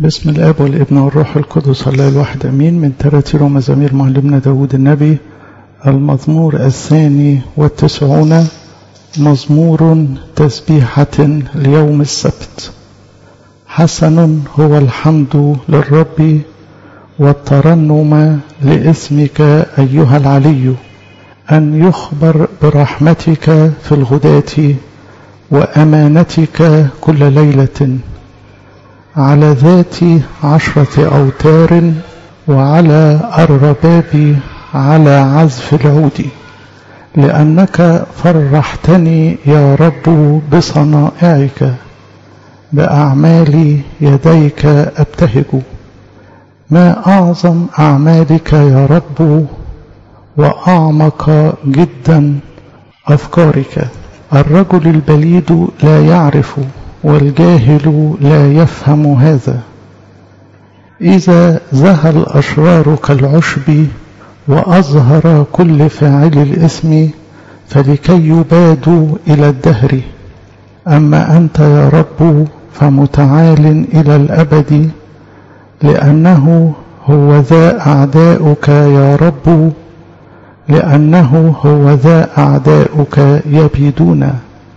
بسم الاب والابن والروح القدس الله الواحد امين من تراتير ومزامير معلمنا داود النبي المزمور الثاني والتسعون مزمور تسبيحة ليوم السبت حسن هو الحمد للرب والترنم لاسمك أيها العلي أن يخبر برحمتك في الغداة وأمانتك كل ليلة على ذات عشرة أوتار وعلى الرباب على عزف العود لأنك فرحتني يا رب بصنائعك بأعمال يديك أبتهج ما أعظم أعمالك يا رب وأعمق جدا أفكارك الرجل البليد لا يعرف والجاهل لا يفهم هذا إذا زهى الأشرار كالعشب وأظهر كل فاعل الإثم فلكي يبادوا إلى الدهر أما أنت يا رب فمتعال إلى الأبد لأنه هو ذا أعداؤك يا رب لأنه هو ذا أعداؤك يبيدون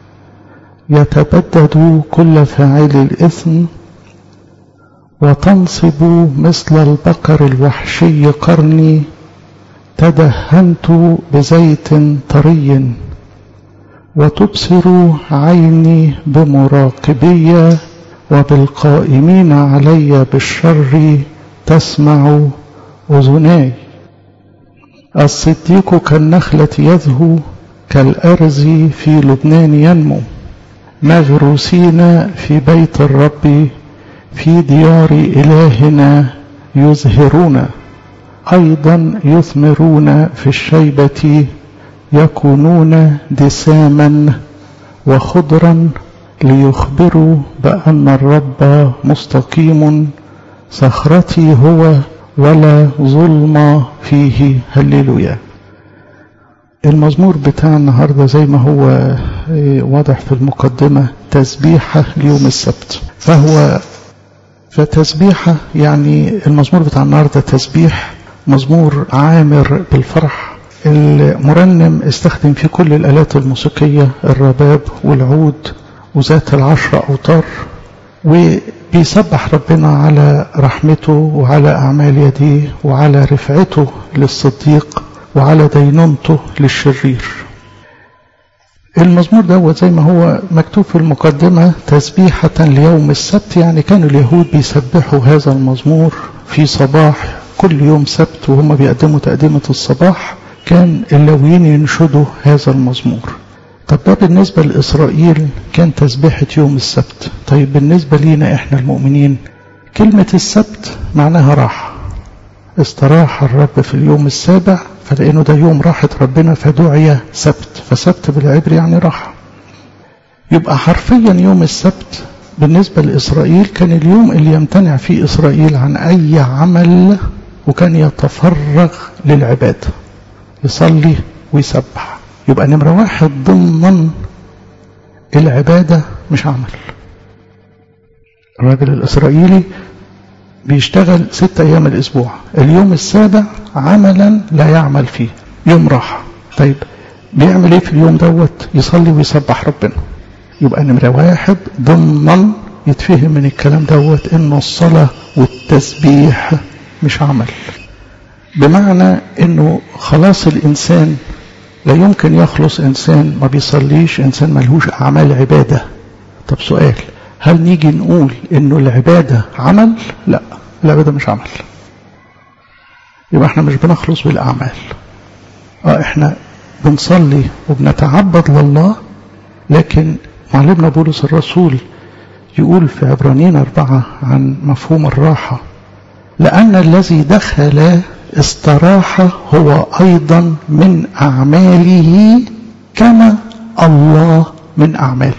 يتبدد كل فاعل الإثم وتنصب مثل البقر الوحشي قرني تدهنت بزيت طري وتبصر عيني بمراقبي وبالقائمين علي بالشر تسمع أذناي الصديق كالنخلة يذهو كالأرز في لبنان ينمو مغروسين في بيت الرب في ديار إلهنا يزهرون أيضا يثمرون في الشيبة يكونون دساما وخضرا ليخبروا بأن الرب مستقيم صخرتي هو ولا ظلم فيه هللويا المزمور بتاع النهاردة زي ما هو واضح في المقدمة تسبيحة ليوم السبت فهو فتسبيحة يعني المزمور بتاع النهاردة تسبيح مزمور عامر بالفرح المرنم استخدم فيه كل الآلات الموسيقية الرباب والعود وذات العشر أوتار وبيسبح ربنا على رحمته وعلى أعمال يديه وعلى رفعته للصديق وعلى دينونته للشرير المزمور ده زي ما هو مكتوب في المقدمة تسبيحة ليوم السبت يعني كانوا اليهود بيسبحوا هذا المزمور في صباح كل يوم سبت وهم بيقدموا تقدمة الصباح كان اللويين ينشدوا هذا المزمور طب ده بالنسبة لإسرائيل كان تسبيحة يوم السبت طيب بالنسبة لينا إحنا المؤمنين كلمة السبت معناها راحة استراح الرب في اليوم السابع فلأنه ده يوم راحة ربنا فدعي سبت فسبت بالعبري يعني راحة يبقى حرفيا يوم السبت بالنسبة لإسرائيل كان اليوم اللي يمتنع فيه إسرائيل عن أي عمل وكان يتفرغ للعبادة يصلي ويسبح يبقى نمرة واحد ضمن العبادة مش عمل الراجل الإسرائيلي بيشتغل ست أيام الأسبوع اليوم السابع عملا لا يعمل فيه يوم راحة طيب بيعمل ايه في اليوم دوت يصلي ويسبح ربنا يبقى نمرة واحد ضمن يتفهم من الكلام دوت انه الصلاة والتسبيح مش عمل بمعنى انه خلاص الانسان لا يمكن يخلص انسان ما بيصليش انسان ملهوش اعمال عبادة طب سؤال هل نيجي نقول انه العبادة عمل لا العبادة مش عمل يبقى احنا مش بنخلص بالاعمال اه احنا بنصلي وبنتعبد لله لكن معلمنا بولس الرسول يقول في عبرانيين أربعة عن مفهوم الراحة لأن الذي دخل استراح هو أيضا من أعماله كما الله من أعماله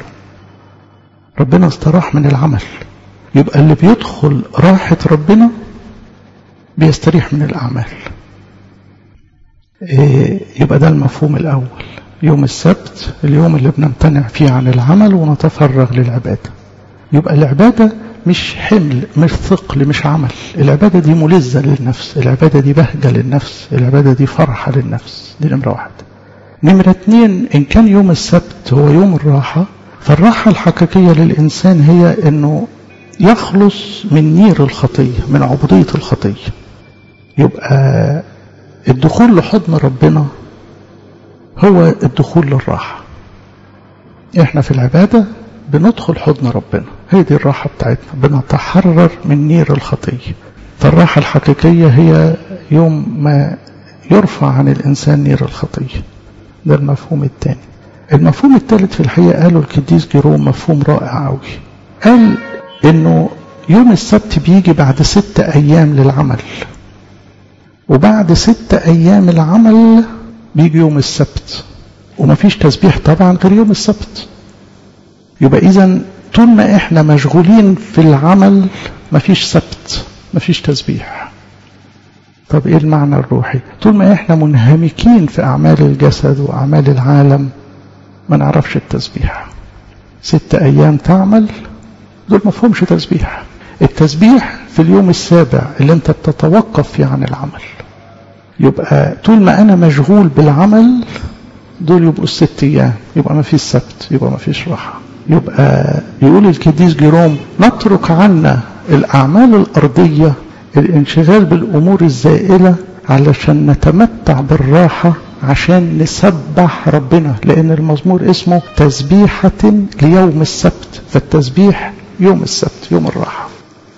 ربنا استراح من العمل يبقى اللي بيدخل راحة ربنا بيستريح من الأعمال إيه يبقى ده المفهوم الأول يوم السبت اليوم اللي بنمتنع فيه عن العمل ونتفرغ للعبادة يبقى العبادة مش حمل مش ثقل مش عمل العبادة دي ملذة للنفس العبادة دي بهجة للنفس العبادة دي فرحة للنفس دي نمرة واحد نمرة اتنين إن كان يوم السبت هو يوم الراحة فالراحة الحقيقية للإنسان هي أنه يخلص من نير الخطية من عبودية الخطية يبقى الدخول لحضن ربنا هو الدخول للراحة احنا في العبادة بندخل حضن ربنا هي دي الراحة بتاعتنا بنتحرر من نير الخطية فالراحة الحقيقية هي يوم ما يرفع عن الإنسان نير الخطية ده المفهوم الثاني المفهوم الثالث في الحقيقة قاله القديس جيروم مفهوم رائع قوي قال انه يوم السبت بيجي بعد ست ايام للعمل وبعد ست ايام العمل بيجي يوم السبت ومفيش تسبيح طبعا غير يوم السبت يبقى اذا طول ما احنا مشغولين في العمل مفيش سبت مفيش تسبيح طب ايه المعنى الروحي طول ما احنا منهمكين في اعمال الجسد واعمال العالم ما نعرفش التسبيح ست ايام تعمل دول ما فهمش تسبيح التسبيح في اليوم السابع اللي انت بتتوقف فيه عن العمل يبقى طول ما انا مشغول بالعمل دول يبقوا الست ايام يبقى ما فيش سبت يبقى ما فيش راحه يبقى يقول القديس جيروم نترك عنا الاعمال الارضيه الانشغال بالامور الزائله علشان نتمتع بالراحه عشان نسبح ربنا لان المزمور اسمه تسبيحه ليوم السبت فالتسبيح يوم السبت يوم الراحه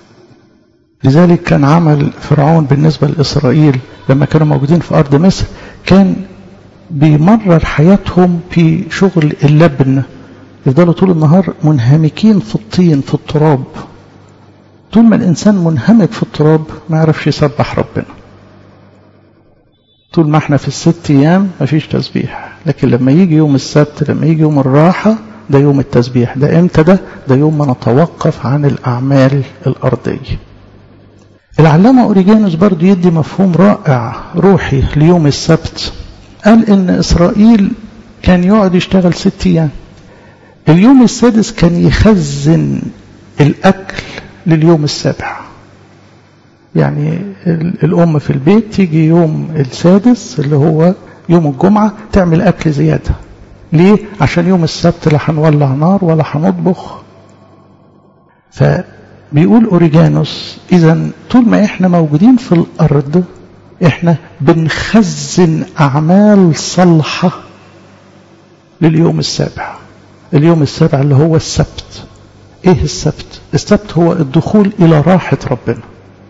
لذلك كان عمل فرعون بالنسبه لاسرائيل لما كانوا موجودين في ارض مصر كان بيمرر حياتهم في شغل اللبن يفضلوا طول النهار منهمكين في الطين في التراب طول ما الإنسان منهمك في التراب ما يعرفش يسبح ربنا طول ما احنا في الست أيام ما فيش تسبيح لكن لما يجي يوم السبت لما يجي يوم الراحة ده يوم التسبيح ده امتى ده ده يوم ما نتوقف عن الأعمال الأرضية العلامة أوريجانوس برضو يدي مفهوم رائع روحي ليوم السبت قال إن إسرائيل كان يقعد يشتغل ست أيام اليوم السادس كان يخزن الأكل لليوم السابع يعني الأم في البيت تيجي يوم السادس اللي هو يوم الجمعة تعمل أكل زيادة ليه؟ عشان يوم السبت لا هنولع نار ولا هنطبخ فبيقول أوريجانوس إذا طول ما إحنا موجودين في الأرض إحنا بنخزن أعمال صالحة لليوم السابع اليوم السابع اللي هو السبت ايه السبت السبت هو الدخول الى راحة ربنا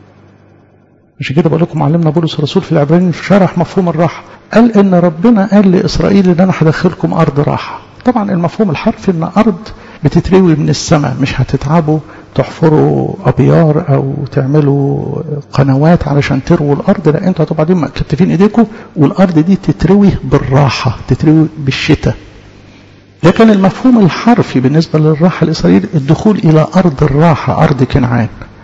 عشان كده بقول لكم علمنا بولس الرسول في العبرانيين شرح مفهوم الراحة قال ان ربنا قال لاسرائيل ان انا هدخلكم ارض راحة طبعا المفهوم الحرفي ان ارض بتتروي من السماء مش هتتعبوا تحفروا ابيار او تعملوا قنوات علشان ترووا الارض لا انتوا هتبقوا قاعدين مكتفين ايديكم والارض دي تتروي بالراحة تتروي بالشتاء لكن المفهوم الحرفي بالنسبة للراحة الإسرائيل الدخول إلى أرض الراحة أرض كنعان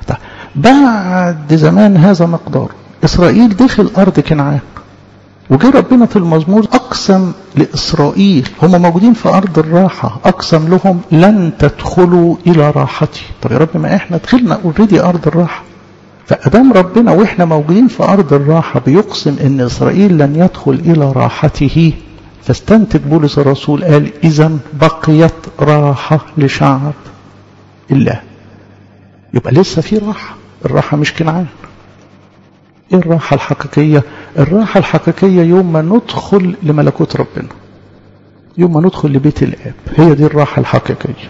بعد زمان هذا مقدار إسرائيل دخل أرض كنعان وجه ربنا في المزمور أقسم لإسرائيل هم موجودين في أرض الراحة أقسم لهم لن تدخلوا إلى راحتي طب يا رب ما إحنا دخلنا اوريدي أرض الراحة فأدام ربنا وإحنا موجودين في أرض الراحة بيقسم إن إسرائيل لن يدخل إلى راحته فاستنتج بولس الرسول قال إذا بقيت راحة لشعب الله يبقى لسه في راحة الراحة مش كنعان ايه الراحة الحقيقية الراحة الحقيقية يوم ما ندخل لملكوت ربنا يوم ما ندخل لبيت الآب هي دي الراحة الحقيقية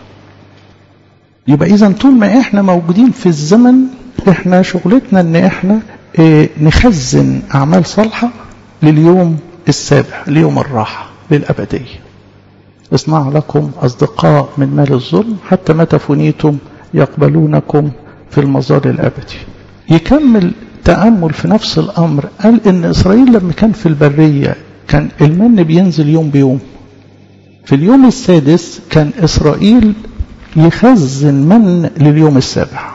يبقى إذا طول ما إحنا موجودين في الزمن إحنا شغلتنا إن إحنا إيه نخزن أعمال صالحة لليوم السابع ليوم الراحة للأبدية اصنع لكم أصدقاء من مال الظلم حتى متى فنيتم يقبلونكم في المزار الأبدي يكمل تأمل في نفس الأمر قال إن إسرائيل لما كان في البرية كان المن بينزل يوم بيوم في اليوم السادس كان إسرائيل يخزن من لليوم السابع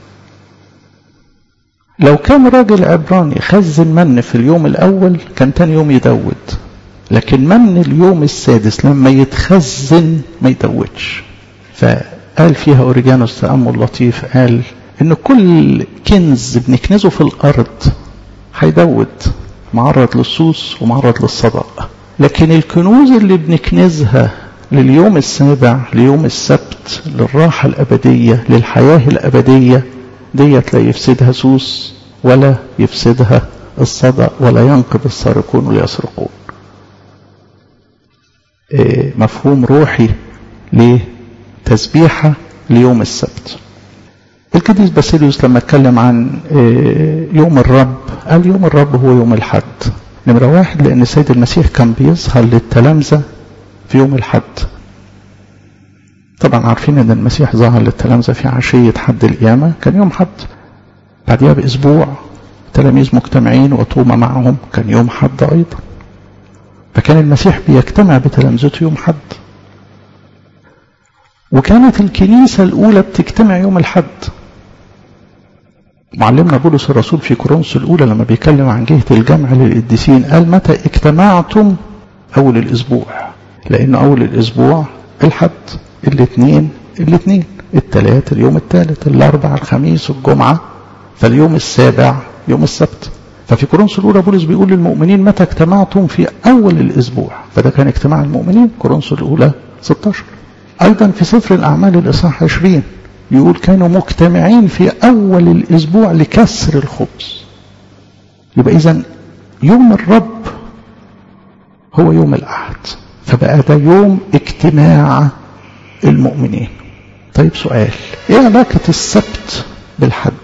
لو كان راجل عبراني خزن من في اليوم الأول كان تاني يوم يدود لكن من اليوم السادس لما يتخزن ما يدودش قال فيها أوريجانوس تأمل لطيف قال إن كل كنز بنكنزه في الأرض هيدود معرض للصوص ومعرض للصدأ لكن الكنوز اللي بنكنزها لليوم السابع ليوم السبت للراحة الأبدية للحياة الأبدية ديت لا يفسدها سوس ولا يفسدها الصدأ ولا ينقذ السارقون ويسرقون إيه مفهوم روحي لتسبيحة ليوم السبت القديس باسيليوس لما اتكلم عن إيه يوم الرب قال يوم الرب هو يوم الحد نمرة واحد لأن السيد المسيح كان بيظهر للتلامذة في يوم الحد طبعا عارفين ان المسيح ظهر للتلامذة في عشية حد القيامة كان يوم حد بعدها بأسبوع تلاميذ مجتمعين وطوما معهم كان يوم حد أيضا فكان المسيح بيجتمع بتلامذته يوم حد وكانت الكنيسة الأولى بتجتمع يوم الحد معلمنا بولس الرسول في كورنثوس الأولى لما بيتكلم عن جهة الجمع للقديسين قال متى اجتمعتم أول الأسبوع لأن أول الأسبوع الحد الاثنين الاثنين الثلاث اليوم الثالث الأربع الخميس الجمعة فاليوم السابع يوم السبت ففي كورنثوس الأولى بولس بيقول للمؤمنين متى اجتمعتم في أول الأسبوع فده كان اجتماع المؤمنين كورنثوس الأولى 16 أيضا في سفر الأعمال الإصحاح 20 يقول كانوا مجتمعين في أول الأسبوع لكسر الخبز يبقى إذا يوم الرب هو يوم الأحد فبقى ده يوم اجتماع المؤمنين طيب سؤال ايه علاقة السبت بالحد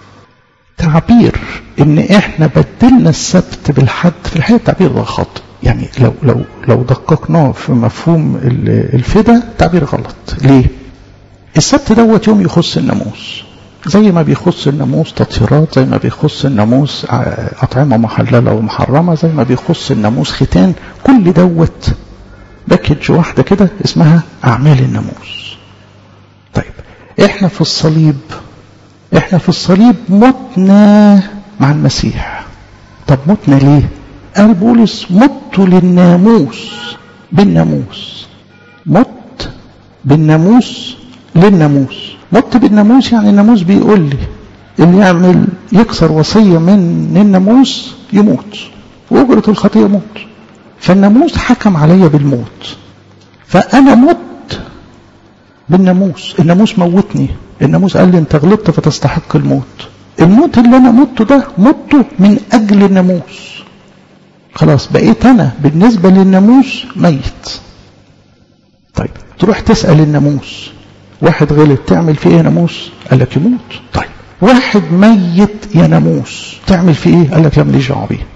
تعبير ان احنا بدلنا السبت بالحد في الحقيقة التعبير ده خاطئ يعني لو لو لو دققناه في مفهوم الفدا تعبير غلط ليه السبت دوت يوم يخص الناموس زي ما بيخص الناموس تطهيرات زي ما بيخص الناموس أطعمة محللة ومحرمة زي ما بيخص الناموس ختان كل دوت باكج واحدة كده اسمها أعمال الناموس طيب احنا في الصليب احنا في الصليب متنا مع المسيح طب متنا ليه قال بولس مت للناموس بالناموس مت بالناموس للناموس مت بالناموس يعني الناموس بيقول لي اللي يعمل يكسر وصية من الناموس يموت وأجرة الخطية موت فالناموس حكم عليا بالموت فأنا مت بالناموس الناموس موتني الناموس قال لي انت غلطت فتستحق الموت الموت اللي انا مته ده مته من اجل الناموس خلاص بقيت انا بالنسبة للناموس ميت طيب تروح تسأل الناموس واحد غلط تعمل فيه ايه ناموس قال لك يموت طيب واحد ميت يا ناموس تعمل فيه ايه قال لك لا ماليش دعوه بيه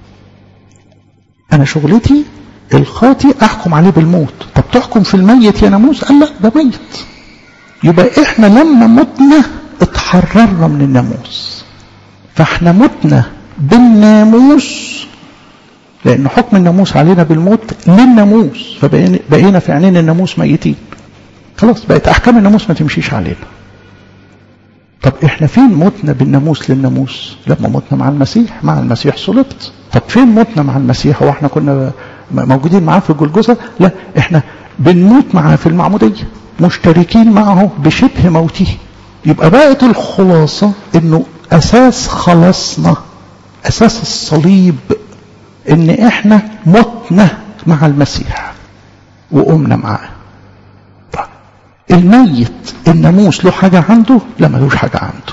انا شغلتي الخاطي احكم عليه بالموت طب تحكم في الميت يا ناموس قال لا ده ميت يبقى احنا لما متنا اتحررنا من الناموس فاحنا متنا بالناموس لان حكم الناموس علينا بالموت للناموس فبقينا في عينين الناموس ميتين خلاص بقت احكام الناموس ما تمشيش علينا طب احنا فين متنا بالناموس للناموس لما متنا مع المسيح مع المسيح صلبت طب فين متنا مع المسيح هو احنا كنا موجودين معاه في الجلجثه لا احنا بنموت معاه في المعموديه مشتركين معه بشبه موته يبقى بقت الخلاصه انه اساس خلاصنا اساس الصليب ان احنا متنا مع المسيح وقمنا معاه الميت الناموس له حاجة عنده لا ملوش حاجة عنده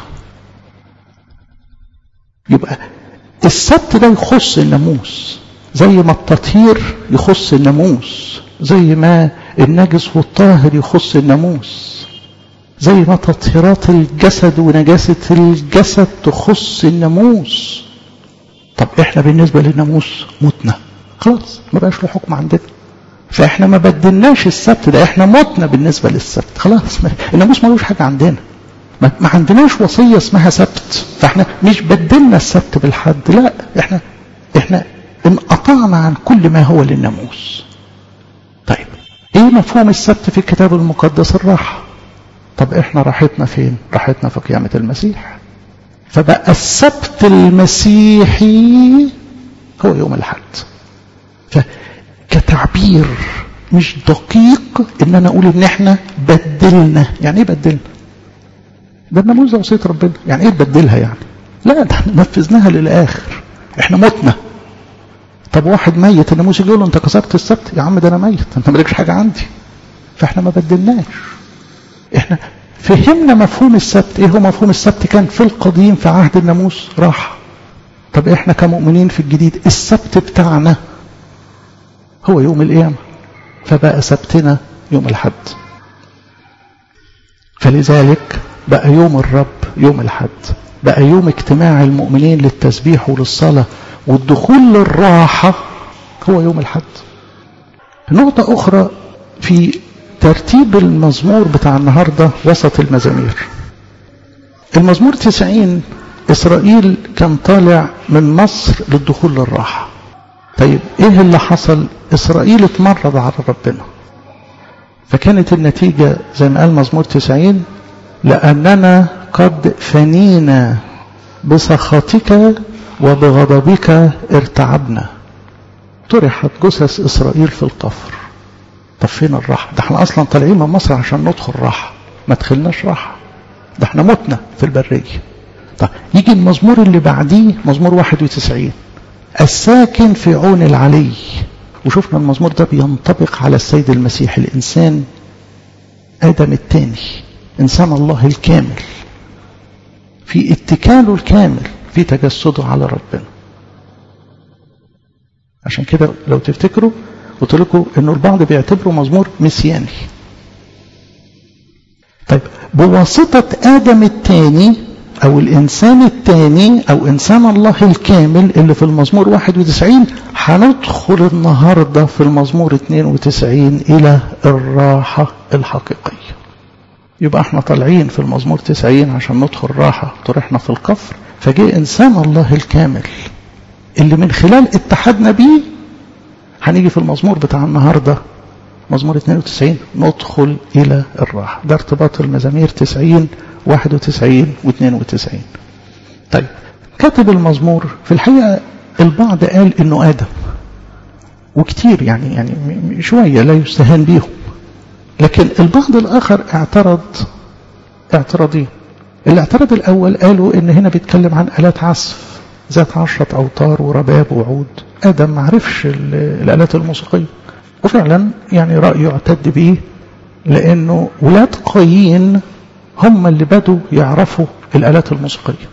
يبقى السبت ده يخص الناموس زي ما التطهير يخص الناموس زي ما النجس والطاهر يخص الناموس زي ما تطهيرات الجسد ونجاسة الجسد تخص الناموس طب احنا بالنسبة للناموس متنا خلاص ما بقاش له حكم عندنا فاحنا ما بدلناش السبت ده احنا متنا بالنسبه للسبت خلاص الناموس ملوش حاجه عندنا ما, ما عندناش وصيه اسمها سبت فاحنا مش بدلنا السبت بالحد لا احنا احنا انقطعنا عن كل ما هو للناموس طيب ايه مفهوم السبت في الكتاب المقدس الراحه طب احنا راحتنا فين راحتنا في قيامه المسيح فبقى السبت المسيحي هو يوم الحد ف كتعبير مش دقيق ان انا اقول ان احنا بدلنا يعني ايه بدلنا ده الناموس ده وصيه ربنا يعني ايه تبدلها يعني لا ده احنا نفذناها للاخر احنا متنا طب واحد ميت الناموس يجي له انت كسرت السبت يا عم ده انا ميت انت مالكش حاجه عندي فاحنا ما بدلناش احنا فهمنا مفهوم السبت ايه هو مفهوم السبت كان في القديم في عهد الناموس راح طب احنا كمؤمنين في الجديد السبت بتاعنا هو يوم القيامة فبقى سبتنا يوم الحد فلذلك بقى يوم الرب يوم الحد بقى يوم اجتماع المؤمنين للتسبيح وللصلاة والدخول للراحة هو يوم الحد نقطة أخرى في ترتيب المزمور بتاع النهاردة وسط المزامير المزمور 90 إسرائيل كان طالع من مصر للدخول للراحة طيب إيه اللي حصل إسرائيل اتمرد على ربنا فكانت النتيجة زي ما قال مزمور 90 لأننا قد فنينا بسخطك وبغضبك ارتعبنا طرحت جثث إسرائيل في القفر طب فين الراحة ده احنا أصلا طالعين من مصر عشان ندخل راحة ما دخلناش راحة ده احنا متنا في البرية طب يجي المزمور اللي بعديه مزمور 91 الساكن في عون العلي وشفنا المزمور ده بينطبق على السيد المسيح الإنسان آدم الثاني إنسان الله الكامل في اتكاله الكامل في تجسده على ربنا عشان كده لو تفتكروا قلت لكم انه البعض بيعتبره مزمور مسياني طيب بواسطة آدم الثاني أو الإنسان الثاني أو إنسان الله الكامل اللي في المزمور 91 هندخل النهاردة في المزمور 92 إلى الراحة الحقيقية يبقى احنا طالعين في المزمور 90 عشان ندخل راحة طرحنا في الكفر فجاء إنسان الله الكامل اللي من خلال اتحادنا بيه هنيجي في المزمور بتاع النهاردة مزمور 92 ندخل إلى الراحة ده ارتباط المزامير 90 91 و 92 طيب كاتب المزمور في الحقيقة البعض قال انه آدم وكتير يعني يعني شوية لا يستهان بيهم لكن البعض الآخر اعترض اعتراضين الاعتراض الأول قالوا ان هنا بيتكلم عن آلات عزف ذات عشرة أوتار ورباب وعود آدم ما عرفش الآلات الموسيقية وفعلا يعني رأي يعتد به لأنه ولاد قايين هم اللي بدوا يعرفوا الآلات الموسيقية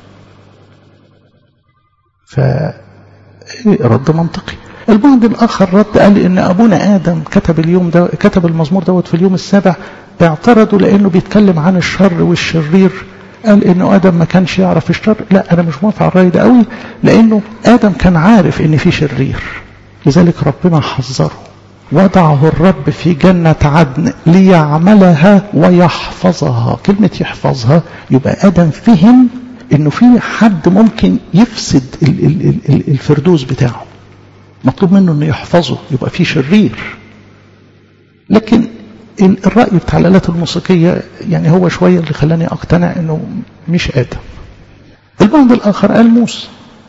فرد منطقي البعض الآخر رد قال إن أبونا آدم كتب اليوم ده كتب المزمور دوت في اليوم السابع اعترضوا لأنه بيتكلم عن الشر والشرير قال إنه آدم ما كانش يعرف الشر لا أنا مش موافق على الرأي ده قوي لأنه آدم كان عارف إن في شرير لذلك ربنا حذره وضعه الرب في جنة عدن ليعملها ويحفظها كلمة يحفظها يبقى آدم فهم إنه في حد ممكن يفسد الفردوس بتاعه مطلوب منه إنه يحفظه يبقى في شرير لكن الرأي بتاع الآلات الموسيقية يعني هو شوية اللي خلاني أقتنع إنه مش آدم البعض الآخر قال موسى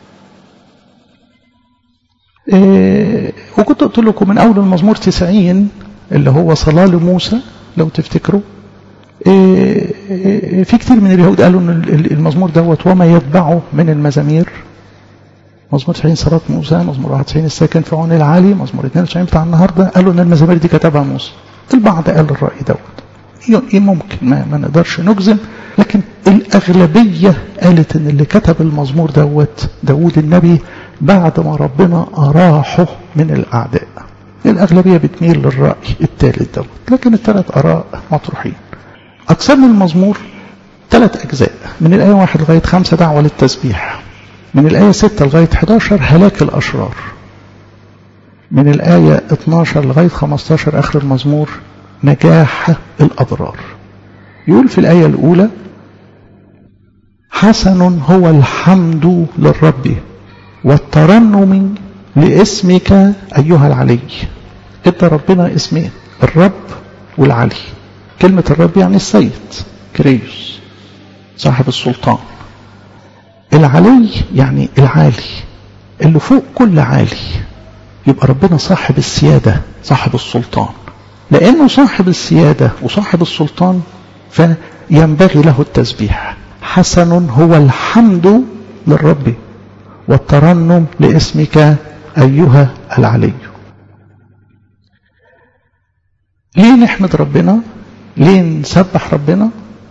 إيه وكنت قلت لكم من أول المزمور 90 اللي هو صلاة لموسى لو تفتكروا إيه إيه في كتير من اليهود قالوا ان المزمور دوت وما يتبعه من المزامير مزمور 90 صلاة موسى مزمور 91 الساكن في عون العالي مزمور 92 بتاع النهارده قالوا ان المزامير دي كتبها موسى البعض قال الرأي دوت ممكن ما, ما نقدرش نجزم لكن الأغلبية قالت ان اللي كتب المزمور دوت داود النبي بعد ما ربنا أراحه من الأعداء الأغلبية بتميل للرأي الثالث دوت لكن الثلاث آراء مطروحين أقسام المزمور ثلاث أجزاء من الآية 1 لغاية 5 دعوة للتسبيح من الآية 6 لغاية 11 هلاك الأشرار من الآية 12 لغاية 15 آخر المزمور نجاح الأضرار يقول في الآية الأولى حسن هو الحمد للرب والترنم لاسمك أيها العلي ادى ربنا اسمين الرب والعلي كلمة الرب يعني السيد كريوس صاحب السلطان العلي يعني العالي اللي فوق كل عالي يبقى ربنا صاحب السيادة صاحب السلطان لأنه صاحب السيادة وصاحب السلطان فينبغي له التسبيح حسن هو الحمد للرب والترنم لاسمك أيها العلي ليه نحمد ربنا ليه نسبح ربنا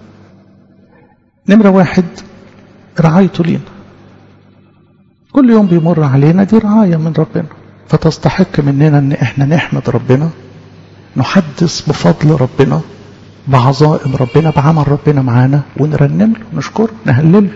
نمرة واحد رعايته لينا كل يوم بيمر علينا دي رعاية من ربنا فتستحق مننا ان احنا نحمد ربنا نحدث بفضل ربنا بعظائم ربنا بعمل ربنا معانا ونرنم له نشكره نهلل له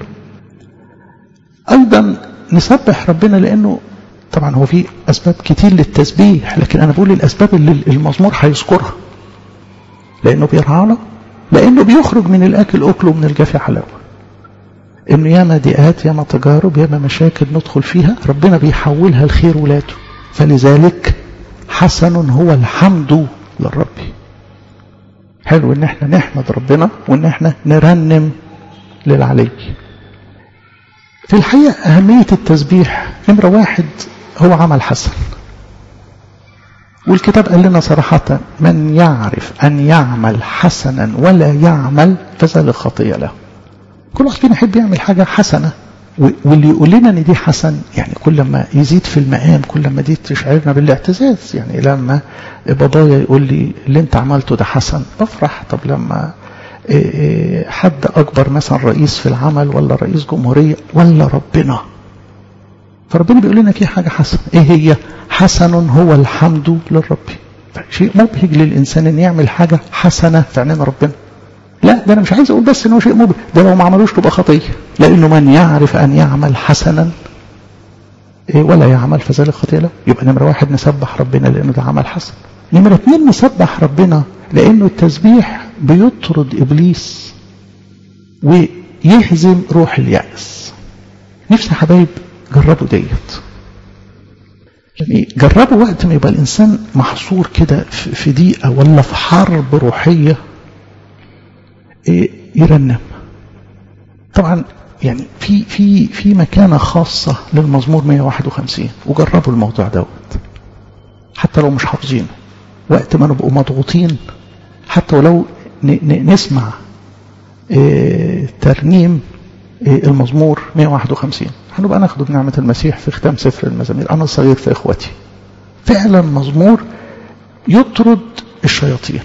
ايضا نسبح ربنا لانه طبعا هو في اسباب كتير للتسبيح لكن انا بقول الاسباب اللي المزمور هيذكرها لانه بيرعانا لانه بيخرج من الاكل اكله ومن الجافي حلاوه انه ياما ضيقات ياما تجارب ياما مشاكل ندخل فيها ربنا بيحولها لخير ولاده فلذلك حسن هو الحمد للرب حلو ان احنا نحمد ربنا وان احنا نرنم للعلي في الحقيقة أهمية التسبيح نمرة واحد هو عمل حسن والكتاب قال لنا صراحة من يعرف أن يعمل حسنا ولا يعمل فذلك خطية له كل واحد فينا يحب يعمل حاجة حسنة واللي يقول لنا ان دي حسن يعني كل ما يزيد في المقام كل ما دي تشعرنا بالاعتزاز يعني لما بابايا يقول لي اللي انت عملته ده حسن بفرح طب لما حد اكبر مثلا رئيس في العمل ولا رئيس جمهورية ولا ربنا فربنا بيقول لنا في حاجة حسن ايه هي حسن هو الحمد للرب شيء مبهج للانسان ان يعمل حاجة حسنة في عينين ربنا لا ده انا مش عايز اقول بس ان هو شيء مبهج ده لو ما عملوش تبقى خطيه لانه من يعرف ان يعمل حسنا إيه ولا يعمل فذلك خطيه له يبقى نمره واحد نسبح ربنا لانه ده عمل حسن نمره اثنين نسبح ربنا لانه التسبيح بيطرد ابليس ويهزم روح اليأس نفسي يا حبايب جربوا ديت يعني جربوا وقت ما يبقى الانسان محصور كده في ضيقه ولا في حرب روحيه يرنم طبعا يعني في في في مكانة خاصة للمزمور 151 وجربوا الموضوع دوت حتى لو مش حافظينه وقت ما نبقوا مضغوطين حتى ولو نسمع ترنيم المزمور 151 هنبقى ناخده بنعمة المسيح في ختام سفر المزامير أنا صغير في إخوتي فعلا مزمور يطرد الشياطين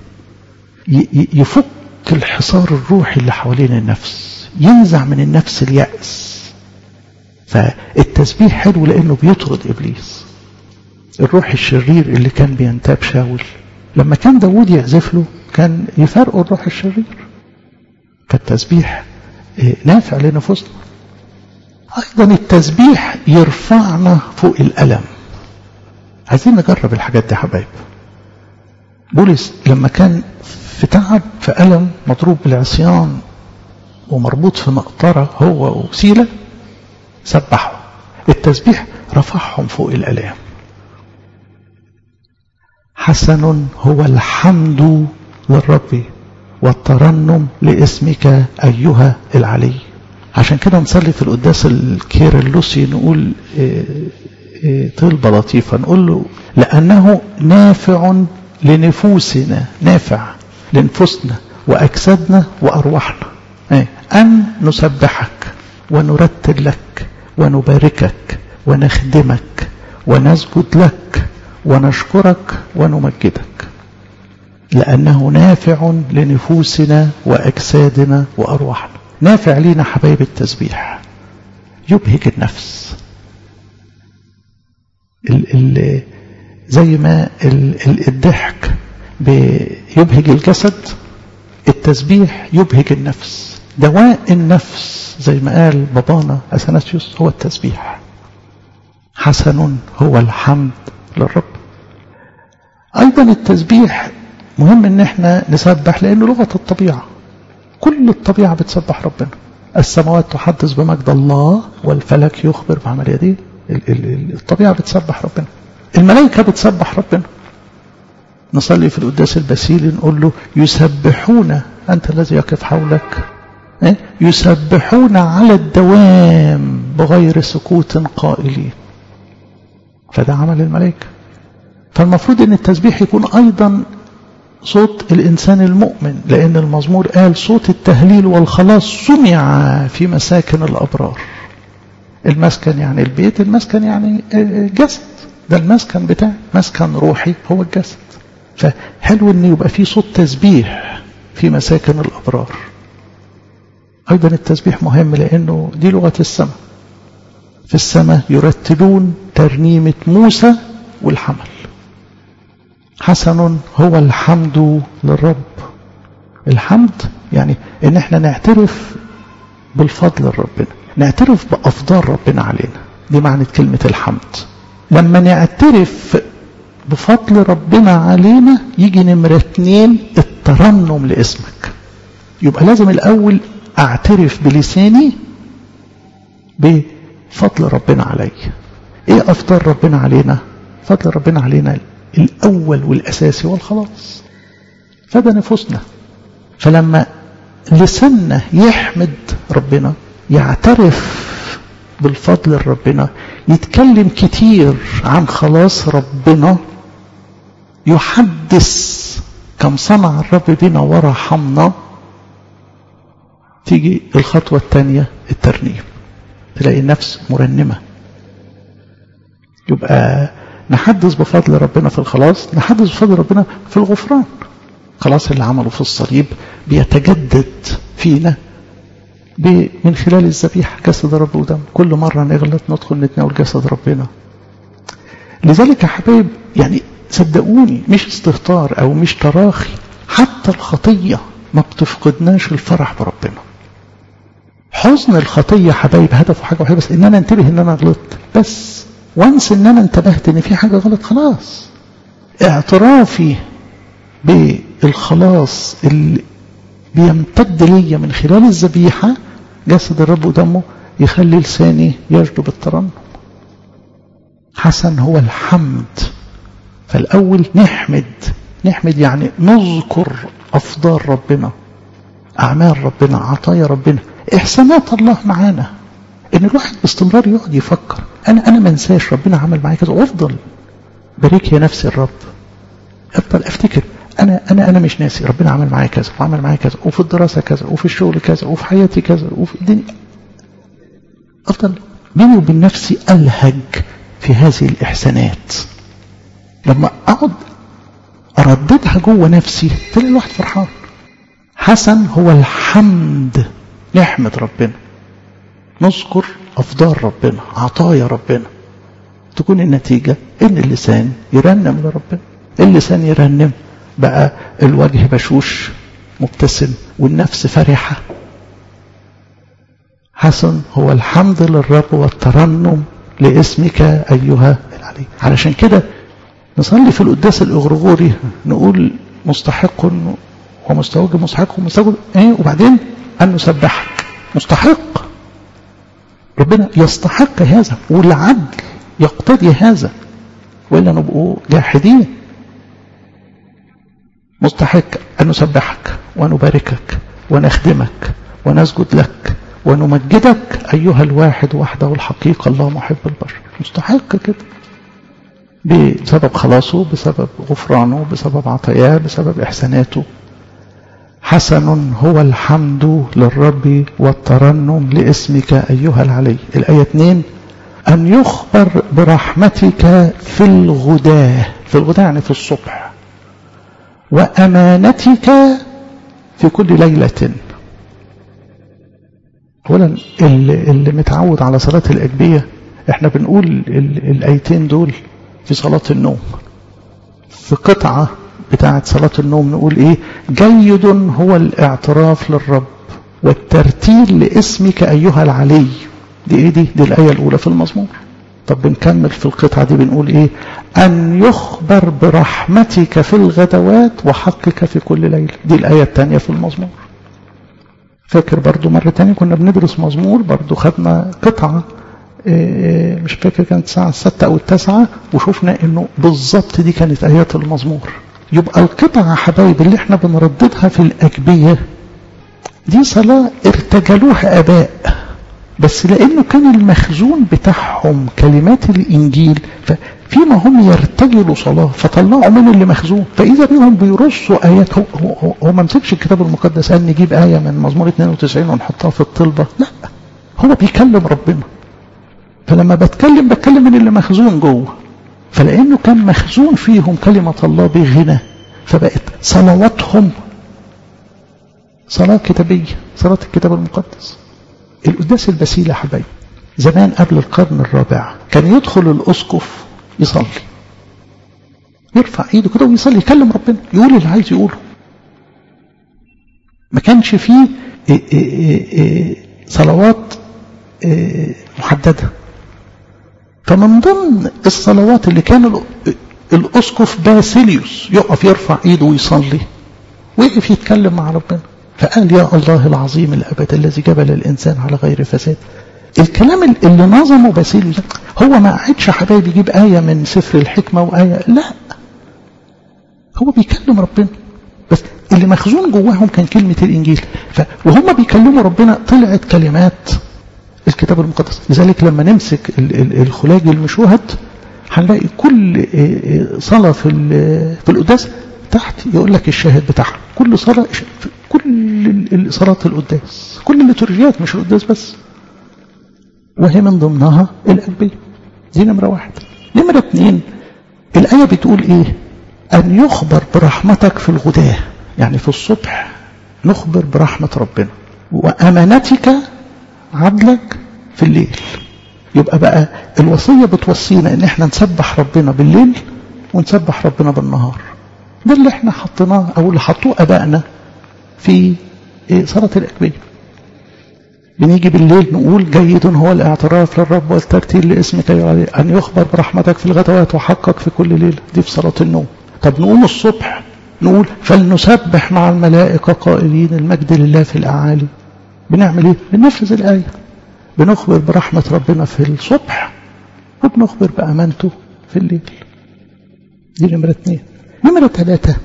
يفك الحصار الروحي اللي حوالين النفس ينزع من النفس اليأس فالتسبيح حلو لأنه بيطرد إبليس الروح الشرير اللي كان بينتاب شاول لما كان داود يعزف له كان يفرقوا الروح الشرير فالتسبيح نافع لنفوسنا أيضا التسبيح يرفعنا فوق الألم عايزين نجرب الحاجات دي حبايب بولس لما كان في تعب في ألم مضروب بالعصيان ومربوط في مقطرة هو وسيلة سبحوا التسبيح رفعهم فوق الألام حسن هو الحمد للرب والترنم لاسمك أيها العلي عشان كده نصلي في القداس الكيرلسي نقول طلبة لطيفة نقول له لأنه نافع لنفوسنا نافع لنفوسنا وأجسادنا وأرواحنا أن نسبحك ونرتل لك ونباركك ونخدمك ونسجد لك ونشكرك ونمجدك لأنه نافع لنفوسنا وأجسادنا وأرواحنا نافع لينا حبايب التسبيح يبهج النفس ال ال زي ما ال ال الضحك بيبهج الجسد التسبيح يبهج النفس دواء النفس زي ما قال بابانا أثناسيوس هو التسبيح حسن هو الحمد للرب أيضا التسبيح مهم ان احنا نسبح لانه لغة الطبيعة كل الطبيعة بتسبح ربنا السماوات تحدث بمجد الله والفلك يخبر بعمل يديه الطبيعة بتسبح ربنا الملائكة بتسبح ربنا نصلي في القداس البسيل نقول له يسبحون أنت الذي يقف حولك يسبحون على الدوام بغير سكوت قائلين فده عمل الملائكة فالمفروض ان التسبيح يكون ايضا صوت الإنسان المؤمن لأن المزمور قال صوت التهليل والخلاص سمع في مساكن الأبرار المسكن يعني البيت المسكن يعني جسد ده المسكن بتاع مسكن روحي هو الجسد فحلو ان يبقى في صوت تسبيح في مساكن الأبرار أيضا التسبيح مهم لأنه دي لغة السماء في السماء يرتلون ترنيمة موسى والحمل حسن هو الحمد للرب الحمد يعني ان احنا نعترف بالفضل ربنا نعترف بأفضال ربنا علينا دي معنى كلمة الحمد لما نعترف بفضل ربنا علينا يجي نمرة اتنين الترنم لاسمك يبقى لازم الأول أعترف بلساني بفضل ربنا علي ايه أفضل ربنا علينا فضل ربنا علينا الأول والأساسي والخلاص فده نفوسنا فلما لساننا يحمد ربنا يعترف بالفضل ربنا يتكلم كتير عن خلاص ربنا يحدث كم صنع الرب بنا ورحمنا تيجي الخطوة الثانية الترنيم تلاقي النفس مرنمة يبقى نحدث بفضل ربنا في الخلاص نحدث بفضل ربنا في الغفران خلاص اللي عمله في الصليب بيتجدد فينا من خلال الذبيحة جسد رب ودم كل مرة نغلط ندخل نتناول جسد ربنا لذلك يا حبايب يعني صدقوني مش استهتار او مش تراخي حتى الخطية ما بتفقدناش الفرح بربنا حزن الخطية حبايب هدفه حاجة واحدة بس ان انا انتبه ان انا غلطت بس وانس ان انا انتبهت ان في حاجة غلط خلاص اعترافي بالخلاص اللي بيمتد ليا من خلال الذبيحة جسد الرب ودمه يخلي لساني يجدب الترنم حسن هو الحمد فالأول نحمد نحمد يعني نذكر أفضال ربنا أعمال ربنا عطايا ربنا إحسانات الله معانا إن الواحد باستمرار يقعد يفكر أنا أنا ما انساش ربنا عمل معايا كذا وأفضل بارك يا نفسي الرب أفضل أفتكر أنا أنا أنا مش ناسي ربنا عمل معايا كذا وعمل معايا كذا وفي الدراسة كذا وفي الشغل كذا وفي حياتي كذا وفي الدنيا أفضل بيني وبين نفسي ألهج في هذه الإحسانات لما أقعد أرددها جوه نفسي تلاقي الواحد فرحان حسن هو الحمد نحمد ربنا نذكر أفضال ربنا عطايا ربنا تكون النتيجة إن اللسان يرنم لربنا اللسان يرنم بقى الوجه بشوش مبتسم والنفس فرحة حسن هو الحمد للرب والترنم لاسمك أيها العلي علشان كده نصلي في القداس الإغرغوري نقول مستحق ومستوجب مستحق ومستوجب ايه وبعدين أن نسبحك مستحق ربنا يستحق هذا والعدل يقتضي هذا وإلا نبقوا جاحدين مستحق أن نسبحك ونباركك ونخدمك ونسجد لك ونمجدك أيها الواحد وحده الحقيقة الله محب البشر مستحق كده بسبب خلاصه بسبب غفرانه بسبب عطاياه بسبب إحساناته حسن هو الحمد للرب والترنم لاسمك أيها العلي الآية 2 أن يخبر برحمتك في الغداة في الغداة يعني في الصبح وأمانتك في كل ليلة أولا اللي, اللي متعود على صلاة الأجبية احنا بنقول الآيتين دول في صلاة النوم في قطعة بتاعة صلاة النوم نقول ايه جيد هو الاعتراف للرب والترتيل لاسمك أيها العلي دي ايه دي دي الآية الأولى في المزمور طب بنكمل في القطعة دي بنقول ايه أن يخبر برحمتك في الغدوات وحقك في كل ليلة دي الآية الثانية في المزمور فاكر برضو مرة تانية كنا بندرس مزمور برضو خدنا قطعة إيه مش فاكر كانت الساعة الستة أو التاسعة وشفنا إنه بالظبط دي كانت آيات المزمور يبقى القطعة حبايب اللي احنا بنرددها في الأجبية دي صلاة ارتجلوها آباء بس لأنه كان المخزون بتاعهم كلمات الإنجيل فيما هم يرتجلوا صلاة فطلعوا من اللي مخزون فإذا بيهم بيرصوا آيات هو, هو, هو ما مسكش الكتاب المقدس قال نجيب آية من مزمور 92 ونحطها في الطلبة لا هو بيكلم ربنا فلما بتكلم بتكلم من اللي مخزون جوه فلأنه كان مخزون فيهم كلمة الله بغنى فبقت صلواتهم صلاة كتابية صلاة الكتاب المقدس القداس البسيل يا حبايبي زمان قبل القرن الرابع كان يدخل الأسقف يصلي يرفع ايده كده ويصلي يكلم ربنا يقول اللي عايز يقوله ما كانش فيه إيه إيه إيه صلوات محددة فمن ضمن الصلوات اللي كان الأسقف باسيليوس يقف يرفع ايده ويصلي وقف يتكلم مع ربنا فقال يا الله العظيم الأبد الذي جبل الإنسان على غير فساد الكلام اللي نظمه باسيليوس هو ما قعدش حبايبي يجيب آية من سفر الحكمة وآية لا هو بيكلم ربنا بس اللي مخزون جواهم كان كلمة الإنجيل ف... وهم بيكلموا ربنا طلعت كلمات الكتاب المقدس لذلك لما نمسك الخلاج المشوهد هنلاقي كل صلاة في في القداس تحت يقول لك الشاهد بتاعها كل صلاة كل صلاة القداس كل الليتورجيات مش القداس بس وهي من ضمنها الأنبياء دي نمرة واحد نمرة اثنين الآية بتقول إيه أن يخبر برحمتك في الغداة يعني في الصبح نخبر برحمة ربنا وأمانتك عدلك في الليل يبقى بقى الوصية بتوصينا ان احنا نسبح ربنا بالليل ونسبح ربنا بالنهار ده اللي احنا حطيناه او اللي حطوه ابائنا في صلاة الأكبية بنيجي بالليل نقول جيد هو الاعتراف للرب والترتيل لاسمك أن يخبر برحمتك في الغدوات وحقك في كل ليلة دي في صلاة النوم طب نقوم الصبح نقول فلنسبح مع الملائكة قائلين المجد لله في الأعالي بنعمل ايه بننفذ الآية بنخبر برحمة ربنا في الصبح وبنخبر بأمانته في الليل دي نمرة اثنين نمرة ثلاثة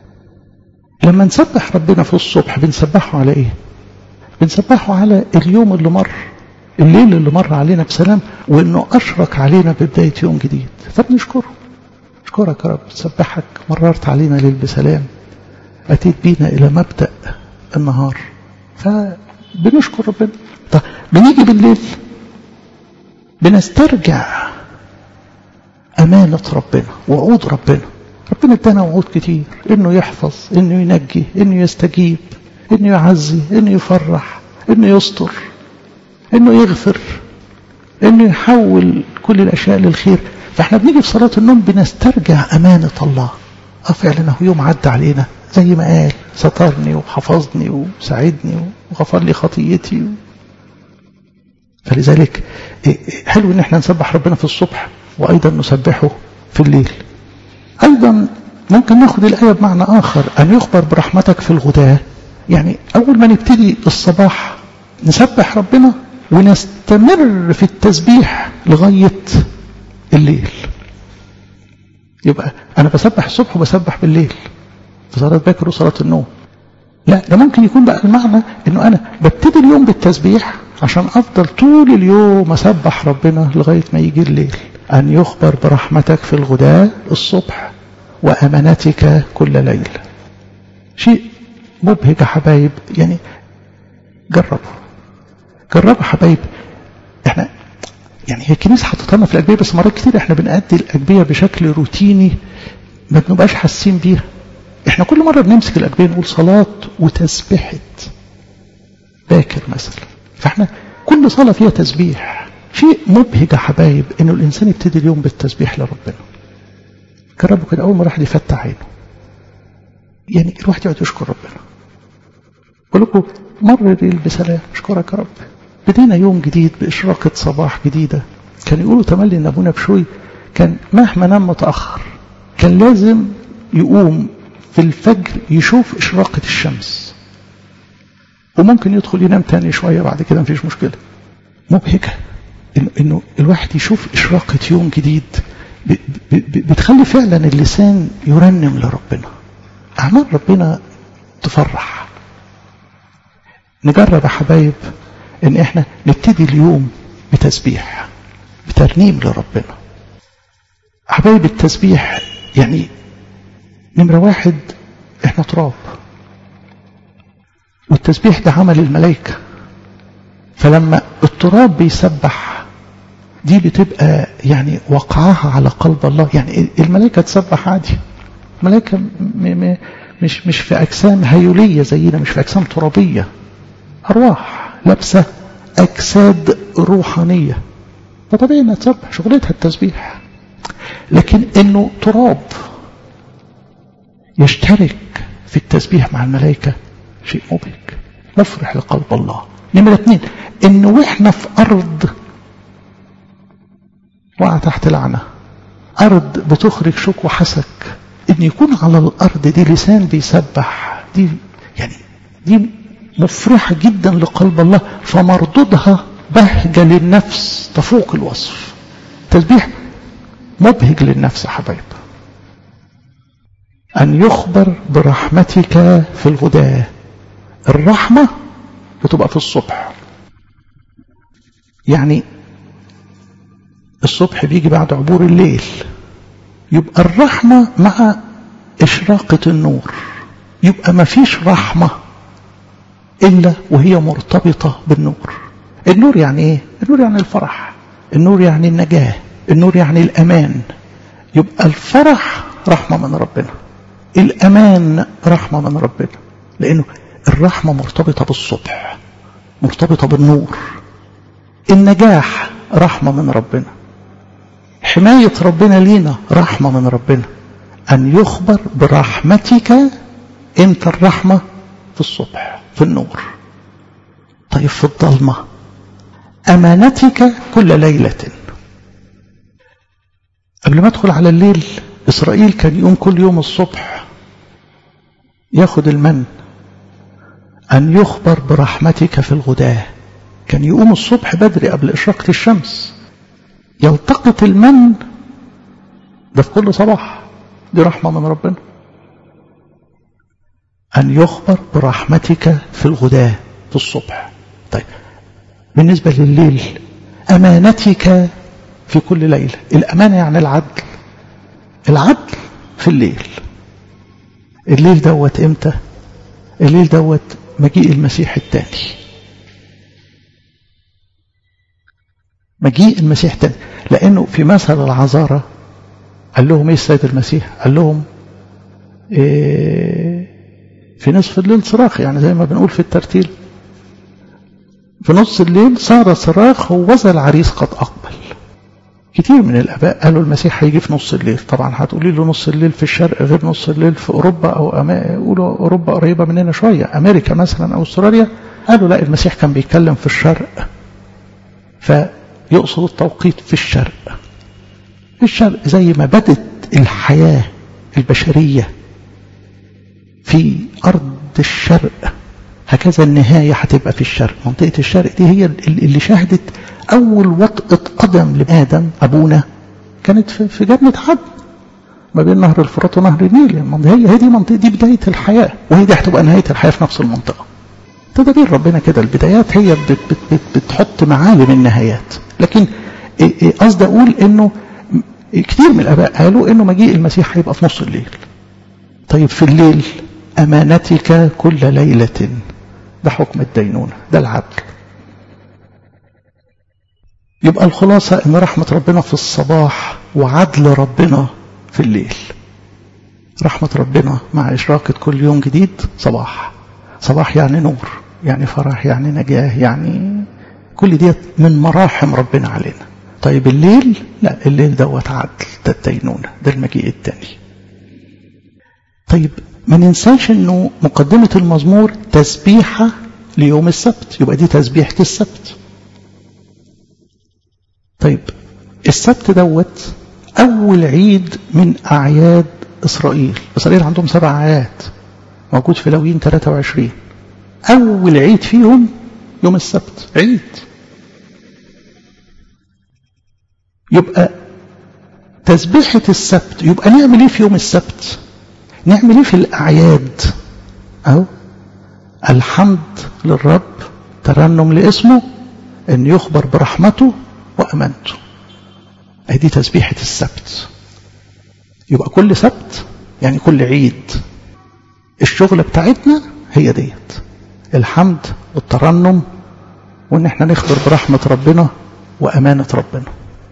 لما نسبح ربنا في الصبح بنسبحه على ايه بنسبحه على اليوم اللي مر الليل اللي مر علينا بسلام وانه اشرك علينا ببداية يوم جديد فبنشكره اشكرك يا رب سبحك مررت علينا ليل بسلام اتيت بينا الى مبدأ النهار فبنشكر ربنا طب بنيجي بالليل بنسترجع أمانة ربنا وعود ربنا ربنا ادانا وعود كتير انه يحفظ انه ينجي انه يستجيب انه يعزي انه يفرح انه يستر انه يغفر انه يحول كل الاشياء للخير فاحنا بنيجي في صلاة النوم بنسترجع امانة الله اه فعلا هو يوم عدى علينا زي ما قال سترني وحفظني وساعدني وغفر لي خطيتي فلذلك حلو ان احنا نسبح ربنا في الصبح وايضا نسبحه في الليل ايضا ممكن ناخد الايه بمعنى اخر ان يخبر برحمتك في الغداه يعني اول ما نبتدي الصباح نسبح ربنا ونستمر في التسبيح لغايه الليل يبقى انا بسبح الصبح وبسبح بالليل في صلاه باكر وصلاه النوم لا ده ممكن يكون بقى المعنى انه انا ببتدي اليوم بالتسبيح عشان افضل طول اليوم اسبح ربنا لغايه ما يجي الليل ان يخبر برحمتك في الغداء الصبح وامانتك كل ليل شيء مبهج يا حبايب يعني جربوا جربوا حبايب احنا يعني هي الكنيسه حطت لنا في الاجبيه بس مرات كتير احنا بنأدي الاجبيه بشكل روتيني ما بنبقاش حاسين بيها احنا كل مره بنمسك الاجبيه نقول صلاه وتسبيحه باكر مثلا فاحنا كل صلاه فيها تسبيح شيء مبهج يا حبايب انه الانسان يبتدي اليوم بالتسبيح لربنا جربوا كده اول ما الواحد يفتح عينه يعني الواحد يقعد يشكر ربنا بقول لكم مر الليل بسلام اشكرك يا رب بدينا يوم جديد باشراقه صباح جديده كان يقولوا تملي ان ابونا بشوي كان مهما نام متاخر كان لازم يقوم في الفجر يشوف اشراقه الشمس وممكن يدخل ينام تاني شويه بعد كده مفيش مشكله مبهجه إنه, انه الواحد يشوف اشراقه يوم جديد بتخلي فعلا اللسان يرنم لربنا اعمال ربنا تفرح نجرب يا حبايب ان احنا نبتدي اليوم بتسبيح بترنيم لربنا حبايب التسبيح يعني نمرة واحد احنا تراب والتسبيح ده عمل الملائكة فلما التراب بيسبح دي بتبقى يعني وقعها على قلب الله يعني الملائكة تسبح عادي الملائكة م م مش مش في أجسام هيولية زينا مش في أجسام ترابية أرواح لابسة أجساد روحانية فطبيعي إنها تسبح شغلتها التسبيح لكن إنه تراب يشترك في التسبيح مع الملائكة شيء مبهج مفرح لقلب الله نمرة اثنين إنه وإحنا في أرض وقع تحت لعنة أرض بتخرج شوك وحسك إن يكون على الأرض دي لسان بيسبح دي يعني دي مفرحة جدا لقلب الله فمردودها بهجة للنفس تفوق الوصف تسبيح مبهج للنفس يا حبايب أن يخبر برحمتك في الغداة الرحمة بتبقى في الصبح يعني الصبح بيجي بعد عبور الليل يبقى الرحمة مع إشراقة النور يبقى ما فيش رحمة إلا وهي مرتبطة بالنور النور يعني إيه؟ النور يعني الفرح النور يعني النجاة النور يعني الأمان يبقى الفرح رحمة من ربنا الأمان رحمة من ربنا لأنه الرحمة مرتبطة بالصبح مرتبطة بالنور النجاح رحمة من ربنا حماية ربنا لينا رحمة من ربنا أن يخبر برحمتك إمتى الرحمة في الصبح في النور طيب في الظلمة أمانتك كل ليلة قبل ما أدخل على الليل إسرائيل كان يقوم كل يوم الصبح ياخد المن أن يخبر برحمتك في الغداة كان يقوم الصبح بدري قبل إشراقة الشمس يلتقط المن ده في كل صباح دي رحمة من ربنا أن يخبر برحمتك في الغداة في الصبح طيب بالنسبة لليل أمانتك في كل ليلة الأمانة يعني العدل العدل في الليل الليل دوت امتى الليل دوت مجيء المسيح الثاني مجيء المسيح الثاني لأنه في مثل العذارة قال لهم ايه السيد المسيح قال لهم إيه في نصف الليل صراخ يعني زي ما بنقول في الترتيل في نص الليل صار صراخ هوذا العريس قد أقبل كتير من الآباء قالوا المسيح هيجي في نص الليل طبعا هتقولي له نص الليل في الشرق غير نص الليل في أوروبا أو أما... يقولوا أوروبا قريبة مننا شوية أمريكا مثلا أو أستراليا قالوا لا المسيح كان بيتكلم في الشرق فيقصد التوقيت في الشرق في الشرق زي ما بدت الحياة البشرية في أرض الشرق هكذا النهاية هتبقى في الشرق منطقة الشرق دي هي اللي شهدت أول وطئة قدم لآدم أبونا كانت في جنة عدن ما بين نهر الفرات ونهر النيل هي هي دي منطقة دي بداية الحياة وهي دي هتبقى نهاية الحياة في نفس المنطقة تدابير ربنا كده البدايات هي بت بت بت بتحط معالم النهايات لكن قصدي أقول إنه كتير من الآباء قالوا إنه مجيء المسيح هيبقى في نص الليل طيب في الليل أمانتك كل ليلة ده حكم الدينونة ده العدل يبقى الخلاصة ان رحمة ربنا في الصباح وعدل ربنا في الليل رحمة ربنا مع إشراقة كل يوم جديد صباح صباح يعني نور يعني فرح يعني نجاة يعني كل ديت من مراحم ربنا علينا طيب الليل لا الليل دوت عدل ده الدينونة ده المجيء التاني طيب ما ننساش انه مقدمة المزمور تسبيحة ليوم السبت يبقى دي تسبيحة السبت طيب السبت دوت أول عيد من أعياد إسرائيل إسرائيل عندهم سبع أعياد موجود في لويين 23 أول عيد فيهم يوم السبت عيد يبقى تسبيحة السبت يبقى نعمل ايه في يوم السبت نعمل ايه في الأعياد أهو الحمد للرب ترنم لاسمه أن يخبر برحمته وأمانته أدي تسبيحة السبت يبقى كل سبت يعني كل عيد الشغلة بتاعتنا هي ديت الحمد والترنم وان احنا نخبر برحمة ربنا وامانة ربنا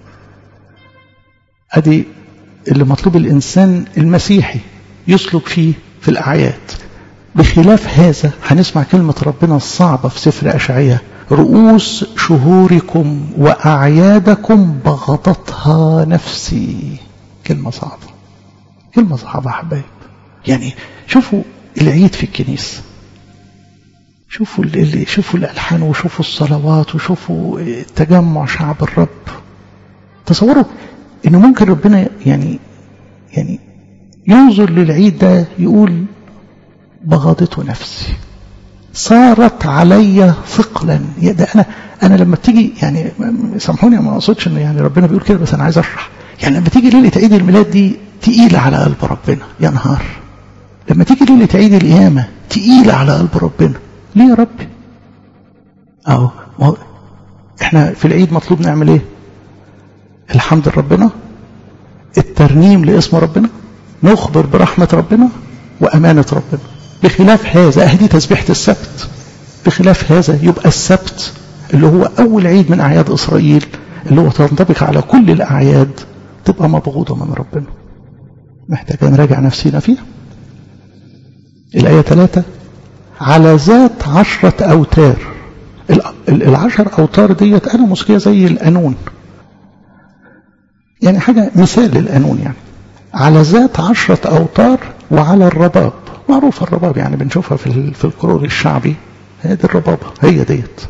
ادي اللي مطلوب الانسان المسيحي يسلك فيه في الاعياد بخلاف هذا هنسمع كلمة ربنا الصعبة في سفر أشعية رؤوس شهوركم وأعيادكم بغضتها نفسي كلمة صعبة كلمة صعبة حبايب يعني شوفوا العيد في الكنيسة شوفوا اللي شوفوا الألحان وشوفوا الصلوات وشوفوا تجمع شعب الرب تصوروا إنه ممكن ربنا يعني يعني ينظر للعيد ده يقول بغضته نفسي صارت علي ثقلا ده انا انا لما بتيجي يعني سامحوني ما اقصدش انه يعني ربنا بيقول كده بس انا عايز اشرح يعني لما تيجي ليله عيد الميلاد دي تقيله على قلب ربنا يا نهار لما تيجي ليله عيد القيامه تقيله على قلب ربنا ليه يا ربي اهو احنا في العيد مطلوب نعمل ايه الحمد لربنا الترنيم لاسم ربنا نخبر برحمه ربنا وامانه ربنا بخلاف هذا اهدي تسبيحة السبت بخلاف هذا يبقى السبت اللي هو أول عيد من أعياد إسرائيل اللي هو تنطبق على كل الأعياد تبقى مبغوضة من ربنا محتاج نراجع نفسينا فيها الآية ثلاثة على ذات عشرة أوتار العشر أوتار ديت أنا موسيقية زي القانون يعني حاجة مثال للقانون يعني على ذات عشرة أوتار وعلى الرباب معروف الرباب يعني بنشوفها في في القرور الشعبي هي دي الربابة هي ديت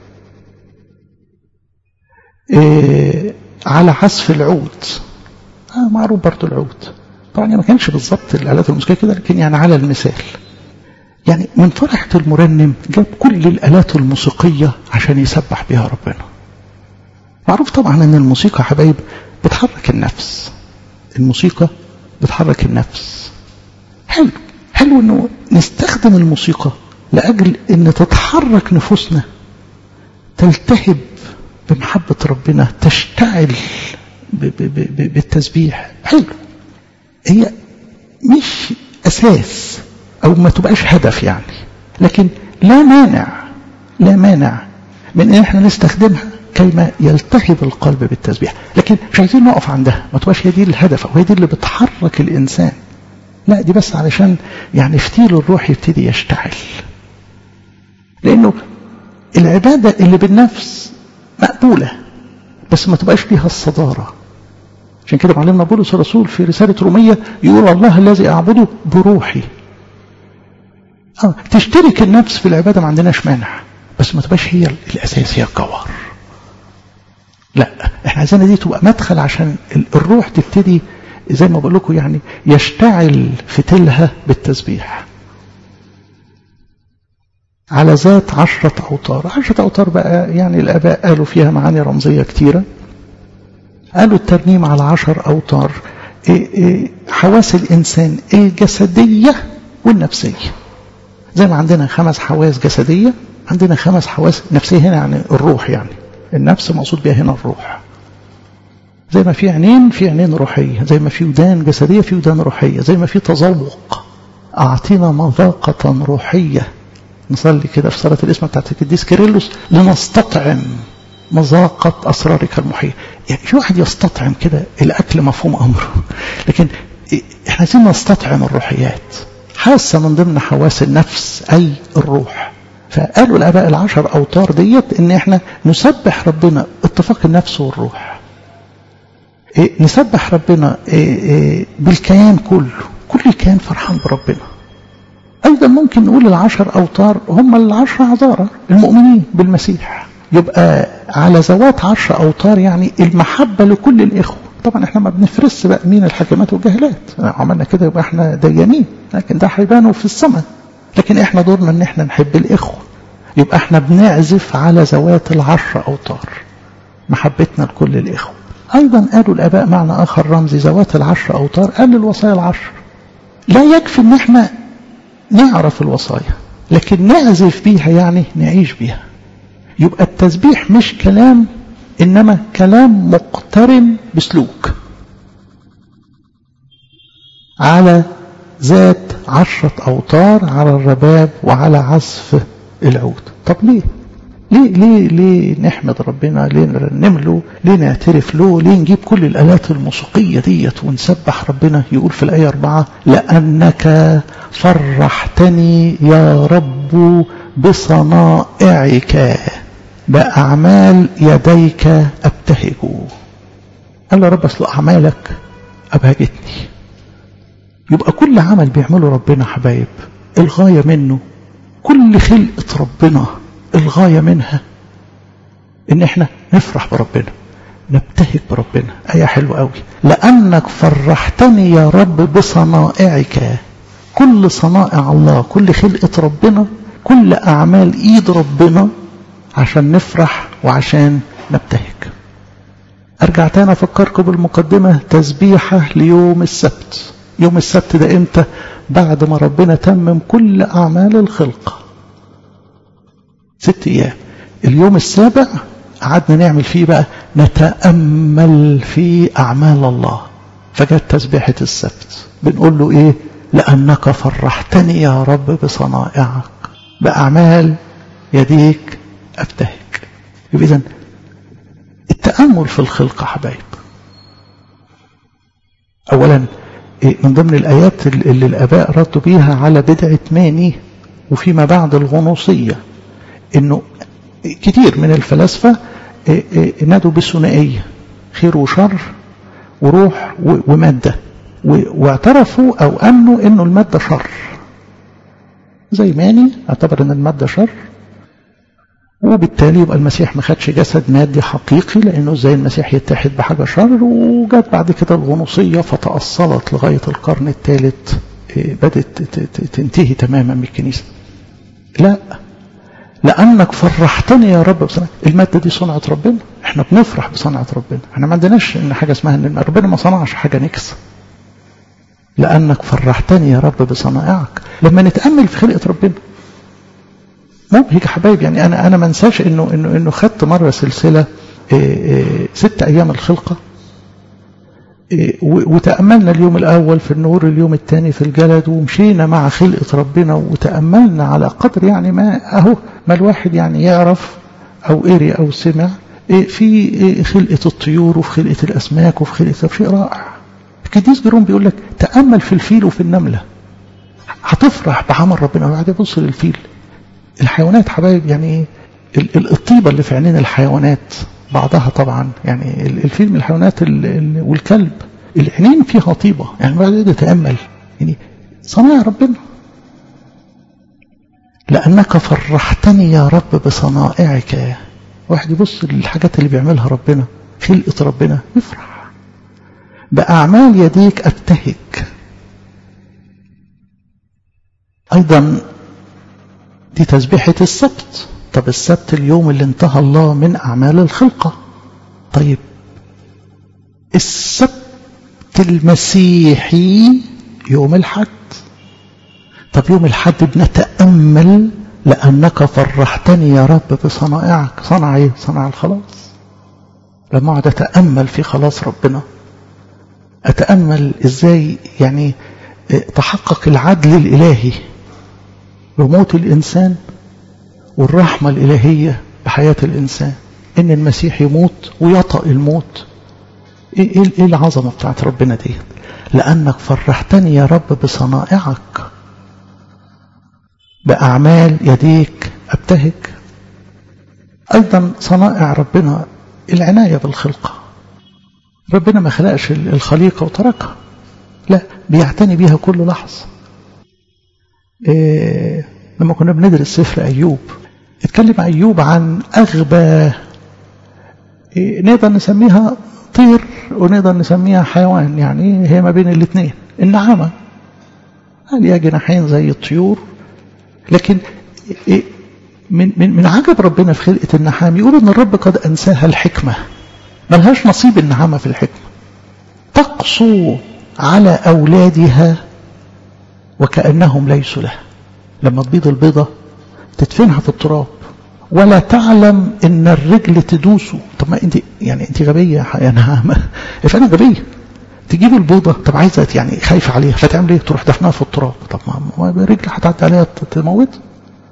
إيه على حذف العود آه معروف برضو العود طبعا ما كانش بالظبط الآلات الموسيقية كده لكن يعني على المثال يعني من فرحة المرنم جاب كل الآلات الموسيقية عشان يسبح بها ربنا معروف طبعا ان الموسيقى حبايب بتحرك النفس الموسيقى بتحرك النفس حلو حلو انه نستخدم الموسيقى لاجل ان تتحرك نفوسنا تلتهب بمحبة ربنا تشتعل ب ب ب بالتسبيح حلو هي مش اساس او ما تبقاش هدف يعني لكن لا مانع لا مانع من ان احنا نستخدمها كيما يلتهب القلب بالتسبيح لكن مش عايزين نقف عندها ما تبقاش هي دي الهدف او هي دي اللي بتحرك الانسان لا دي بس علشان يعني فتيل الروح يبتدي يشتعل لانه العبادة اللي بالنفس مقبولة بس ما تبقاش فيها الصدارة عشان كده معلمنا بولس الرسول في رسالة رومية يقول الله الذي أعبده بروحي آه تشترك النفس في العبادة ما عندناش مانع بس ما تبقاش هي الأساس هي الجوهر لا احنا عايزينها دي تبقى مدخل عشان الروح تبتدي زي ما بقول لكم يعني يشتعل فتلها بالتسبيح على ذات عشرة أوتار عشرة أوتار بقى يعني الآباء قالوا فيها معاني رمزية كتيرة قالوا الترنيم على عشر أوتار إيه إيه حواس الإنسان الجسدية والنفسية زي ما عندنا خمس حواس جسدية عندنا خمس حواس نفسية هنا يعني الروح يعني النفس مقصود بها هنا الروح زي ما في عينين في عينين روحية زي ما في ودان جسدية في ودان روحية زي ما في تذوق أعطينا مذاقة روحية نصلي كده في صلاة الاسم بتاعت القديس كيرلس لنستطعم مذاقة أسرارك المحية يعني في واحد يستطعم كده الأكل مفهوم أمره لكن احنا عايزين نستطعم الروحيات حاسة من ضمن حواس النفس أي الروح فقالوا الآباء العشر أوتار ديت إن احنا نسبح ربنا اتفاق النفس والروح إيه نسبح ربنا إيه إيه بالكيان كله كل الكيان فرحان بربنا أيضا ممكن نقول العشر أوتار هم العشر عذارى المؤمنين بالمسيح يبقى على ذوات عشر أوتار يعني المحبة لكل الإخوة طبعا احنا ما بنفرس بقى مين الحاكمات والجهلات عملنا كده يبقى احنا ديانين لكن ده هيبانوا في السماء لكن احنا دورنا ان احنا نحب الإخوة يبقى احنا بنعزف على ذوات العشر أوتار محبتنا لكل الإخوة أيضا قالوا الآباء معنى آخر رمزي ذوات العشر أوتار قال الوصايا العشر لا يكفي ان احنا نعرف الوصايا لكن نعزف بيها يعني نعيش بيها يبقى التسبيح مش كلام إنما كلام مقترن بسلوك على ذات عشرة أوتار على الرباب وعلى عزف العود طب ليه ليه ليه ليه نحمد ربنا ليه نرنم له ليه نعترف له ليه نجيب كل الآلات الموسيقية ديت ونسبح ربنا يقول في الآية أربعة لأنك فرحتني يا رب بصنائعك بأعمال يديك أبتهج قال له رب أصل أعمالك أبهجتني يبقى كل عمل بيعمله ربنا حبايب الغاية منه كل خلقة ربنا الغاية منها ان احنا نفرح بربنا نبتهج بربنا آية حلوة قوي لأنك فرحتني يا رب بصنائعك كل صنائع الله كل خلقة ربنا كل أعمال إيد ربنا عشان نفرح وعشان نبتهج أرجع تاني أفكركم بالمقدمة تسبيحة ليوم السبت يوم السبت ده إمتى بعد ما ربنا تمم كل أعمال الخلقة ست أيام اليوم السابع قعدنا نعمل فيه بقى نتأمل في أعمال الله فجت تسبيحة السبت بنقول له إيه لأنك فرحتني يا رب بصنائعك بأعمال يديك أبتهج إذا التأمل في الخلقة حبايب أولا من ضمن الآيات اللي الآباء ردوا بيها على بدعة ماني وفيما بعد الغنوصية إنه كتير من الفلاسفة نادوا بالثنائية خير وشر وروح ومادة واعترفوا أو أمنوا إنه المادة شر زي ماني اعتبر إن المادة شر وبالتالي يبقى المسيح ما خدش جسد مادي حقيقي لأنه زي المسيح يتحد بحاجة شر وجت بعد كده الغنوصية فتأصلت لغاية القرن الثالث بدت تنتهي تماما من الكنيسة لا لأنك فرحتني يا رب بصنعة المادة دي صنعة ربنا احنا بنفرح بصنعة ربنا احنا ما عندناش ان حاجة اسمها ان ربنا ما صنعش حاجة نكسة لأنك فرحتني يا رب بصنائعك لما نتأمل في خلقة ربنا مبهج يا حبايب يعني انا انا ما انساش انه انه انه خدت مره سلسله إيه إيه ست ايام الخلقه إيه وتاملنا اليوم الاول في النور اليوم الثاني في الجلد ومشينا مع خلقه ربنا وتاملنا على قدر يعني ما اهو ما الواحد يعني يعرف او قري او سمع في خلقه الطيور وفي خلقه الاسماك وفي خلقه شيء رائع القديس جيروم بيقول لك تامل في الفيل وفي النمله هتفرح بعمل ربنا وبعدين بص للفيل الحيوانات حبايب يعني الطيبة اللي في عينين الحيوانات بعضها طبعا يعني الفيل من الحيوانات والكلب العينين فيها طيبة يعني بعد يتأمل يعني صنايع ربنا لأنك فرحتني يا رب بصنائعك واحد يبص للحاجات اللي بيعملها ربنا خلقة ربنا يفرح بأعمال يديك أبتهج أيضا دي تسبيحة السبت طب السبت اليوم اللي انتهى الله من أعمال الخلقة طيب السبت المسيحي يوم الحد طب يوم الحد بنتأمل لأنك فرحتني يا رب بصنائعك صنع ايه صنع الخلاص لما اقعد أتأمل في خلاص ربنا أتأمل إزاي يعني تحقق العدل الإلهي بموت الإنسان والرحمة الإلهية بحياة الإنسان إن المسيح يموت ويطأ الموت إيه, إيه العظمة بتاعت ربنا دي لأنك فرحتني يا رب بصنائعك بأعمال يديك أبتهج أيضا صنائع ربنا العناية بالخلقة ربنا ما خلقش الخليقة وتركها لا بيعتني بيها كل لحظة إيه لما كنا بندرس سفر أيوب اتكلم أيوب عن أغبى إيه نقدر نسميها طير ونقدر نسميها حيوان يعني هي ما بين الاثنين النعامة ليها جناحين زي الطيور لكن إيه من, من, من عجب ربنا في خلقة النعام يقول ان الرب قد انساها الحكمة ملهاش نصيب النعامة في الحكمة تقسو على أولادها وكأنهم ليسوا لها لما تبيض البيضة تدفنها في التراب ولا تعلم ان الرجل تدوسه طب ما انت يعني انت غبية يا نعامة فانا غبية تجيب البيضة طب عايزة يعني خايفة عليها فتعمل ايه تروح دفنها في التراب طب ما رجل هتعدي عليها تموت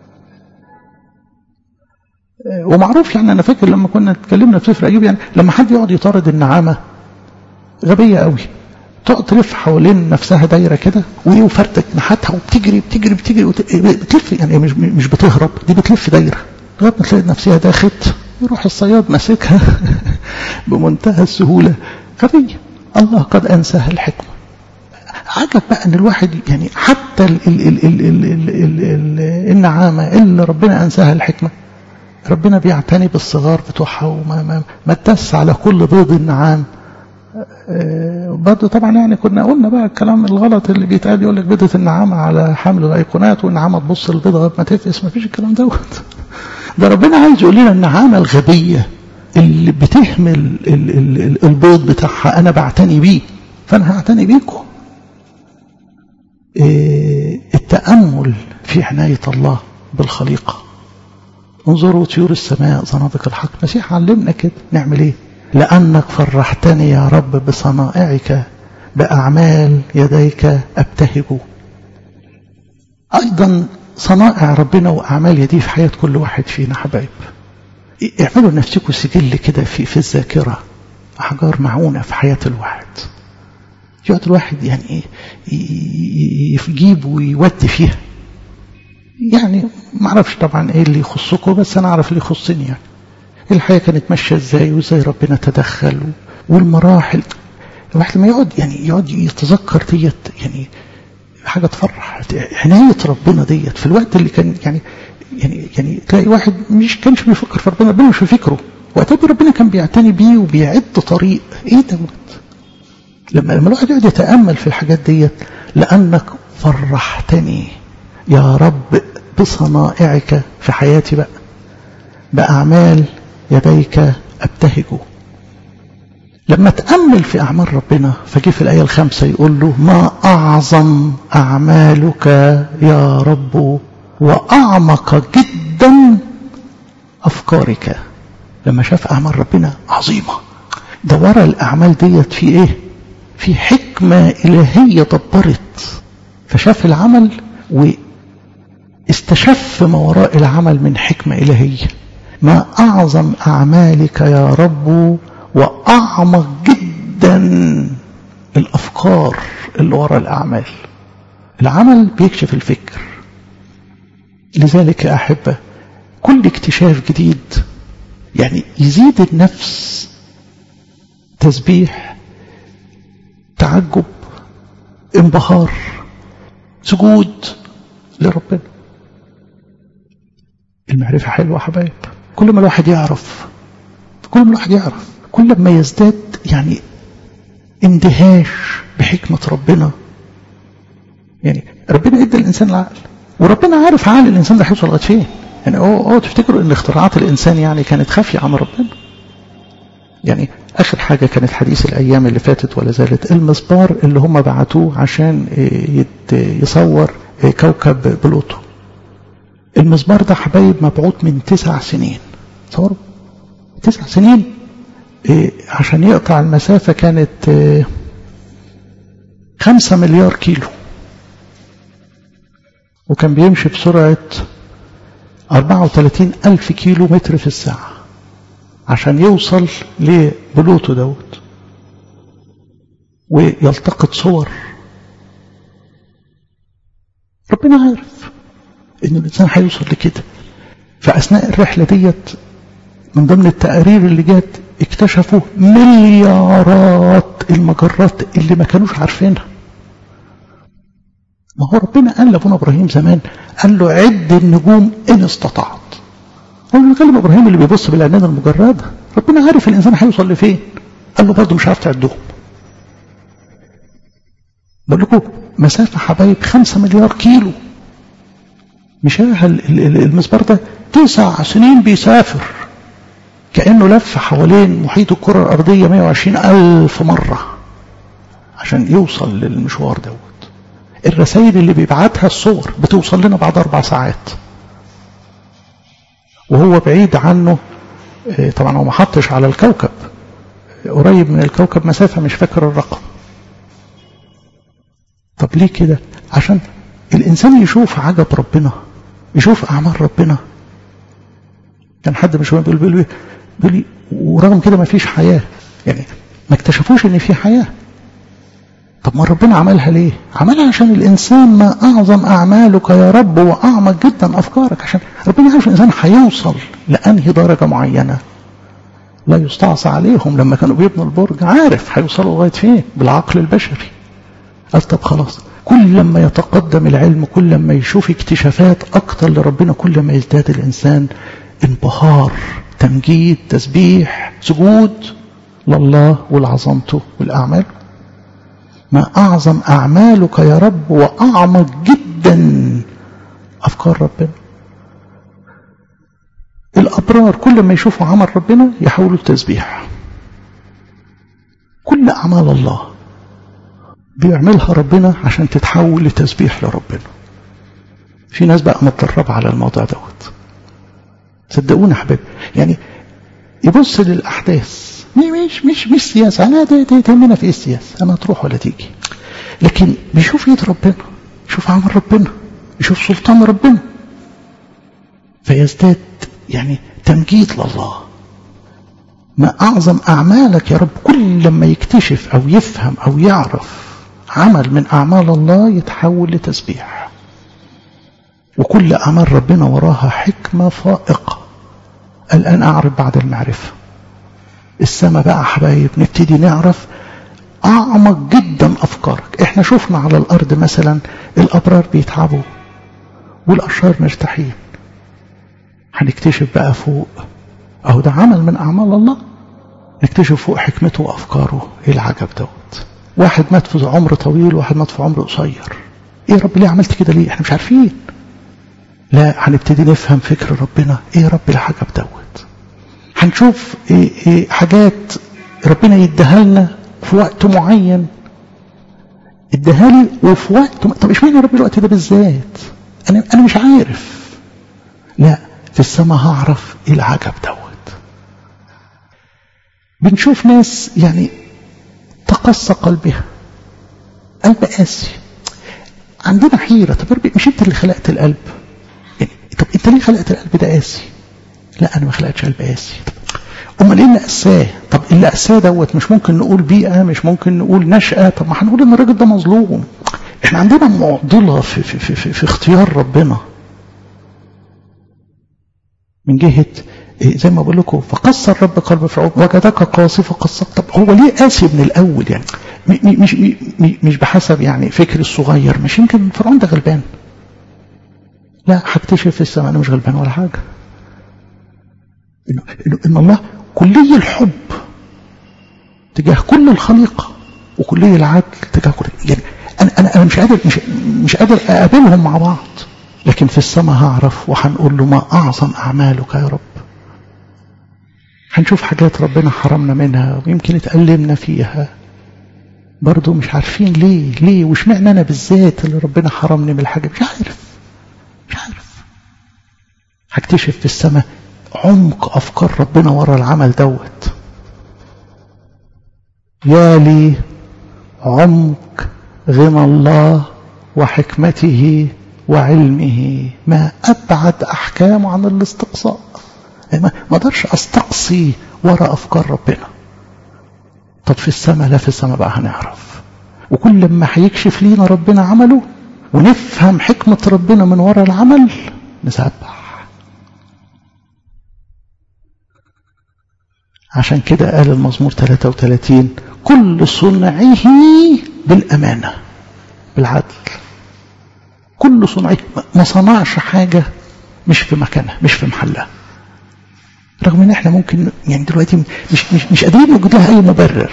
ومعروف يعني انا فاكر لما كنا اتكلمنا في سفر ايوب يعني لما حد يقعد يطارد النعامه غبيه قوي تقعد تلف حوالين نفسها دايره كده وايه وفردك جناحاتها وبتجري بتجري بتجري وت... بتلف يعني مش مش بتهرب دي بتلف دايره لغايه ما تلاقي نفسها داخت يروح الصياد ماسكها بمنتهى السهوله غبيه الله قد انساها الحكمه عجب بقى ان الواحد يعني حتى ال ال ال ال ال ال ال ال النعامه اللي ربنا انساها الحكمه ربنا بيعتني بالصغار بتوعها وما ما, ما تدس على كل بيض النعام أه برضه طبعا يعني كنا قلنا بقى الكلام الغلط اللي بيتقال يقول لك بيضة النعامة على حمل الايقونات والنعامة تبص البيضة ما تفقس ما فيش الكلام دوت ده ربنا عايز يقول لنا النعامة الغبية اللي بتهمل ال ال ال البيض بتاعها انا بعتني بيه فانا هعتني بيكم أه التأمل في عناية الله بالخليقه انظروا طيور السماء زنادق الحق المسيح علمنا كده نعمل ايه لأنك فرحتني يا رب بصنائعك بأعمال يديك أبتهج أيضا صنائع ربنا وأعمال يديه في حياة كل واحد فينا حبايب اعملوا لنفسكم سجل كده في في الذاكرة أحجار معونة في حياة الواحد يقعد الواحد يعني يجيب ويودي فيها يعني ما اعرفش طبعا ايه اللي يخصكم بس انا اعرف اللي يخصني يعني الحياه كانت ماشيه ازاي وازاي ربنا تدخل والمراحل الواحد لما يقعد يعني يقعد يتذكر ديت يعني حاجه تفرح عنايه ربنا ديت في الوقت اللي كان يعني يعني يعني تلاقي واحد مش كانش بيفكر في ربنا ربنا مش في فكره وقتها ربنا كان بيعتني بيه وبيعد طريق ايه دوت لما لما الواحد يقعد يتامل في الحاجات ديت لانك فرحتني يا رب بصنائعك في حياتي بقى بأعمال يديك أبتهج لما تأمل في أعمال ربنا فجي في الآية الخامسة يقول له ما أعظم أعمالك يا رب وأعمق جدا أفكارك لما شاف أعمال ربنا عظيمة ده ورا الأعمال ديت في إيه في حكمة إلهية دبرت فشاف العمل و استشف ما وراء العمل من حكمة إلهية ما أعظم أعمالك يا رب وأعمق جدا الأفكار اللي وراء الأعمال العمل بيكشف الفكر لذلك يا أحبة كل اكتشاف جديد يعني يزيد النفس تسبيح تعجب انبهار سجود لربنا المعرفة حلوة حبايب كل ما الواحد يعرف كل ما الواحد يعرف كل ما يزداد يعني اندهاش بحكمة ربنا يعني ربنا ادى الانسان العقل وربنا عارف عقل الانسان ده هيوصل لغايه فين يعني اوعوا تفتكروا ان اختراعات الانسان يعني كانت خافيه عن ربنا يعني اخر حاجه كانت حديث الايام اللي فاتت ولا زالت المسبار اللي هم بعتوه عشان يصور كوكب بلوتو المسبار ده حبايب مبعوث من تسع سنين تصوروا تسع سنين إيه عشان يقطع المسافة كانت إيه خمسة مليار كيلو وكان بيمشي بسرعة 34 ألف كيلو متر في الساعة عشان يوصل لبلوتو دوت ويلتقط صور ربنا عارف ان الانسان هيوصل لكده فاثناء الرحله ديت من ضمن التقارير اللي جت اكتشفوا مليارات المجرات اللي ما كانوش عارفينها ما هو ربنا قال لابونا ابراهيم زمان قال له عد النجوم ان استطعت هو بيكلم ابراهيم اللي بيبص بالعينين المجرده ربنا عارف الانسان هيوصل لفين قال له برضه مش عارف تعدهم بقول لكم مسافه حبايب خمسة مليار كيلو مشاها المسبار ده تسع سنين بيسافر كأنه لف حوالين محيط الكرة الأرضية 120 ألف مرة عشان يوصل للمشوار دوت الرسائل اللي بيبعتها الصور بتوصل لنا بعد أربع ساعات وهو بعيد عنه طبعا هو ما حطش على الكوكب قريب من الكوكب مسافة مش فاكر الرقم طب ليه كده عشان الإنسان يشوف عجب ربنا يشوف أعمال ربنا كان حد مش بيقول بيقول بيقول ورغم كده ما فيش حياة يعني ما اكتشفوش ان في حياة طب ما ربنا عملها ليه عملها عشان الإنسان ما أعظم أعمالك يا رب وأعمق جدا أفكارك عشان ربنا عارف الإنسان هيوصل لأنهي درجة معينة لا يستعصى عليهم لما كانوا بيبنوا البرج عارف هيوصلوا لغاية فين بالعقل البشري قال طب خلاص كل لما يتقدم العلم كل لما يشوف اكتشافات أكتر لربنا كل ما يزداد الإنسان انبهار تمجيد تسبيح سجود لله ولعظمته والأعمال ما أعظم أعمالك يا رب وأعمق جدا أفكار ربنا الأبرار كل ما يشوفوا عمل ربنا يحولوا التسبيح كل أعمال الله بيعملها ربنا عشان تتحول لتسبيح لربنا في ناس بقى متدربة على الموضوع دوت صدقونا حبيبي يعني يبص للأحداث مش مش مش سياسة أنا تهمنا في إيه السياسة أنا تروح ولا تيجي لكن بيشوف يد ربنا يشوف عمل ربنا يشوف سلطان ربنا فيزداد يعني تمجيد لله ما أعظم أعمالك يا رب كل لما يكتشف أو يفهم أو يعرف عمل من أعمال الله يتحول لتسبيح وكل أعمال ربنا وراها حكمة فائقة الآن أعرف بعد المعرفة السماء بقى حبايب نبتدي نعرف أعمق جدا أفكارك إحنا شفنا على الأرض مثلا الأبرار بيتعبوا والأشرار مرتاحين هنكتشف بقى فوق أهو ده عمل من أعمال الله نكتشف فوق حكمته وأفكاره إيه العجب دوت واحد مات في عمر طويل وواحد مات في عمر قصير إيه يا رب ليه عملت كده ليه إحنا مش عارفين لا هنبتدي نفهم فكر ربنا إيه يا رب العجب دوت هنشوف إيه إيه حاجات ربنا يديها لنا في وقت معين اديها لي وفي وقت طب اشمعنى يا رب الوقت ده بالذات انا انا مش عارف لا في السماء هعرف ايه العجب دوت بنشوف ناس يعني تقسى قلبها قلب قاسي عندنا حيرة طب ربي مش انت اللي خلقت القلب يعني طب انت ليه خلقت القلب ده قاسي لا انا ما خلقتش قلب قاسي امال ايه اللي قساه طب اللي قساه دوت مش ممكن نقول بيئه مش ممكن نقول نشأة طب ما هنقول ان الراجل ده مظلوم احنا عندنا معضله في, في, في, في, في اختيار ربنا من جهه إيه زي ما بقول لكم فقص الرب قلب فرعون وجدك قاسي فقصت طب هو ليه قاسي من الاول يعني مش مش بحسب يعني فكري الصغير مش يمكن فرعون ده غلبان لا هكتشف في السماء انا مش غلبان ولا حاجه إنه, إنه إن الله كلي الحب تجاه كل الخليقة وكلي العدل تجاه كل يعني أنا أنا أنا مش قادر مش مش قادر أقابلهم مع بعض لكن في السماء هعرف وهنقول له ما أعظم أعمالك يا رب هنشوف حاجات ربنا حرمنا منها ويمكن اتألمنا فيها برضه مش عارفين ليه ليه واشمعنى أنا بالذات اللي ربنا حرمني من الحاجة مش عارف مش عارف هكتشف في السماء عمق أفكار ربنا ورا العمل دوت يا لي عمق غنى الله وحكمته وعلمه ما أبعد أحكامه عن الاستقصاء ما اقدرش أستقصي ورا أفكار ربنا طب في السماء لا في السماء بقى هنعرف وكل ما هيكشف لينا ربنا عمله ونفهم حكمة ربنا من ورا العمل نسبح عشان كده قال المزمور 33 كل صنعه بالأمانة بالعدل كل صنعه ما صنعش حاجة مش في مكانها مش في محلها رغم ان احنا ممكن يعني دلوقتي مش مش مش قادرين نوجد لها اي مبرر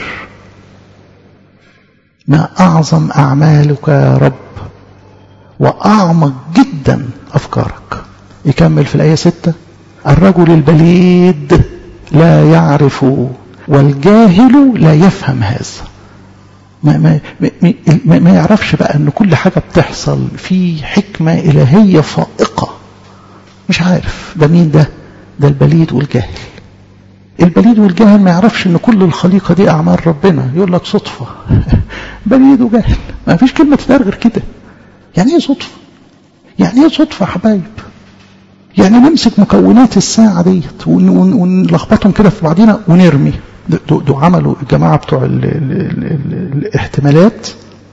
ما اعظم اعمالك يا رب واعمق جدا افكارك يكمل في الايه 6 الرجل البليد لا يعرف والجاهل لا يفهم هذا ما, ما, ما, ما يعرفش بقى ان كل حاجة بتحصل في حكمة إلهية فائقة مش عارف ده مين ده ده البليد والجاهل البليد والجاهل ما يعرفش ان كل الخليقة دي اعمال ربنا يقول لك صدفة بليد وجاهل ما فيش كلمة تتقال غير كده يعني ايه صدفة يعني ايه صدفة يا حبايب يعني نمسك مكونات الساعة ديت ونلخبطهم كده في بعضينا ونرمي دول عملوا الجماعة بتوع ال ال ال ال الاحتمالات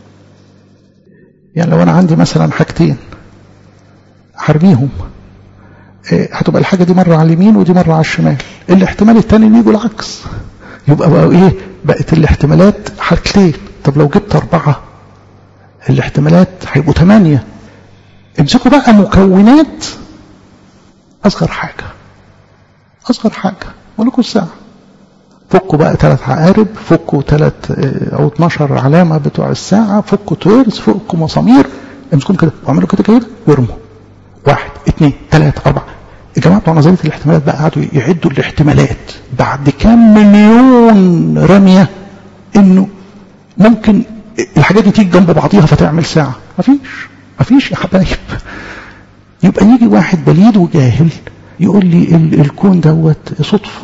يعني لو أنا عندي مثلا حاجتين هرميهم هتبقى الحاجة دي مرة على اليمين ودي مرة على الشمال الاحتمال التاني يجوا العكس يبقى بقى ايه بقت الاحتمالات حاجتين طب لو جبت أربعة الاحتمالات هيبقوا ثمانية امسكوا بقى مكونات أصغر حاجة أصغر حاجة ولكم الساعة فكوا بقى ثلاث عقارب فكوا ثلاث أو 12 علامة بتوع الساعة فكوا تويرز فكوا مسامير امسكوا كده واعملوا كده كده وارموا واحد اثنين ثلاثة أربعة الجماعة بتوع نظرية الاحتمالات بقى قعدوا يعدوا الاحتمالات بعد كام مليون رمية إنه ممكن الحاجات دي تيجي جنب بعضيها فتعمل ساعة مفيش مفيش يا حبايب يبقى يجي واحد بليد وجاهل يقول لي الكون دوت صدفة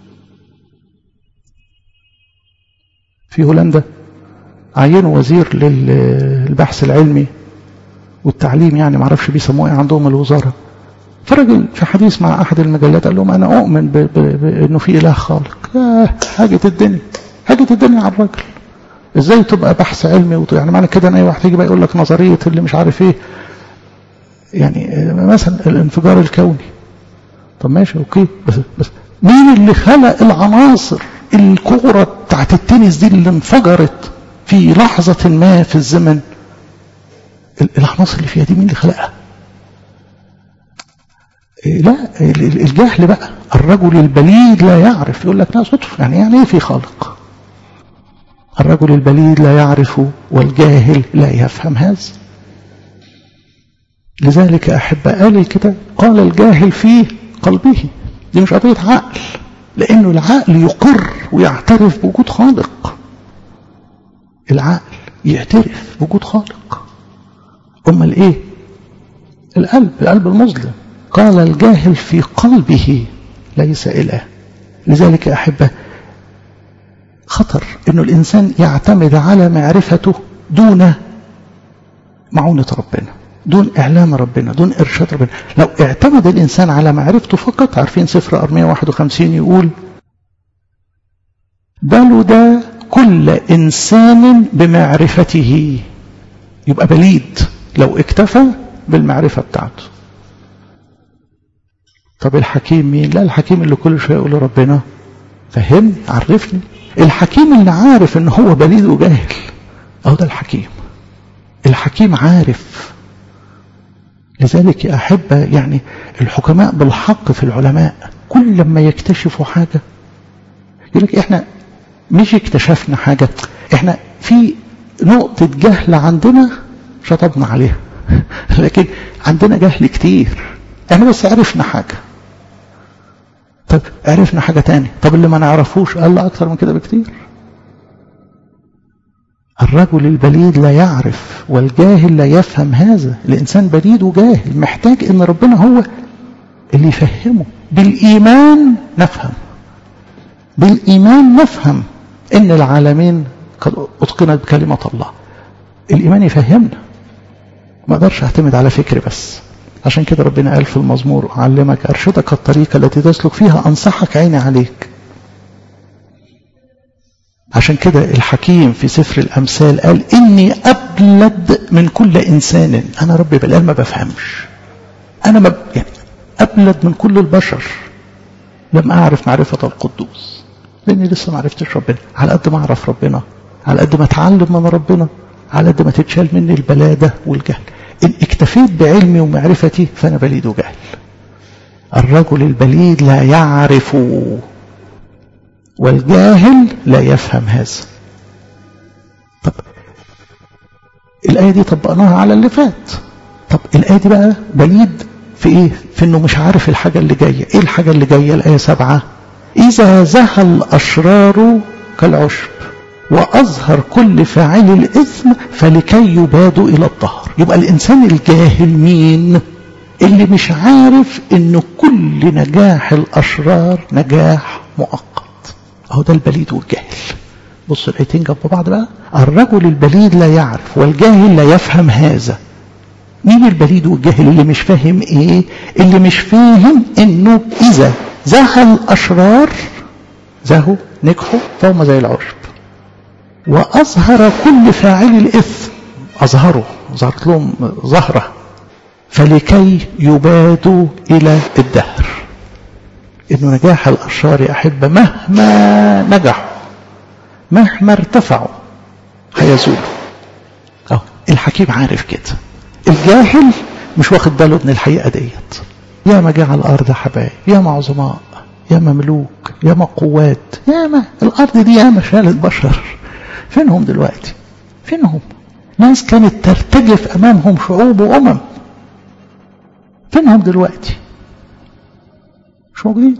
في هولندا عينوا وزير للبحث العلمي والتعليم يعني ما اعرفش بيسموه ايه عندهم الوزاره فرجل في حديث مع احد المجلات قال لهم انا اؤمن بانه في اله خالق يا حاجه الدنيا حاجه الدنيا على الراجل ازاي تبقى بحث علمي وط... يعني معنى كده ان اي واحد يجي بقى يقول لك نظريه اللي مش عارف ايه يعني مثلا الانفجار الكوني طب ماشي اوكي بس بس مين اللي خلق العناصر الكوره بتاعت التنس دي اللي انفجرت في لحظه ما في الزمن العناصر اللي فيها دي مين اللي خلقها لا الجهل بقى الرجل البليد لا يعرف يقول لك لا صدفة يعني يعني ايه في خالق الرجل البليد لا يعرف والجاهل لا يفهم هذا لذلك أحب قال الكتاب قال الجاهل في قلبه دي مش قضية عقل لأنه العقل يقر ويعترف بوجود خالق العقل يعترف بوجود خالق أمال إيه القلب القلب المظلم قال الجاهل في قلبه ليس إله لذلك أحبه خطر أنه الإنسان يعتمد على معرفته دون معونة ربنا دون إعلام ربنا دون إرشاد ربنا لو اعتمد الإنسان على معرفته فقط عارفين سفر أرمية 51 يقول بلد كل إنسان بمعرفته يبقى بليد لو اكتفى بالمعرفة بتاعته طب الحكيم مين لا الحكيم اللي كل شوية يقول ربنا فهمني عرفني الحكيم اللي عارف ان هو بليد وجاهل اهو ده الحكيم الحكيم عارف لذلك يا أحبة يعني الحكماء بالحق في العلماء كل لما يكتشفوا حاجة يقول لك احنا مش اكتشفنا حاجة احنا في نقطة جهل عندنا شطبنا عليها لكن عندنا جهل كتير احنا بس عرفنا حاجة طب عرفنا حاجة تاني طب اللي ما نعرفوش قال له أكتر من كده بكتير الرجل البليد لا يعرف والجاهل لا يفهم هذا الإنسان بليد وجاهل محتاج إن ربنا هو اللي يفهمه بالإيمان نفهم بالإيمان نفهم إن العالمين قد أتقنت بكلمة الله الإيمان يفهمنا ما أقدرش أعتمد على فكري بس عشان كده ربنا قال في المزمور أعلمك أرشدك الطريقة التي تسلك فيها أنصحك عيني عليك عشان كده الحكيم في سفر الأمثال قال إني أبلد من كل إنسان أنا ربي بالقلب ما بفهمش أنا ما يعني أبلد من كل البشر لم أعرف معرفة القدوس لأني لسه ما عرفتش ربنا على قد ما أعرف ربنا على قد ما أتعلم من ربنا على قد ما تتشال مني البلادة والجهل إن اكتفيت بعلمي ومعرفتي فأنا بليد وجهل الرجل البليد لا يعرف والجاهل لا يفهم هذا طب الآية دي طبقناها على اللي فات طب الآية دي بقى بليد في إيه في إنه مش عارف الحاجة اللي جاية إيه الحاجة اللي جاية الآية سبعة إذا زهى الأشرار كالعشب وأظهر كل فاعل الإثم فلكي يبادوا إلى الظهر يبقى الإنسان الجاهل مين اللي مش عارف إن كل نجاح الأشرار نجاح مؤقت اهو ده البليد والجاهل بص الايتين جنب بعض بقى الرجل البليد لا يعرف والجاهل لا يفهم هذا مين البليد والجاهل اللي مش فاهم ايه اللي مش فاهم انه اذا زهى الاشرار زهوا نجحوا فهم زي العشب واظهر كل فاعل الاثم اظهروا ظهرت لهم ظهره فلكي يبادوا الى الدهر انه نجاح الاشرار يا احبه مهما نجحوا مهما ارتفعوا هيزولوا اهو الحكيم عارف كده الجاهل مش واخد باله من الحقيقه ديت يا ما جه على الارض حبايب يا ما عظماء يا ما ملوك يا ما قوات يا ما الارض دي يا ما شالت بشر فينهم دلوقتي فينهم ناس كانت ترتجف امامهم شعوب وامم فينهم دلوقتي مش موجودين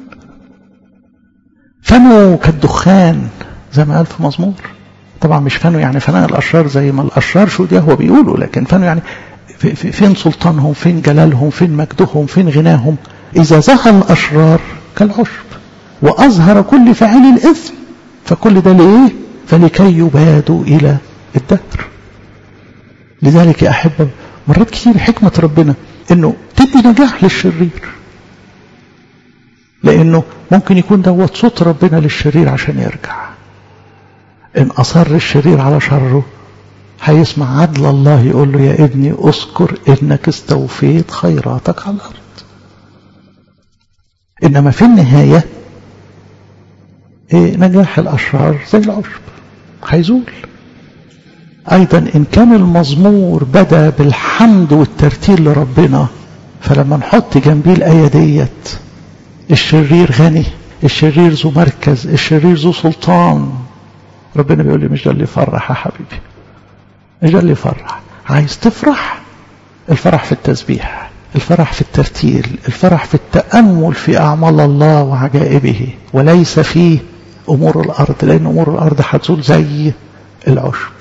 فنوا كالدخان زي ما قال في مزمور طبعا مش فنوا يعني فناء الاشرار زي ما الاشرار شو دي هو بيقولوا لكن فنوا يعني في في فين سلطانهم فين جلالهم فين مجدهم فين غناهم اذا زهى الاشرار كالعشب واظهر كل فاعل الاثم فكل ده لايه فلكي يبادوا الى الدهر لذلك يا احبه مرات كتير حكمه ربنا انه تدي نجاح للشرير لانه ممكن يكون دوت صوت ربنا للشرير عشان يرجع ان اصر الشرير على شره هيسمع عدل الله يقول له يا ابني اذكر انك استوفيت خيراتك على الارض انما في النهايه إيه نجاح الاشرار زي العشب هيزول ايضا ان كان المزمور بدا بالحمد والترتيل لربنا فلما نحط جنبيه الايه ديت الشرير غني الشرير ذو مركز الشرير ذو سلطان ربنا بيقول لي مش ده اللي يفرح يا حبيبي مش ده اللي يفرح عايز تفرح الفرح في التسبيح الفرح في الترتيل الفرح في التأمل في أعمال الله وعجائبه وليس في أمور الأرض لأن أمور الأرض هتزول زي العشب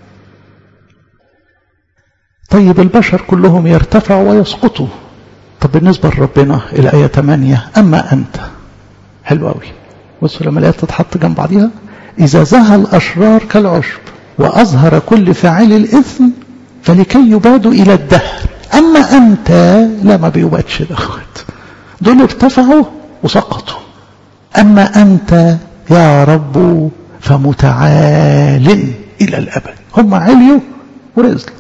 طيب البشر كلهم يرتفعوا ويسقطوا طب بالنسبة لربنا الآية 8 أما أنت حلو قوي بصوا لما الآية تتحط جنب بعضيها إذا زهى الأشرار كالعشب وأظهر كل فاعل الإثم فلكي يبادوا إلى الدهر أما أنت لا ما بيبادش دوت دول ارتفعوا وسقطوا أما أنت يا رب فمتعال إلى الأبد هم عليوا ورزق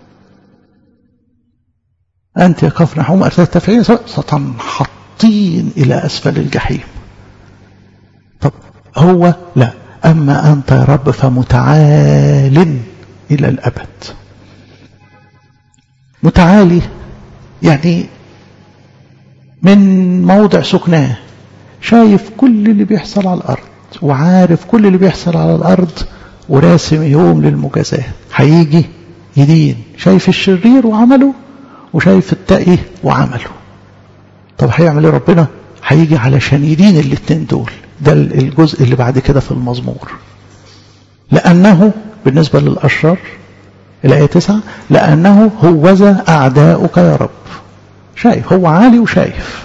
أنت يا كفر نحوم أرسلت فعين ستنحطين إلى أسفل الجحيم طب هو لا أما أنت يا رب فمتعال إلى الأبد متعالي يعني من موضع سكناه شايف كل اللي بيحصل على الأرض وعارف كل اللي بيحصل على الأرض وراسم يوم للمجازاة هيجي يدين شايف الشرير وعمله وشايف التقي وعمله طب هيعمل ايه ربنا هيجي علشان يدين الاتنين دول ده الجزء اللي بعد كده في المزمور لأنه بالنسبة للأشرار الآية تسعة لأنه هوذا أعداؤك يا رب شايف هو عالي وشايف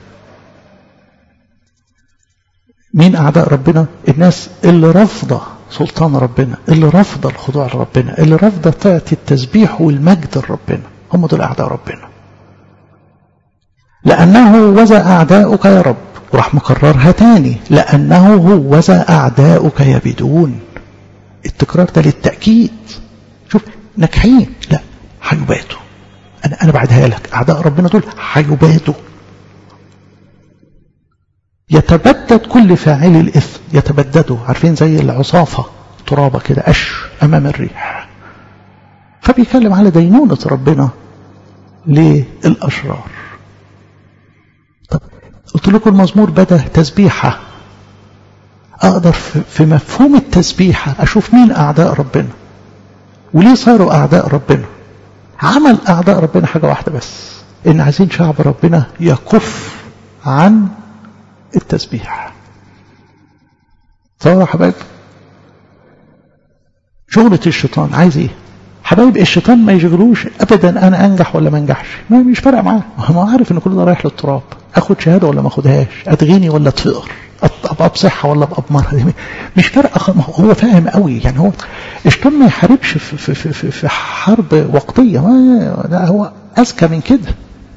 مين أعداء ربنا الناس اللي رافضة سلطان ربنا اللي رافضة الخضوع لربنا اللي رافضة تعطي التسبيح والمجد لربنا هم دول أعداء ربنا لأنه هوذا أعداؤك يا رب وراح مكررها تاني لأنه هوذا أعداؤك يبدون التكرار ده للتأكيد شوف ناجحين لا هيباتوا أنا أنا بعدها لك أعداء ربنا دول هيباتوا يتبدد كل فاعل الإثم يتبددوا عارفين زي العصافة ترابة كده قش أمام الريح فبيتكلم على دينونة ربنا للأشرار طب قلت لكم المزمور بدأ تسبيحة أقدر في مفهوم التسبيحة أشوف مين أعداء ربنا وليه صاروا أعداء ربنا عمل أعداء ربنا حاجة واحدة بس إن عايزين شعب ربنا يكف عن التسبيح صار حبايب شغلة الشيطان عايز ايه حبايب الشيطان ما يشغلوش ابدا انا انجح ولا ما انجحش ما مش فارق معاه هو عارف ان كل ده رايح للتراب اخد شهاده ولا ما اخدهاش اتغني ولا اتفقر ابقى بصحه ولا ابقى بمرض مش فارقه هو فاهم قوي يعني هو الشيطان ما يحاربش في, في, في, في حرب وقتيه ده هو اذكى من كده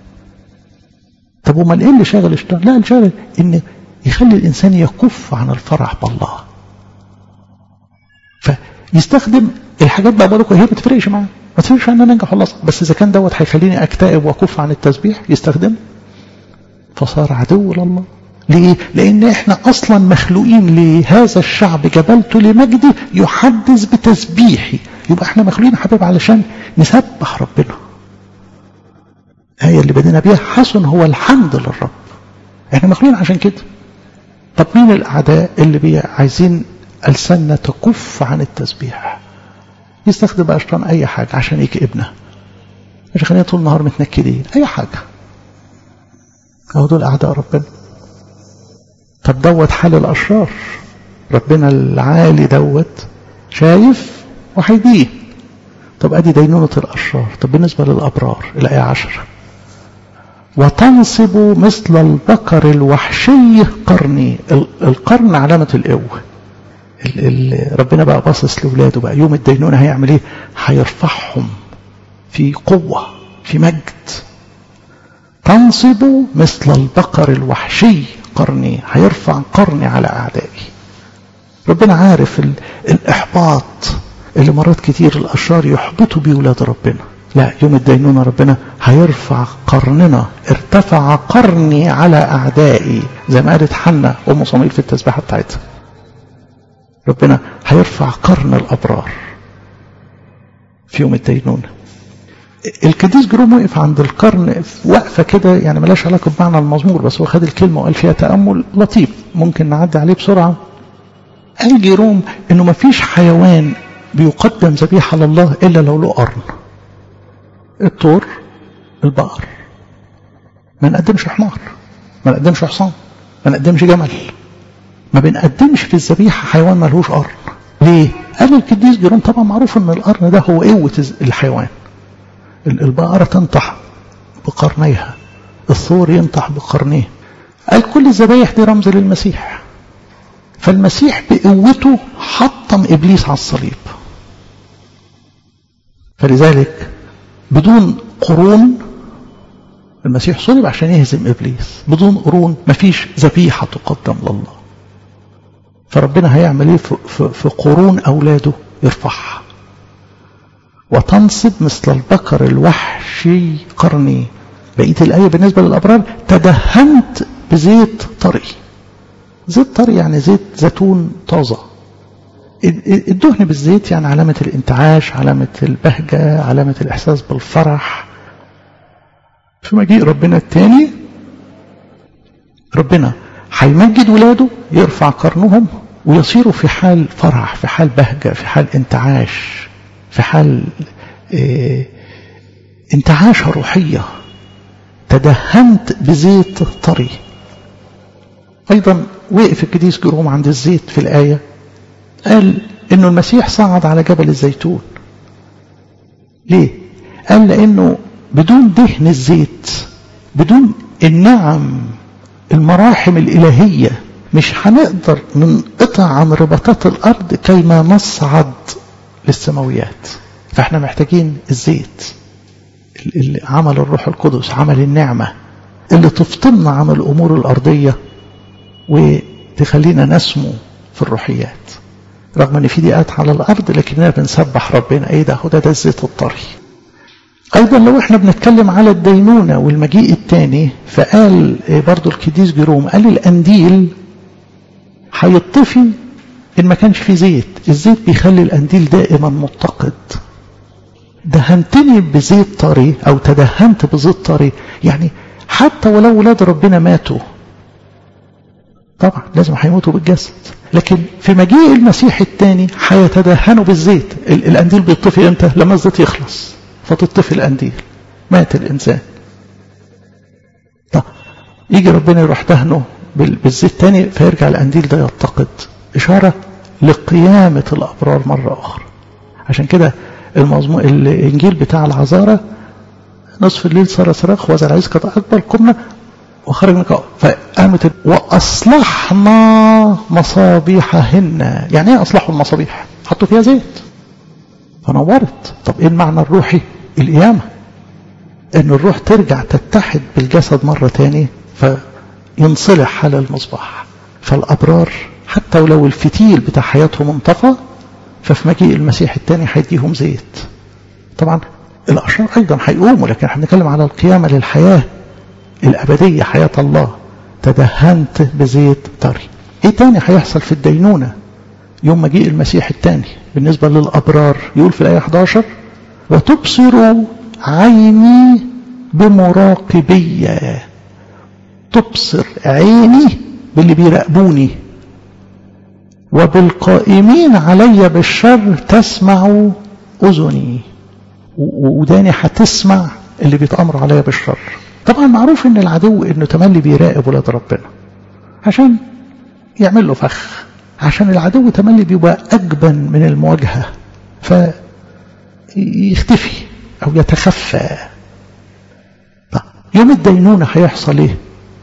طب امال ايه اللي شاغل الشيطان؟ لا الشاغل ان يخلي الانسان يكف عن الفرح بالله فيستخدم الحاجات بقى بقول هي ما تفرقش معاه ما تفرقش ان انا انجح ولا بس اذا كان دوت هيخليني اكتئب واكف عن التسبيح يستخدمه فصار عدو لله ليه؟ لأن احنا أصلا مخلوقين لهذا الشعب جبلته لمجده يحدث بتسبيحي يبقى احنا مخلوقين حبيب علشان نسبح ربنا هي اللي بدينا بيها حسن هو الحمد للرب احنا مخلوقين عشان كده طب مين الأعداء اللي بي عايزين ألسنة تكف عن التسبيح يستخدم بقى شيطان أي حاجة عشان يكئبنا عشان خلينا طول النهار متنكدين أي حاجة أهو دول أعداء ربنا طب دوت حال الأشرار ربنا العالي دوت شايف وهيدين طب أدي دينونة الأشرار طب بالنسبة للأبرار الآية عشرة وتنصب مثل البقر الوحشي قرني القرن علامة القوة ربنا بقى باصص لولاده بقى يوم الدينونة هيعمل ايه هيرفعهم في قوة في مجد تنصب مثل البقر الوحشي قرني هيرفع قرني على أعدائي ربنا عارف الإحباط اللي مرات كتير الأشرار يحبطوا بيه ولاد ربنا لا يوم الدينونة ربنا هيرفع قرننا ارتفع قرني على أعدائي زي ما قالت حنا أم صميل في التسبيحة بتاعتها ربنا هيرفع قرن الأبرار في يوم الدينونة القديس جروم وقف عند القرن وقفة كده يعني ملاش علاقة بمعنى المزمور بس هو خد الكلمة وقال فيها تأمل لطيف ممكن نعدي عليه بسرعة قال جيروم انه ما فيش حيوان بيقدم ذبيحة لله الا لو له قرن الطور البقر ما نقدمش حمار ما نقدمش حصان ما نقدمش جمل ما بنقدمش في الذبيحة حيوان ملهوش قرن ليه؟ قال القديس جيروم طبعا معروف ان القرن ده هو قوة الحيوان البقرة تنطح بقرنيها الثور ينطح بقرنيه قال كل الذبايح دي رمز للمسيح فالمسيح بقوته حطم إبليس على الصليب فلذلك بدون قرون المسيح صلب عشان يهزم إبليس بدون قرون مفيش ذبيحة تقدم لله فربنا هيعمل ايه في قرون أولاده يرفعها وتنصب مثل البقر الوحشي قرني بقية الآية بالنسبة للأبرار تدهنت بزيت طري زيت طري يعني زيت زيتون طازة الدهن بالزيت يعني علامة الانتعاش علامة البهجة علامة الإحساس بالفرح في مجيء ربنا التاني ربنا هيمجد ولاده يرفع قرنهم ويصيروا في حال فرح في حال بهجة في حال انتعاش في حال اه انتعاشة روحية تدهنت بزيت طري أيضا وقف القديس جروم عند الزيت في الآية قال إنه المسيح صعد على جبل الزيتون ليه؟ قال لأنه بدون دهن الزيت بدون النعم المراحم الإلهية مش هنقدر ننقطع عن رباطات الأرض كيما نصعد للسماويات فاحنا محتاجين الزيت اللي عمل الروح القدس عمل النعمة اللي تفطمنا عن الأمور الأرضية وتخلينا نسمو في الروحيات رغم ان في ضيقات على الارض لكننا بنسبح ربنا ايه ده هو ده, ده الزيت الطري ايضا لو احنا بنتكلم على الدينونة والمجيء الثاني فقال برضو القديس جيروم قال القنديل هيطفي ان ما كانش فيه زيت الزيت بيخلي القنديل دائما متقد دهنتني بزيت طري او تدهنت بزيت طري يعني حتى ولو ولاد ربنا ماتوا طبعا لازم هيموتوا بالجسد لكن في مجيء المسيح الثاني هيتدهنوا بالزيت القنديل بيطفي امتى لما الزيت يخلص فتطفي القنديل مات الانسان طب يجي ربنا يروح دهنه بالزيت تاني فيرجع القنديل ده يتقد اشاره لقيامه الابرار مره اخرى عشان كده المضمون الانجيل بتاع العذاره نصف الليل صار صراخ وذا العزكة اكبر قمنا وخرج من الكهف فقامت واصلحنا مصابيحهن يعني ايه اصلحوا المصابيح حطوا فيها زيت فنورت طب ايه المعنى الروحي القيامه ان الروح ترجع تتحد بالجسد مرة تاني فينصلح على المصباح فالأبرار حتى ولو الفتيل بتاع حياتهم انطفى ففي مجيء المسيح التاني هيديهم زيت طبعا الأشرار أيضا هيقوموا لكن احنا بنتكلم على القيامة للحياة الأبدية حياة الله تدهنت بزيت طري ايه تاني هيحصل في الدينونة يوم مجيء المسيح التاني بالنسبة للأبرار يقول في الآية 11 وتبصر عيني بمراقبية تبصر عيني باللي بيراقبوني وبالقائمين علي بالشر تسمع أذني وداني هتسمع اللي بيتأمر عليا بالشر طبعا معروف ان العدو انه تملي بيراقب ولاد ربنا عشان يعمل له فخ عشان العدو تملي بيبقى أجبن من المواجهة فيختفي أو يتخفى طيب يوم الدينونة هيحصل ايه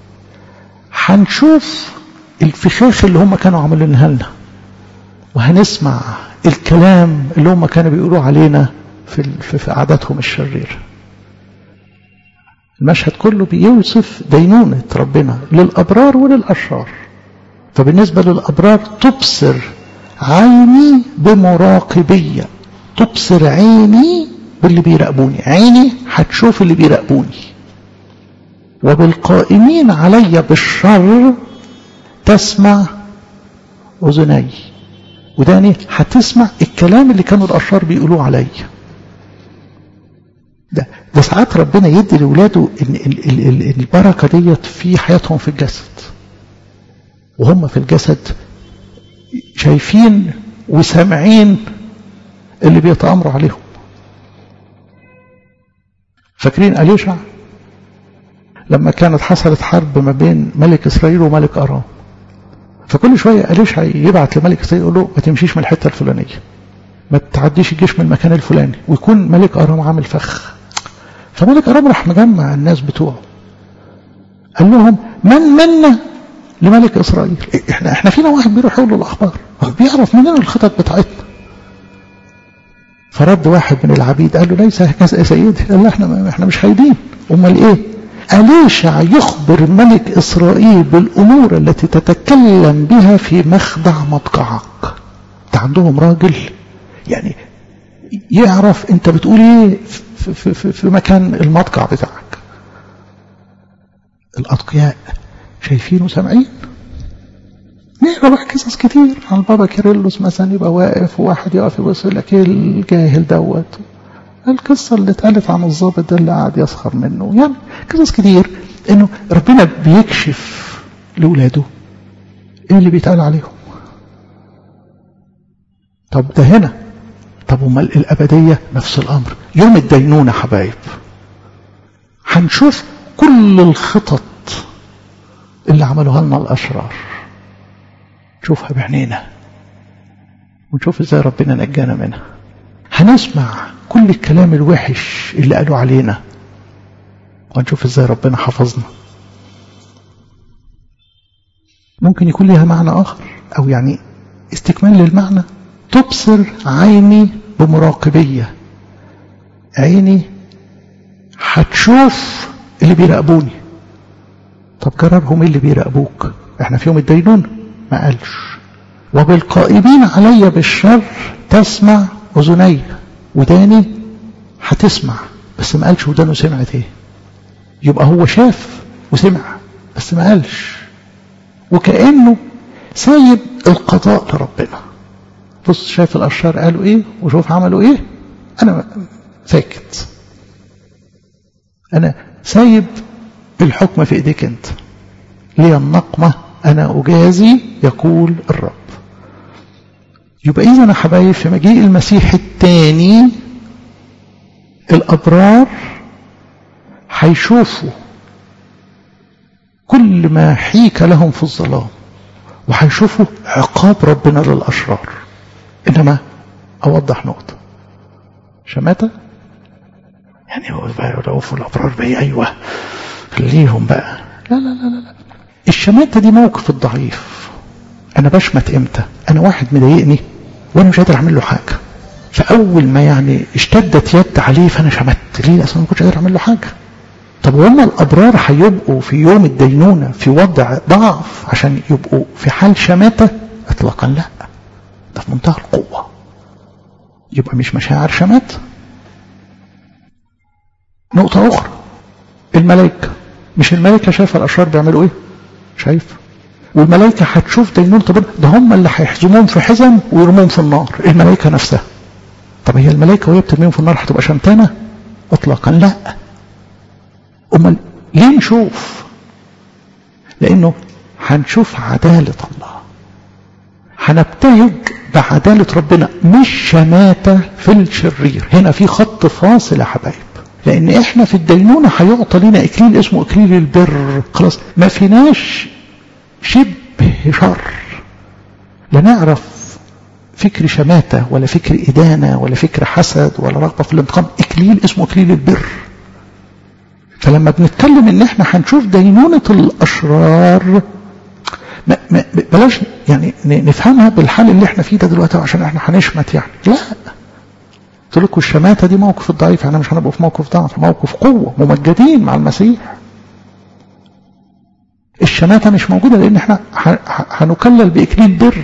هنشوف الفخاخ اللي هم كانوا عاملينها لنا وهنسمع الكلام اللي هم كانوا بيقولوا علينا في في قعدتهم الشريرة المشهد كله بيوصف دينونة ربنا للأبرار وللأشرار فبالنسبة للأبرار تبصر عيني بمراقبية تبصر عيني باللي بيراقبوني عيني هتشوف اللي بيراقبوني وبالقائمين علي بالشر تسمع أذني وداني هتسمع الكلام اللي كانوا الأشرار بيقولوه عليا ده, ده ساعات ربنا يدي لأولاده البركة ديت في حياتهم في الجسد وهم في الجسد شايفين وسامعين اللي بيتأمروا عليهم فاكرين أليشع لما كانت حصلت حرب ما بين ملك إسرائيل وملك أرام فكل شوية أليشع يبعت لملك إسرائيل يقول له ما تمشيش من الحتة الفلانية ما تعديش الجيش من المكان الفلاني ويكون ملك أرام عامل فخ فملك أرام راح مجمع الناس بتوعه قال لهم من منا لملك إسرائيل احنا احنا فينا واحد بيروح يقول له الأخبار بيعرف مننا الخطط بتاعتنا فرد واحد من العبيد قال له ليس هكذا يا سيدي قال له احنا احنا مش خايدين امال ايه أليشع يخبر ملك إسرائيل بالأمور التي تتكلم بها في مخدع مضجعك ده عندهم راجل يعني يعرف انت بتقول ايه في, في, في, في مكان المضجع بتاعك الأتقياء شايفين وسامعين نقرا بقى قصص كتير عن بابا كيرلس مثلا يبقى واقف وواحد يقف يبص يقول لك ايه الجاهل دوت القصه اللي اتقالت عن الظابط ده اللي قاعد يسخر منه يعني قصص كتير انه ربنا بيكشف لاولاده ايه اللي بيتقال عليهم طب ده هنا طب امال الابديه نفس الامر يوم الدينونه حبايب هنشوف كل الخطط اللي عملوها لنا الاشرار نشوفها بعينينا ونشوف ازاي ربنا نجانا منها هنسمع كل الكلام الوحش اللي قالوا علينا ونشوف ازاي ربنا حفظنا ممكن يكون لها معنى اخر او يعني استكمال للمعنى تبصر عيني بمراقبية عيني هتشوف اللي بيراقبوني طب قررهم اللي بيراقبوك احنا في يوم الدينون ما قالش وبالقائمين علي بالشر تسمع أذني وداني هتسمع بس ما قالش ودانه سمعت ايه يبقى هو شاف وسمع بس ما قالش وكأنه سايب القضاء لربنا بص شايف الأشرار قالوا ايه وشوف عملوا ايه انا ساكت انا سايب الحكم في ايديك انت لي النقمة انا اجازي يقول الرب يبقى اذا يا حبايب في مجيء المسيح الثاني الابرار هيشوفوا كل ما حيك لهم في الظلام وهيشوفوا عقاب ربنا للاشرار انما اوضح نقطه شماته يعني هو بقى رؤوف الابرار بقى ايوه ليهم بقى لا لا لا لا الشماتة دي موقف الضعيف أنا بشمت إمتى أنا واحد مضايقني وأنا مش قادر أعمل له حاجة فأول ما يعني اشتدت يد عليه فأنا شمت ليه أصلا ما كنتش قادر أعمل له حاجة طب وهم الأبرار هيبقوا في يوم الدينونة في وضع ضعف عشان يبقوا في حال شماتة إطلاقا لا ده في منتهى القوة يبقى مش مشاعر شماتة نقطة أخرى الملائكة مش الملائكة شايفة الأشرار بيعملوا إيه؟ شايف والملائكة هتشوف دينون طب ده هم اللي هيحزموهم في حزم ويرموهم في النار الملائكة نفسها طب هي الملائكة وهي بترميهم في النار هتبقى شمتانة؟ إطلاقا لا أمال ليه نشوف؟ لأنه هنشوف عدالة الله هنبتهج بعدالة ربنا مش شماتة في الشرير هنا في خط فاصل يا حبايب لأن إحنا في الدينونة هيعطى لنا إكليل اسمه إكليل البر خلاص ما فيناش شبه شر لا نعرف فكر شماتة ولا فكر إدانة ولا فكر حسد ولا رغبة في الانتقام إكليل اسمه إكليل البر فلما بنتكلم ان احنا هنشوف دينونة الاشرار ما ما بلاش يعني نفهمها بالحال اللي احنا فيه ده دلوقتي عشان احنا هنشمت يعني لا قلت لكم الشماتة دي موقف الضعيف احنا مش هنبقى في موقف ضعف موقف قوة ممجدين مع المسيح الشماتة مش موجودة لان احنا هنكلل بإكليل بر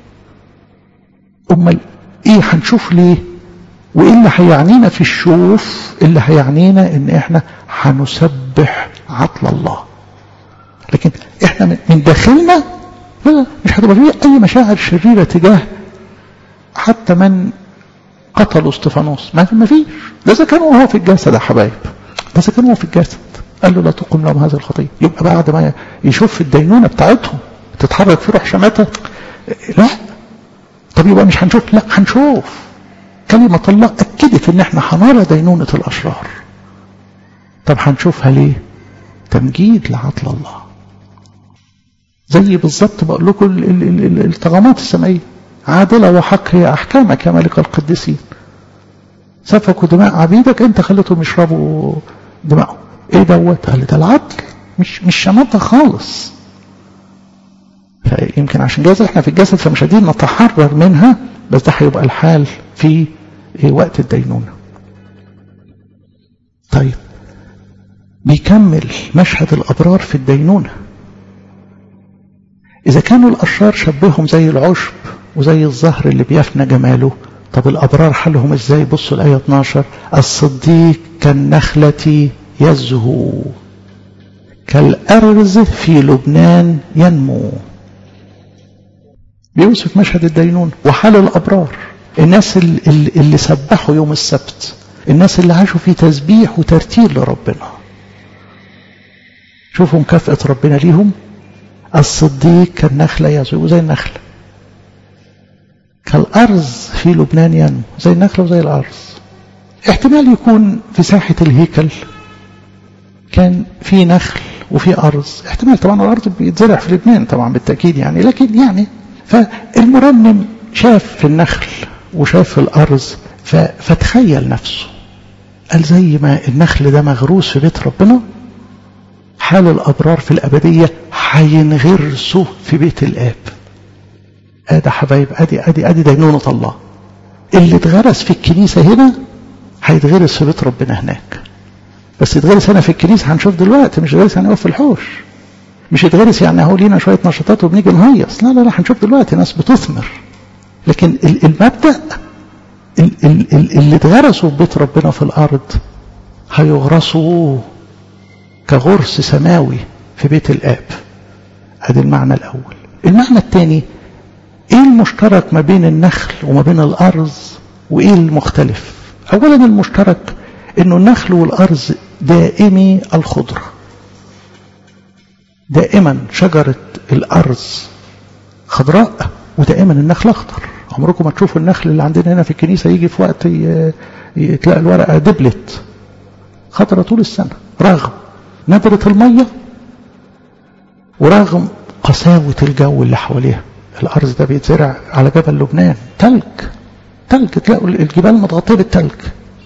امال ايه هنشوف ليه وايه اللي هيعنينا في الشوف اللي هيعنينا ان احنا هنسبح عطل الله لكن احنا من داخلنا لا مش هتبقى فيه اي مشاعر شريره تجاه حتى من قتلوا استفانوس ما فيش ده اذا كان وهو في الجسد يا حبايب ده اذا كان وهو في الجسد قال له لا تقم لهم هذه الخطيه يبقى بعد ما يشوف الدينونه بتاعتهم تتحرك في روح شماته لا طب يبقى مش هنشوف لا هنشوف كلمة الله أكدت إن إحنا هنرى دينونة الأشرار. طب هنشوفها ليه؟ تمجيد لعطل الله. زي بالظبط بقول لكم الطغمات السمائية عادلة وحق هي أحكامك يا ملك القديسين. سفكوا دماء عبيدك أنت خليتهم يشربوا دماءهم. إيه دوت؟ قال ده العدل مش مش شماتة خالص. فيمكن عشان جايز احنا في الجسد فمش قادرين نتحرر منها بس ده هيبقى الحال في وقت الدينونة طيب بيكمل مشهد الأبرار في الدينونة إذا كانوا الأشرار شبههم زي العشب وزي الزهر اللي بيفنى جماله طب الأبرار حالهم إزاي بصوا الآية 12 الصديق كالنخلة يزهو كالأرز في لبنان ينمو بيوصف مشهد الدينون وحال الأبرار الناس اللي, اللي سبحوا يوم السبت الناس اللي عاشوا في تسبيح وترتيل لربنا شوفوا مكافأة ربنا ليهم الصديق كالنخلة يزهو زي النخلة كالأرز في لبنان ينمو زي النخلة وزي الأرز احتمال يكون في ساحة الهيكل كان في نخل وفي أرز احتمال طبعا الأرز بيتزرع في لبنان طبعا بالتأكيد يعني لكن يعني فالمرنم شاف في النخل وشاف في الأرز فتخيل نفسه قال زي ما النخل ده مغروس في بيت ربنا حال الأبرار في الأبدية هينغرسوا في بيت الآب ادي حبايب ادي ادي ادي دينونة الله اللي اتغرس في الكنيسة هنا هيتغرس في بيت ربنا هناك بس يتغرس هنا في الكنيسة هنشوف دلوقتي مش يتغرس يعني في الحوش مش يتغرس يعني اهو لينا شوية نشاطات وبنيجي نهيص لا لا لا هنشوف دلوقتي ناس بتثمر لكن المبدأ اللي اتغرسوا في بيت ربنا في الأرض هيغرسوا كغرس سماوي في بيت الآب هذا المعنى الأول المعنى الثاني ايه المشترك ما بين النخل وما بين الأرز وايه المختلف أولا المشترك انه النخل والأرز دائمي الخضرة دائما شجرة الأرز خضراء ودائما النخل أخضر عمركم ما تشوفوا النخل اللي عندنا هنا في الكنيسة يجي في وقت تلاقي الورقة دبلت خضرة طول السنة رغم ندرة المية ورغم قساوة الجو اللي حواليها الأرز ده بيتزرع على جبل لبنان تلج تلج تلاقوا الجبال متغطية بالتلج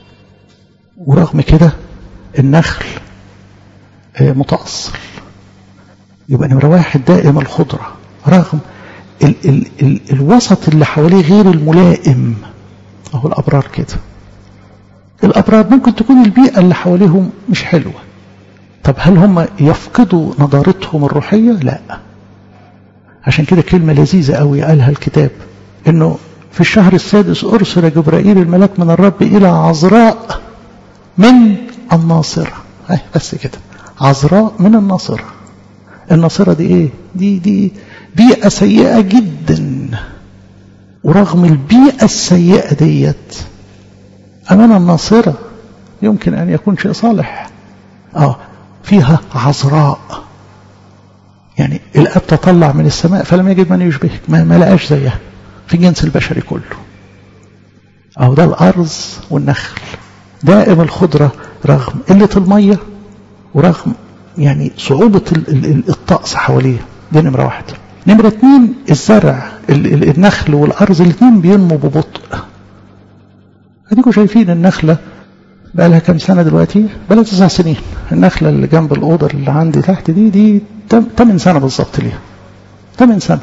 ورغم كده النخل متأصل يبقى نمرة واحد دائم الخضرة رغم ال ال ال الوسط اللي حواليه غير الملائم أهو الأبرار كده الأبرار ممكن تكون البيئة اللي حواليهم مش حلوة طب هل هم يفقدوا نضارتهم الروحية لا عشان كده كلمة لذيذة قوي قالها الكتاب انه في الشهر السادس ارسل جبرائيل الملاك من الرب الى عذراء من الناصرة اي بس كده عذراء من الناصرة الناصرة دي ايه دي دي بيئة سيئة جدا ورغم البيئة السيئة ديت أمانة الناصرة يمكن أن يكون شيء صالح آه فيها عذراء يعني الأب تطلع من السماء فلم يجد من يشبهك ما, ما لقاش زيها في الجنس البشري كله أو ده الأرز والنخل دائم الخضرة رغم قلة المية ورغم يعني صعوبة الطقس حواليه دي نمرة واحدة نمرة اتنين الزرع النخل والأرز الاثنين بينمو ببطء اديكم شايفين النخلة بقى لها كام سنة دلوقتي بقى لها تسع سنين النخلة اللي جنب الأوضة اللي عندي تحت دي دي تمن سنة بالظبط ليها تمن سنة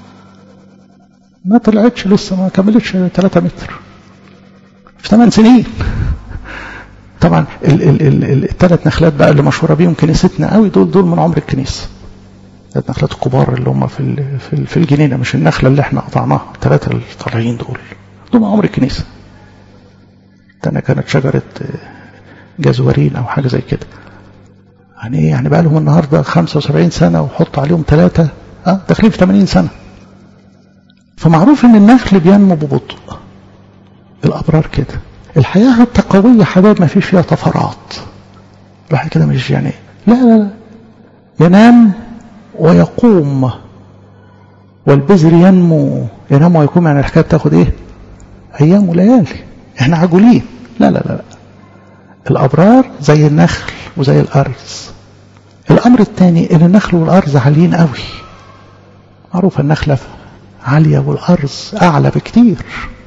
ما طلعتش لسه ما كملتش 3 متر في 8 سنين طبعا الثلاث نخلات بقى اللي مشهوره بيهم كنيستنا قوي دول دول من عمر الكنيسه الثلاث نخلات الكبار اللي هم في في الجنينه مش النخله اللي احنا قطعناها الثلاثه اللي طالعين دول دول من عمر الكنيسه الثانيه كانت شجره جزورين او حاجه زي كده يعني ايه يعني بقى لهم النهارده 75 سنه وحط عليهم ثلاثه اه داخلين في 80 سنه فمعروف ان النخل بينمو ببطء الابرار كده الحياه التقويه حبايب ما فيش فيها طفرات الواحد كده مش يعني لا لا لا ينام ويقوم والبذر ينمو ينام ويقوم يعني الحكايه بتاخد ايه ايام وليالي احنا عجولين لا لا لا, لا. الابرار زي النخل وزي الارز الامر الثاني ان النخل والارز عاليين قوي معروفه النخله عاليه والارز اعلى بكتير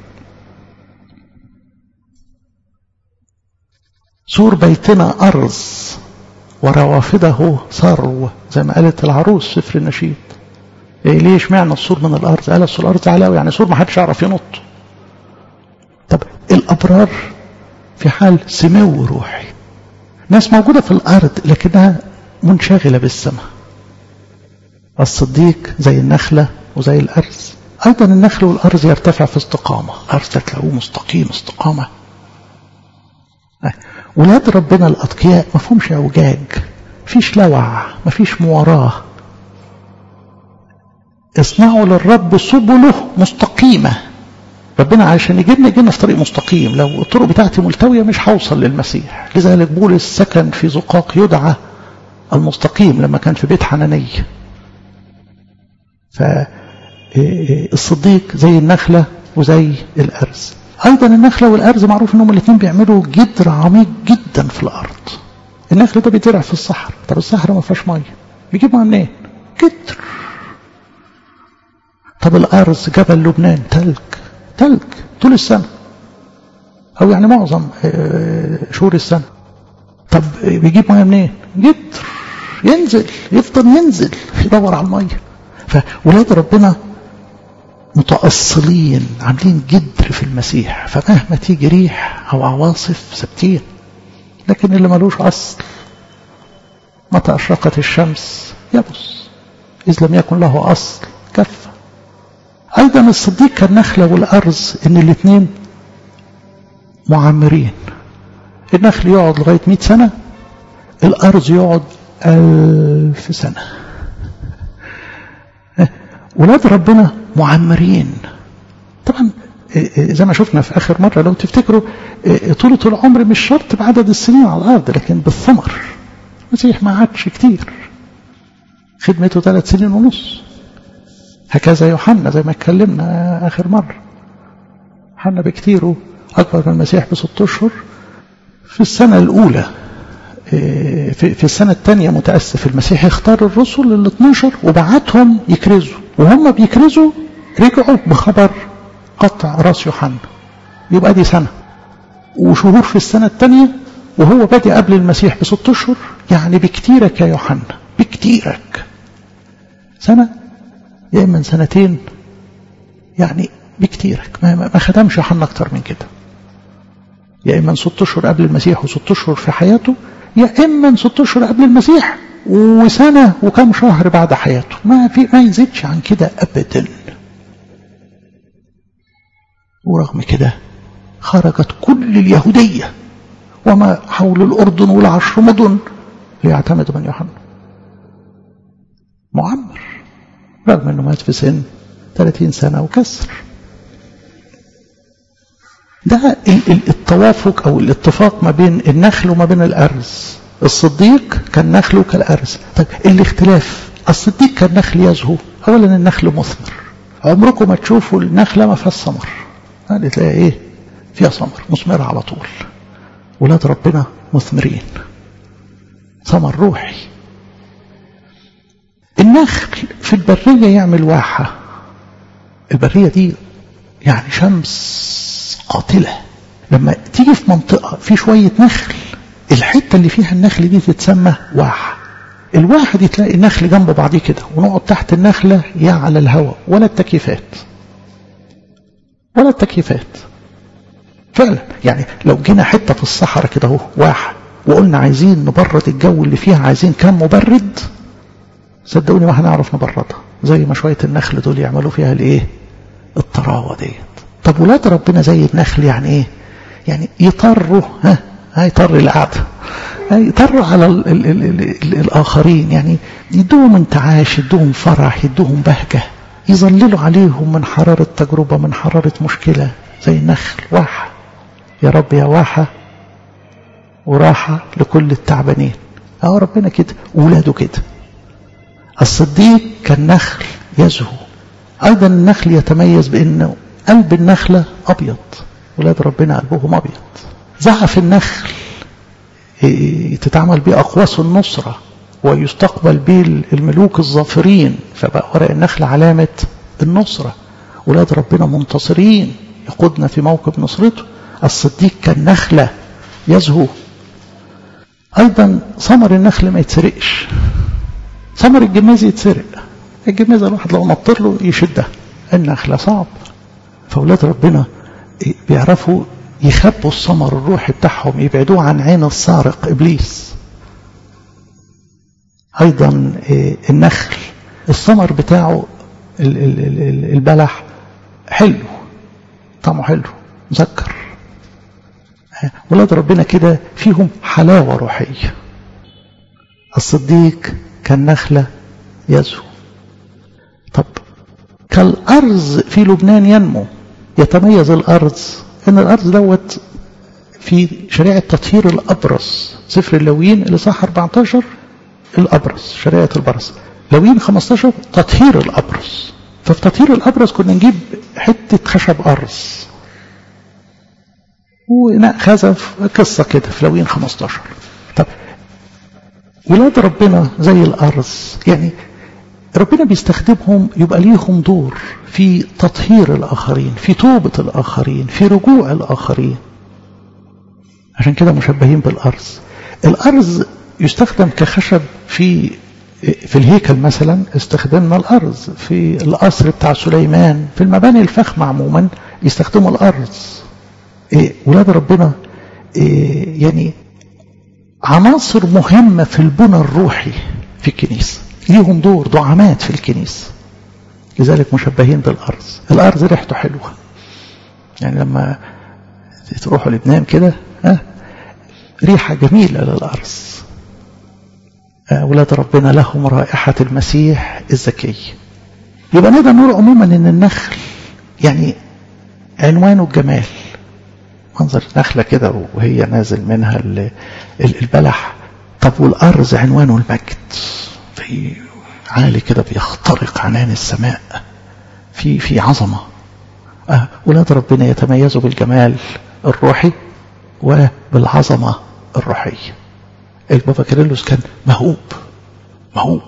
سور بيتنا أرز وروافده ثرو زي ما قالت العروس سفر النشيد إيه ليش معنى السور من الأرض قال السور الأرض علاوي يعني سور ما حدش يعرف ينط طب الأبرار في حال سمو روحي ناس موجودة في الأرض لكنها منشغلة بالسماء الصديق زي النخلة وزي الأرز أيضا النخل والأرز يرتفع في استقامة الأرز تلاقوه مستقيم استقامة ولاد ربنا الأتقياء ما فيهمش أوجاج مفيش لوع مفيش مواراه اصنعوا للرب سبله مستقيمة ربنا عشان يجيبنا يجينا في طريق مستقيم لو الطرق بتاعتي ملتوية مش هوصل للمسيح لذلك بولس سكن في زقاق يدعى المستقيم لما كان في بيت حنانية فالصديق زي النخلة وزي الأرز أيضا النخلة والأرز معروف أنهم الاثنين بيعملوا جدر عميق جدا في الأرض النخل ده بيتزرع في الصحراء طب الصحراء ما فيهاش مية بيجيب مية منين؟ جدر طب الأرز جبل لبنان تلج تلج طول السنة أو يعني معظم شهور السنة طب بيجيب مية منين؟ جدر ينزل يفضل ينزل يدور على المية فولاد ربنا متأصلين عاملين جدر في المسيح فمهما تيجي ريح أو عواصف ثابتين لكن اللي ملوش أصل متى أشرقت الشمس يبس إذ لم يكن له أصل كفى أيضا الصديق كالنخلة والأرز إن الاثنين معمرين النخل يقعد لغاية مئة سنة الأرز يقعد ألف سنة ولاد ربنا معمرين طبعا زي ما شفنا في آخر مرة لو تفتكروا طولة العمر مش شرط بعدد السنين على الأرض لكن بالثمر المسيح ما عادش كتير خدمته ثلاث سنين ونص هكذا يوحنا زي ما اتكلمنا آخر مرة يوحنا بكتيره أكبر من المسيح بست أشهر في السنة الأولى في, في السنة الثانية متأسف المسيح اختار الرسل ال 12 وبعتهم يكرزوا وهم بيكرزوا رجعوا بخبر قطع راس يوحنا يبقى دي سنة وشهور في السنة الثانية وهو بادئ قبل المسيح بست أشهر يعني بكتيرك يا يوحنا بكتيرك سنة يا إما سنتين يعني بكتيرك ما, ما خدمش يوحنا أكتر من كده يا إما ست أشهر قبل المسيح وست أشهر في حياته يا إما ست أشهر قبل المسيح وسنة وكم شهر بعد حياته ما في ما يزيدش عن كده أبدا ورغم كده خرجت كل اليهودية وما حول الأردن والعشر مدن ليعتمدوا من يوحنا معمر رغم أنه مات في سن 30 سنة وكسر ده التوافق أو الاتفاق ما بين النخل وما بين الأرز الصديق كان نخله كالأرز طيب الاختلاف الصديق كان نخل يزهو أولا النخل مثمر عمركم ما تشوفوا النخلة ما فيها ثمر هذه تلاقي ايه فيها ثمر مثمرة على طول ولاد ربنا مثمرين ثمر روحي النخل في البرية يعمل واحة البرية دي يعني شمس قاتلة لما تيجي في منطقة في شوية نخل الحتة اللي فيها النخل دي تتسمى واحة الواحة دي تلاقي النخل جنب بعضيه كده ونقعد تحت النخلة يا على الهواء ولا التكييفات ولا التكييفات فعلا يعني لو جينا حتة في الصحراء كده اهو واحد وقلنا عايزين نبرد الجو اللي فيها عايزين كام مبرد صدقوني ما هنعرف نبردها زي ما شوية النخل دول يعملوا فيها الايه الطراوة ديت طب ولاد ربنا زي النخل يعني ايه يعني يطروا ها هيطر القعدة يطروا على ال ال ال ال ال الآخرين يعني يدوهم انتعاش يدوهم فرح يدوهم بهجة يظللوا عليهم من حرارة تجربة من حرارة مشكلة زي النخل واحة يا رب يا واحة وراحة لكل التعبانين أهو ربنا كده ولاده كده الصديق كالنخل يزهو أيضا النخل يتميز بأنه قلب النخلة أبيض ولاد ربنا قلبهم أبيض زعف النخل تتعمل به أقواس النصرة ويستقبل به الملوك الظافرين فبقى ورق النخل علامة النصرة ولاد ربنا منتصرين يقودنا في موكب نصرته الصديق كالنخلة يزهو أيضا ثمر النخل ما يتسرقش ثمر الجماز يتسرق الجماز الواحد لو نطر له يشدها النخلة صعب فأولاد ربنا بيعرفوا يخبوا الثمر الروحي بتاعهم يبعدوه عن عين السارق إبليس أيضا النخل الثمر بتاعه البلح حلو طعمه حلو مسكر ولاد ربنا كده فيهم حلاوة روحية الصديق كالنخلة يزهو طب كالأرز في لبنان ينمو يتميز الأرز إن الأرز دوت في شريعة تطهير الأبرص سفر اللويين اللي صح 14 الأبرص شريعة البرص لويين 15 تطهير الأبرص ففي تطهير الأبرص كنا نجيب حتة خشب أرز ونأخذ قصة كده في لويين 15 طب ولاد ربنا زي الأرز يعني ربنا بيستخدمهم يبقى ليهم دور في تطهير الآخرين في توبة الآخرين في رجوع الآخرين عشان كده مشبهين بالأرز الأرز يستخدم كخشب في في الهيكل مثلا استخدمنا الأرز في القصر بتاع سليمان في المباني الفخمة عموما يستخدموا الأرز إيه ولاد ربنا إيه يعني عناصر مهمة في البنى الروحي في الكنيسة ليهم دور دعامات في الكنيسة لذلك مشبهين بالأرز الأرز ريحته حلوة يعني لما تروحوا لبنان كده ها ريحة جميلة للأرز أولاد ربنا لهم رائحة المسيح الزكي يبقى نقدر نقول عموما ان النخل يعني عنوانه الجمال منظر نخلة كده وهي نازل منها البلح طب والأرز عنوانه المجد في عالي كده بيخترق عنان السماء في في عظمة أه ولاد ربنا يتميزوا بالجمال الروحي وبالعظمة الروحية البابا كيرلس كان مهوب مهوب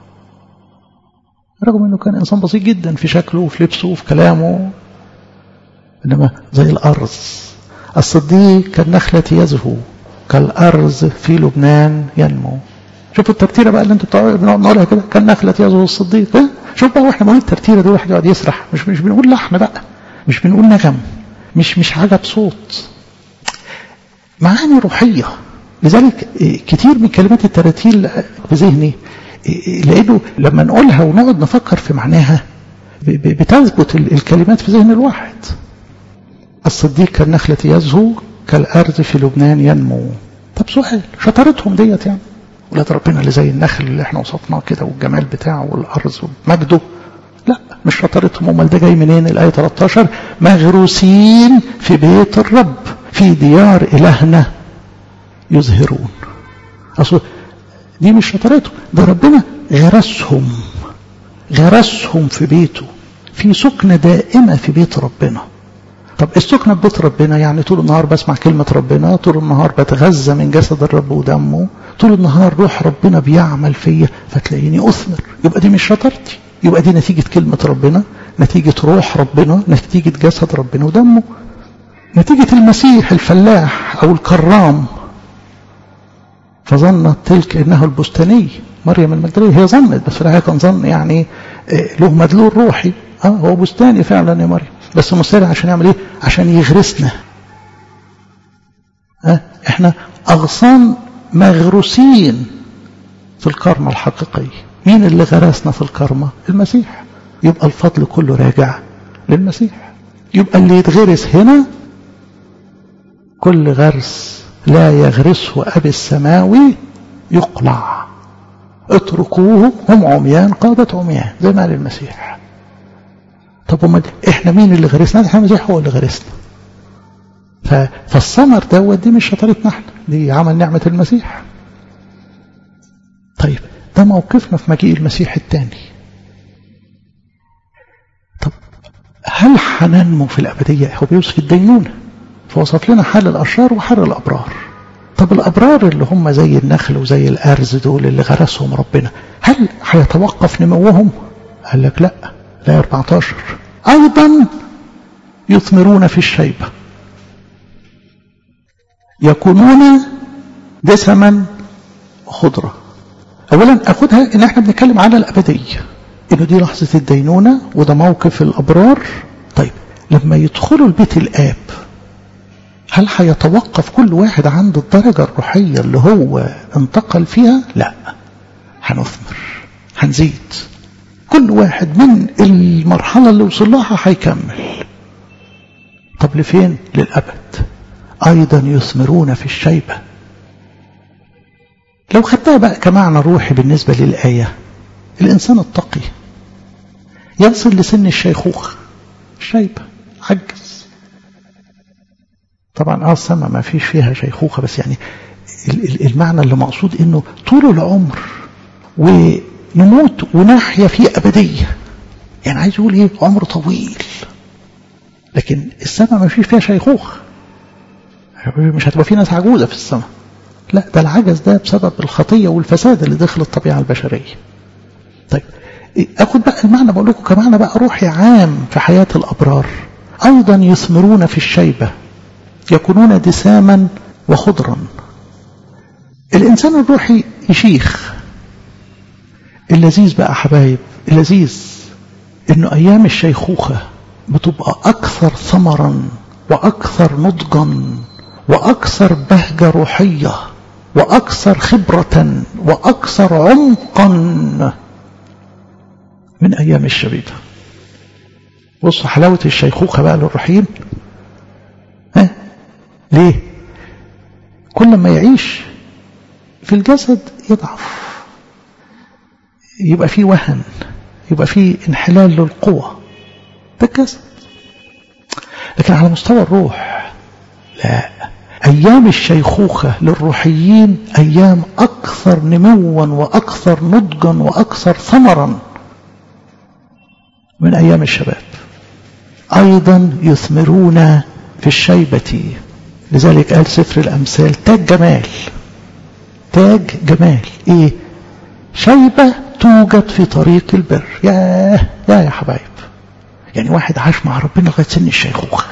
رغم انه كان انسان بسيط جدا في شكله وفي لبسه وفي كلامه انما زي الارز الصديق كالنخلة يزهو كالارز في لبنان ينمو شوفوا الترتيره بقى اللي انتوا بنقعد نقولها كده كان نخله يزهو الصديق ها شوف بقى واحنا بنقول الترتيره دي واحد يقعد يسرح مش مش بنقول لحن بقى مش بنقول نغم مش مش حاجه بصوت معاني روحيه لذلك كتير من كلمات التراتيل في ذهني لانه لما نقولها ونقعد نفكر في معناها بتثبت الكلمات في ذهن الواحد الصديق كالنخلة يزهو كالأرض في لبنان ينمو طب سؤال شطارتهم ديت يعني ولاد ربنا اللي زي النخل اللي احنا وصفناه كده والجمال بتاعه والأرض ومجده لا مش شطارتهم امال ده جاي منين الآية 13 مغروسين في بيت الرب في ديار إلهنا يظهرون أصل دي مش شطارتهم ده ربنا غرسهم غرسهم في بيته في سكنة دائمة في بيت ربنا طب السكنة في بيت ربنا يعني طول النهار بسمع كلمة ربنا طول النهار بتغذى من جسد الرب ودمه طول النهار روح ربنا بيعمل فيا فتلاقيني أثمر يبقى دي مش شطارتي يبقى دي نتيجة كلمة ربنا نتيجة روح ربنا نتيجة جسد ربنا ودمه نتيجة المسيح الفلاح أو الكرام فظنت تلك إنه البستاني مريم المجدلية هي ظنت بس في الحقيقة كان ظن يعني له مدلول روحي اه هو بستاني فعلا يا مريم بس مستعد عشان يعمل ايه عشان يغرسنا اه احنا اغصان مغروسين في الكرمة الحقيقية مين اللي غرسنا في الكرمة المسيح يبقى الفضل كله راجع للمسيح يبقى اللي يتغرس هنا كل غرس لا يغرسه أبي السماوي يقلع اتركوه هم عميان قادة عميان زي ما قال المسيح طب امال احنا مين اللي غرسنا احنا المسيح هو اللي غرسنا فالثمر دوت دي مش شطارتنا احنا دي عمل نعمة المسيح طيب ده موقفنا في مجيء المسيح الثاني طب هل هننمو في الأبدية هو بيوصف الدينونة فوصف لنا حال الأشرار وحال الأبرار طب الأبرار اللي هم زي النخل وزي الأرز دول اللي غرسهم ربنا هل هيتوقف نموهم قال لك لا لا 14 أيضا يثمرون في الشيبة يكونون دسما خضرة أولا أخدها إن احنا بنتكلم على الأبدية إنه دي لحظة الدينونة وده موقف الأبرار طيب لما يدخلوا البيت الآب هل هيتوقف كل واحد عند الدرجة الروحية اللي هو انتقل فيها لا هنثمر هنزيد كل واحد من المرحلة اللي وصل لها هيكمل طب لفين للأبد أيضا يثمرون في الشيبة لو خدتها بقى كمعنى روحي بالنسبة للآية الإنسان التقي يصل لسن الشيخوخة الشيبة عجز طبعا اه السماء ما فيش فيها شيخوخة بس يعني المعنى اللي مقصود انه طول العمر ونموت ونحيا في أبدية يعني عايز يقول ايه عمر طويل لكن السماء ما فيش فيها شيخوخة مش هتبقى في ناس عجوزة في السماء لا ده العجز ده بسبب الخطية والفساد اللي داخل الطبيعة البشرية طيب اخد بقى المعنى بقول لكم كمعنى بقى روحي عام في حياة الأبرار أيضا يثمرون في الشيبة يكونون دساما وخضرا الإنسان الروحي يشيخ اللذيذ بقى حبايب اللذيذ إنه أيام الشيخوخة بتبقى أكثر ثمرا وأكثر نضجا وأكثر بهجة روحية وأكثر خبرة وأكثر عمقا من أيام الشبيبة بصوا حلاوة الشيخوخة بقى للروحيين ها ليه كل ما يعيش في الجسد يضعف يبقى فيه وهن يبقى فيه انحلال للقوة ده الجسد لكن على مستوى الروح لا أيام الشيخوخة للروحيين أيام أكثر نموا وأكثر نضجا وأكثر ثمرا من أيام الشباب أيضا يثمرون في الشيبة لذلك قال سفر الأمثال تاج جمال تاج جمال إيه شيبة توجد في طريق البر يا يا يا حبايب يعني واحد عاش مع ربنا لغاية سن الشيخوخة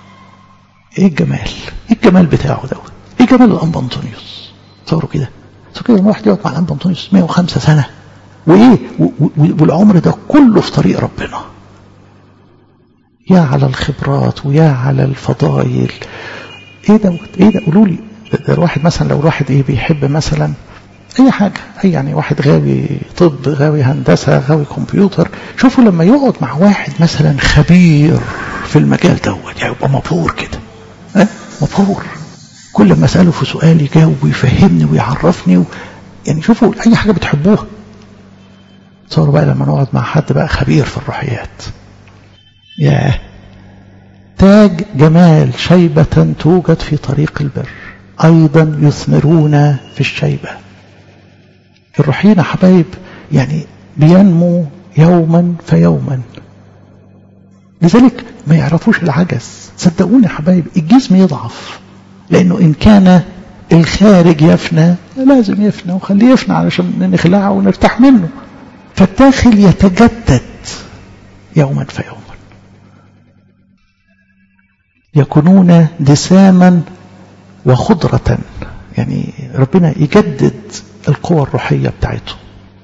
ايه الجمال ايه الجمال بتاعه دوت ايه جمال الانبا انطونيوس تصوروا كده كده الواحد يقعد مع الأنبا أنطونيوس 105 سنة وإيه والعمر ده كله في طريق ربنا يا على الخبرات ويا على الفضائل ايه ده ايه ده قولوا لي ده الواحد مثلا لو الواحد ايه بيحب مثلا اي حاجه اي يعني واحد غاوي طب غاوي هندسه غاوي كمبيوتر شوفوا لما يقعد مع واحد مثلا خبير في المجال دوت يعني يبقى مبهور كده ها مبهور كل ما اساله في سؤال يجاوب ويفهمني ويعرفني و... يعني شوفوا اي حاجه بتحبوها تصوروا بقى لما نقعد مع حد بقى خبير في الروحيات ياه تاج جمال شيبة توجد في طريق البر أيضا يثمرون في الشيبة الروحيين يا حبايب يعني بينمو يوما فيوما لذلك ما يعرفوش العجز صدقوني يا حبايب الجسم يضعف لأنه إن كان الخارج يفنى لازم يفنى وخليه يفنى علشان نخلعه ونرتاح منه فالداخل يتجدد يوما فيوما يكونون دساما وخضرة يعني ربنا يجدد القوى الروحية بتاعته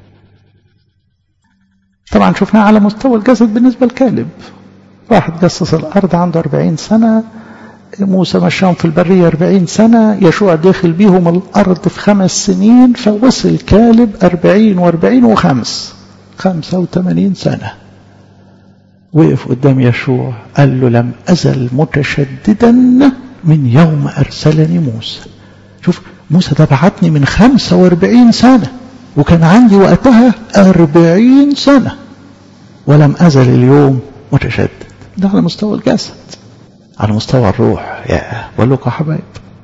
طبعا شفناها على مستوى الجسد بالنسبة لكالب واحد جسس الأرض عنده 40 سنة موسى مشاهم في البرية 40 سنة يشوع داخل بيهم الأرض في خمس سنين فوصل كالب 40 وأربعين وخمس 85 سنة وقف قدام يشوع قال له لم أزل متشددا من يوم أرسلني موسى شوف موسى ده بعتني من 45 سنة وكان عندي وقتها 40 سنة ولم أزل اليوم متشدد ده على مستوى الجسد على مستوى الروح يا بقول لكم يا حبايب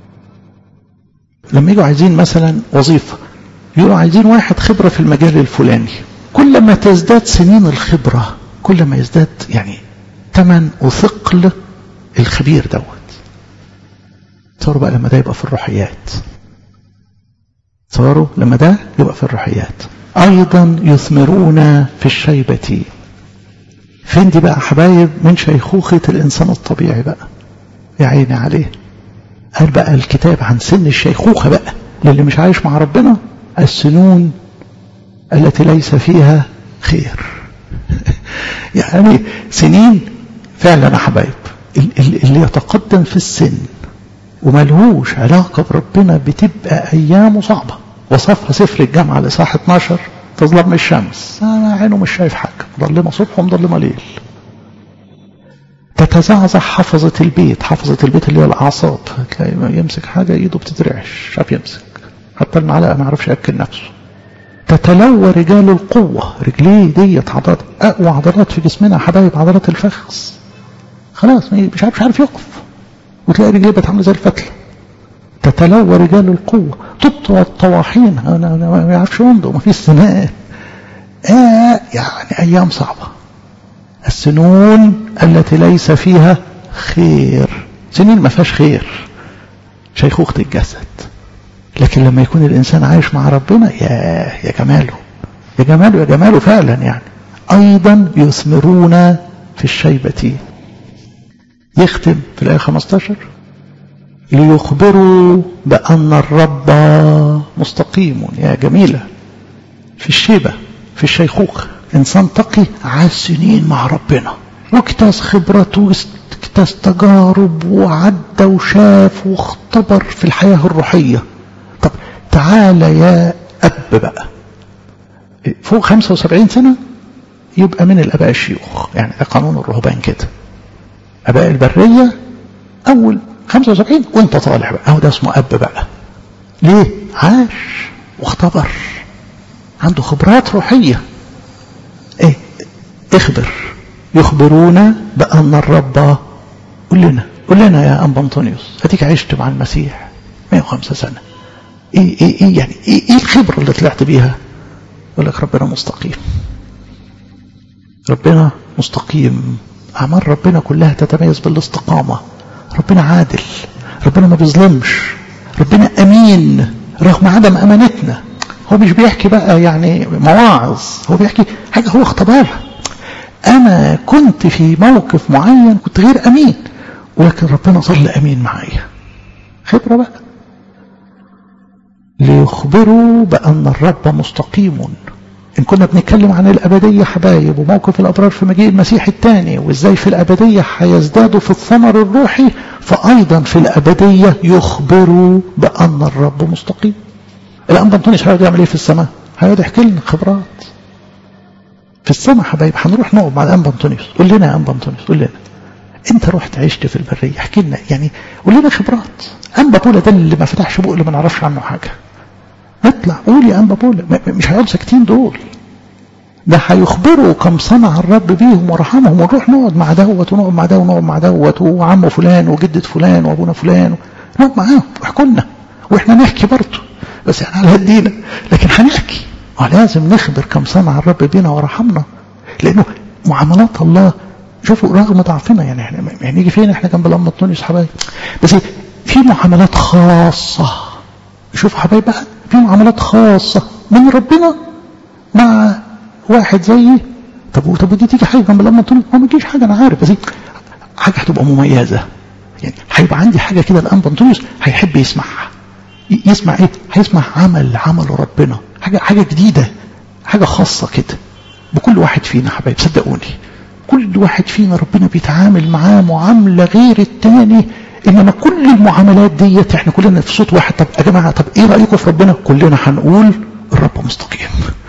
لما يجوا عايزين مثلا وظيفة يقولوا عايزين واحد خبرة في المجال الفلاني كل ما تزداد سنين الخبرة كل ما يزداد يعني ثمن وثقل الخبير دوت تصوروا بقى لما ده يبقى في الروحيات تصوروا لما ده يبقى في الروحيات أيضا يثمرون في الشيبة فين دي بقى حبايب من شيخوخة الإنسان الطبيعي بقى يا عيني عليه قال بقى الكتاب عن سن الشيخوخة بقى للي مش عايش مع ربنا السنون التي ليس فيها خير يعني سنين فعلا يا حبايب اللي يتقدم في السن وملهوش علاقة بربنا بتبقى أيامه صعبة وصفها سفر الجامعة لصاح 12 تظلم الشمس أنا عينه مش شايف حاجة مظلمة صبح ومظلمة ليل تتزعزع حفظة البيت حفظة البيت اللي هي الأعصاب تلاقي يمسك حاجة إيده بتترعش شاف يمسك حتى المعلقة ما يعرفش يأكل نفسه تتلوى رجال القوة رجليه ديت عضلات أقوى عضلات في جسمنا حبايب عضلات الفخذ خلاص مش عارف مش عارف يقف وتلاقي رجليه بقت عامله زي الفتله تتلوى رجال القوة تطوى الطواحين أنا ما يعرفش يمضوا ما فيش سنان آه يعني أيام صعبة السنون التي ليس فيها خير سنين ما فيهاش خير شيخوخة الجسد لكن لما يكون الإنسان عايش مع ربنا يا يا جماله يا جماله يا جماله فعلا يعني أيضا يثمرون في الشيبة يختم في الآية 15 ليخبروا بأن الرب مستقيم يا جميلة في الشيبة في الشيخوخة إنسان تقي عاش سنين مع ربنا واكتاز خبرته واكتاز تجارب وعدى وشاف واختبر في الحياة الروحية طب تعالى يا أب بقى فوق 75 سنة يبقى من الآباء الشيوخ يعني ده قانون الرهبان كده أباء البرية أول 75 وانت طالع بقى اهو ده اسمه اب بقى ليه عاش واختبر عنده خبرات روحية ايه اخبر يخبرون بأن الرب قول لنا قول لنا يا أنبا أنطونيوس هديك عشت مع المسيح 105 سنة ايه ايه ايه يعني ايه, إيه الخبرة اللي طلعت بيها يقول لك ربنا مستقيم ربنا مستقيم أعمال ربنا كلها تتميز بالاستقامة ربنا عادل ربنا ما بيظلمش ربنا أمين رغم عدم أمانتنا هو مش بيحكي بقى يعني مواعظ هو بيحكي حاجة هو اختبرها أنا كنت في موقف معين كنت غير أمين ولكن ربنا ظل أمين معايا خبرة بقى ليخبروا بأن الرب مستقيم إن كنا بنتكلم عن الأبدية حبايب وموقف الأبرار في مجيء المسيح الثاني وإزاي في الأبدية هيزدادوا في الثمر الروحي فأيضا في الأبدية يخبروا بأن الرب مستقيم الأنبا أنطونيوس هيقعد يعمل إيه في السماء؟ هيقعد يحكي لنا خبرات في السماء حبايب هنروح نقعد مع الأنبا أنطونيوس قول لنا يا أنبا أنطونيوس قول لنا أنت رحت عشت في البرية احكي لنا يعني قول لنا خبرات أنبا بولا ده اللي ما فتحش بقه اللي ما نعرفش عنه حاجة اطلع قول يا أنبا بولا مش هيقعدوا ساكتين دول ده هيخبروا كم صنع الرب بيهم ورحمهم ونروح نقعد مع دوت ونقعد مع ده ونقعد مع دوت وعمه فلان وجدة فلان وابونا فلان نقعد معاهم واحكوا لنا واحنا نحكي برضه بس احنا على هدينا لكن هنحكي لازم نخبر كم صنع الرب بينا ورحمنا لانه معاملات الله شوفوا رغم ضعفنا يعني احنا يعني نيجي فين احنا جنب الأم تونس حبايب بس في معاملات خاصة شوف حبايب بقى في معاملات خاصة من ربنا مع واحد زيي طب طب دي تيجي حاجه جنب الأم تونس ما بيجيش حاجه انا عارف بس حاجه هتبقى مميزه يعني هيبقى عندي حاجه كده الأم تونس هيحب يسمعها يسمع ايه هيسمع عمل عمل ربنا حاجه حاجه جديده حاجه خاصه كده بكل واحد فينا حبايب صدقوني كل واحد فينا ربنا بيتعامل معاه معاملة غير التاني إنما كل المعاملات ديت احنا كلنا في صوت واحد طب يا جماعة طب ايه رأيكم في ربنا كلنا هنقول الرب مستقيم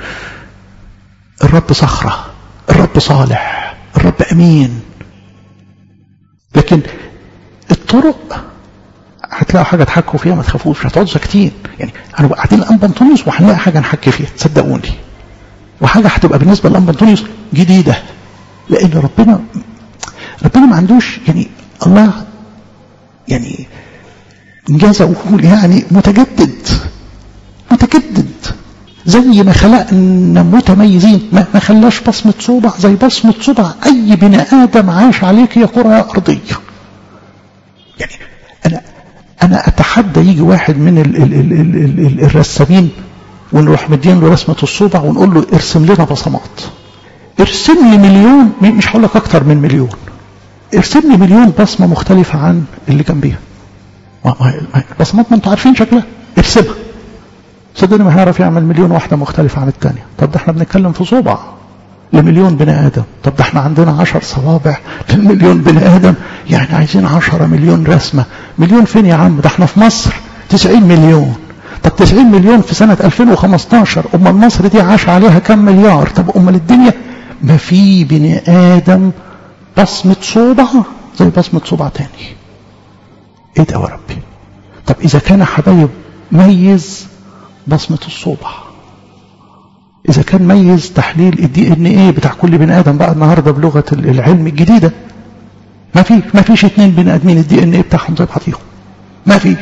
الرب صخرة الرب صالح الرب أمين لكن الطرق هتلاقوا حاجة تحكوا فيها ما تخافوش هتقعدوا ساكتين يعني هنبقى قاعدين الأنبا أنطونيوس وهنلاقي حاجة نحكي فيها صدقوني وحاجة هتبقى بالنسبة للأنبا أنطونيوس جديدة لأن ربنا ربنا ما عندوش يعني الله يعني إنجاز أقول يعني متجدد متجدد زي ما خلقنا متميزين ما, ما خلاش بصمة صوبع زي بصمة صوبع أي بني آدم عايش عليك يا كرة أرضية يعني أنا أنا أتحدى يجي واحد من ال ال ال ال ال الرسامين ونروح مدين له رسمة الصوبع ونقول له ارسم لنا بصمات ارسم لي مليون مش هقول لك اكتر من مليون ارسم لي مليون بصمه مختلفه عن اللي جنبيها البصمات ما انتوا عارفين شكلها ارسمها صدقني ما هيعرف يعمل مليون واحده مختلفه عن الثانيه طب ده احنا بنتكلم في صوبع لمليون بني ادم طب ده احنا عندنا عشر صوابع للمليون بني ادم يعني عايزين عشرة مليون رسمه مليون فين يا عم ده احنا في مصر 90 مليون طب 90 مليون في سنة 2015 أمال مصر دي عاش عليها كم مليار طب أمال الدنيا ما في بني آدم بصمة صوبع زي بصمة صوبع تاني ايه ده يا ربي طب إذا كان حبايب ميز بصمة الصوبع إذا كان ميز تحليل الدي ان ايه بتاع كل بني آدم بقى النهاردة بلغة العلم الجديدة ما في ما فيش اتنين بني آدمين الدي ان ايه بتاعهم زي بعضيهم ما فيش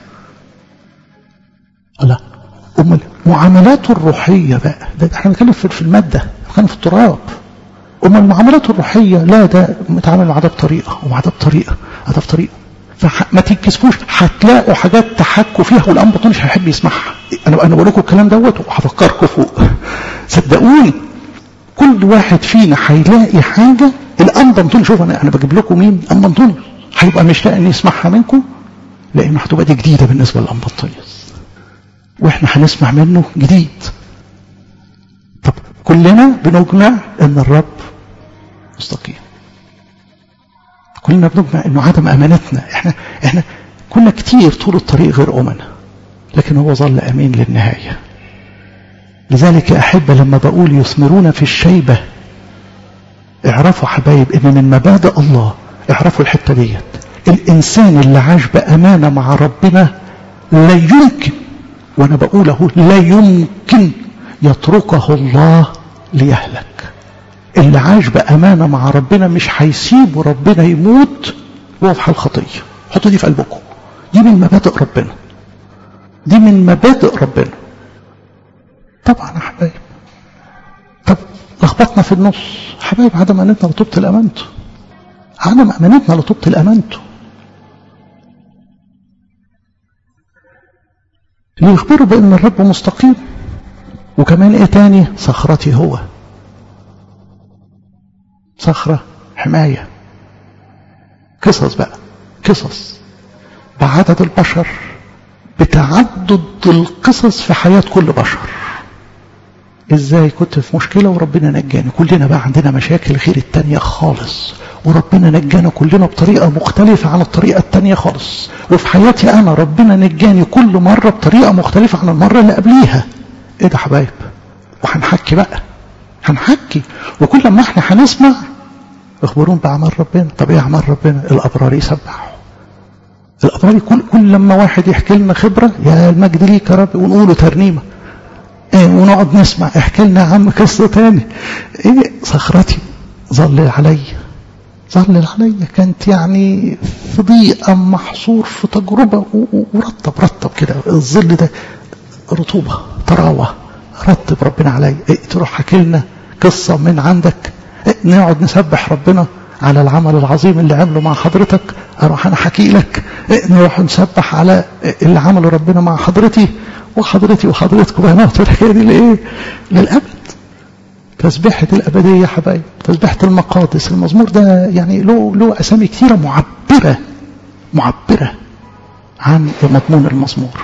لا امال معاملاته الروحية بقى ده احنا بنتكلم في المادة بنتكلم في التراب امال المعاملات الروحية لا ده متعامل مع ده بطريقة ومع ده بطريقة ده بطريقة فما تنكسفوش هتلاقوا حاجات تحكوا فيها والانبا مش هيحب يسمعها انا انا بقول لكم الكلام دوت وهفكركم فوق صدقوني كل واحد فينا هيلاقي حاجة الانبا انطوني شوف انا انا بجيب لكم مين انبا انطوني هيبقى مشتاق ان يسمعها منكم لانه هتبقى دي جديدة بالنسبة للانبا انطونيوس واحنا هنسمع منه جديد طب كلنا بنجمع ان الرب مستقيم كلنا بنجمع انه عدم امانتنا احنا احنا كنا كتير طول الطريق غير امنا لكن هو ظل امين للنهايه لذلك يا احبه لما بقول يثمرون في الشيبه اعرفوا حبايب ان من مبادئ الله اعرفوا الحته ديت الانسان اللي عاش بامانه مع ربنا لا يمكن وانا بقوله لا يمكن يتركه الله ليهلك اللي عاش بأمانة مع ربنا مش هيسيبه ربنا يموت وهو في حال خطية حطوا دي في قلبكم دي من مبادئ ربنا دي من مبادئ ربنا طبعا يا حبايب طب لخبطنا في النص حبايب عدم امانتنا لتبطل امانته عدم امانتنا لتبطل امانته ليخبروا بأن الرب مستقيم وكمان ايه تاني صخرتي هو صخرة حماية قصص بقى قصص بعدد البشر بتعدد القصص في حياة كل بشر ازاي كنت في مشكلة وربنا نجاني كلنا بقى عندنا مشاكل غير التانية خالص وربنا نجانا كلنا بطريقة مختلفة عن الطريقة التانية خالص وفي حياتي انا ربنا نجاني كل مرة بطريقة مختلفة عن المرة اللي قبليها ايه ده حبايب وهنحكي بقى هنحكي وكل ما احنا هنسمع اخبرون باعمال ربنا طب ايه اعمال ربنا الابرار يسبحوا الابرار كل كل لما واحد يحكي لنا خبره يا المجد ليك يا رب ونقوله ترنيمه ايه ونقعد نسمع احكي لنا يا عم قصه تاني ايه صخرتي ظلل علي ظلل علي كانت يعني في ضيقه محصور في تجربه ورطب رطب كده الظل ده رطوبه طراوه رتب ربنا علي إيه تروح حكي لنا قصه من عندك إيه نقعد نسبح ربنا على العمل العظيم اللي عمله مع حضرتك اروح انا احكي لك إيه نروح نسبح على اللي عمله ربنا مع حضرتي وحضرتي وحضرتكم بقى نقعد الحكايه دي لايه؟ للابد تسبيحة الأبدية يا حبايب تسبيحة المقادس المزمور ده يعني له له أسامي كثيرة معبرة معبرة عن مضمون المزمور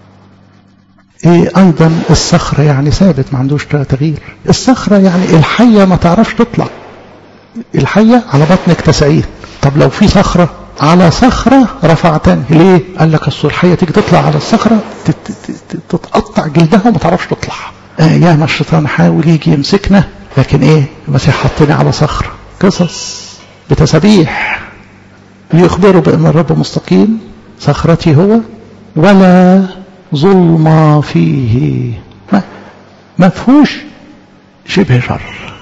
ايه ايضا الصخرة يعني ثابت ما عندوش تغيير الصخرة يعني الحية ما تعرفش تطلع الحية على بطنك تسعين طب لو في صخرة على صخرة رفعتني ليه قال لك اصل الحية تيجي تطلع على الصخرة تتقطع جلدها وما تعرفش تطلع آه يا ما الشيطان حاول يجي يمسكنا لكن ايه المسيح حطني على صخرة قصص بتسابيح ليخبروا بان الرب مستقيم صخرتي هو ولا ظلم فيه ما, ما فيهوش شبه شر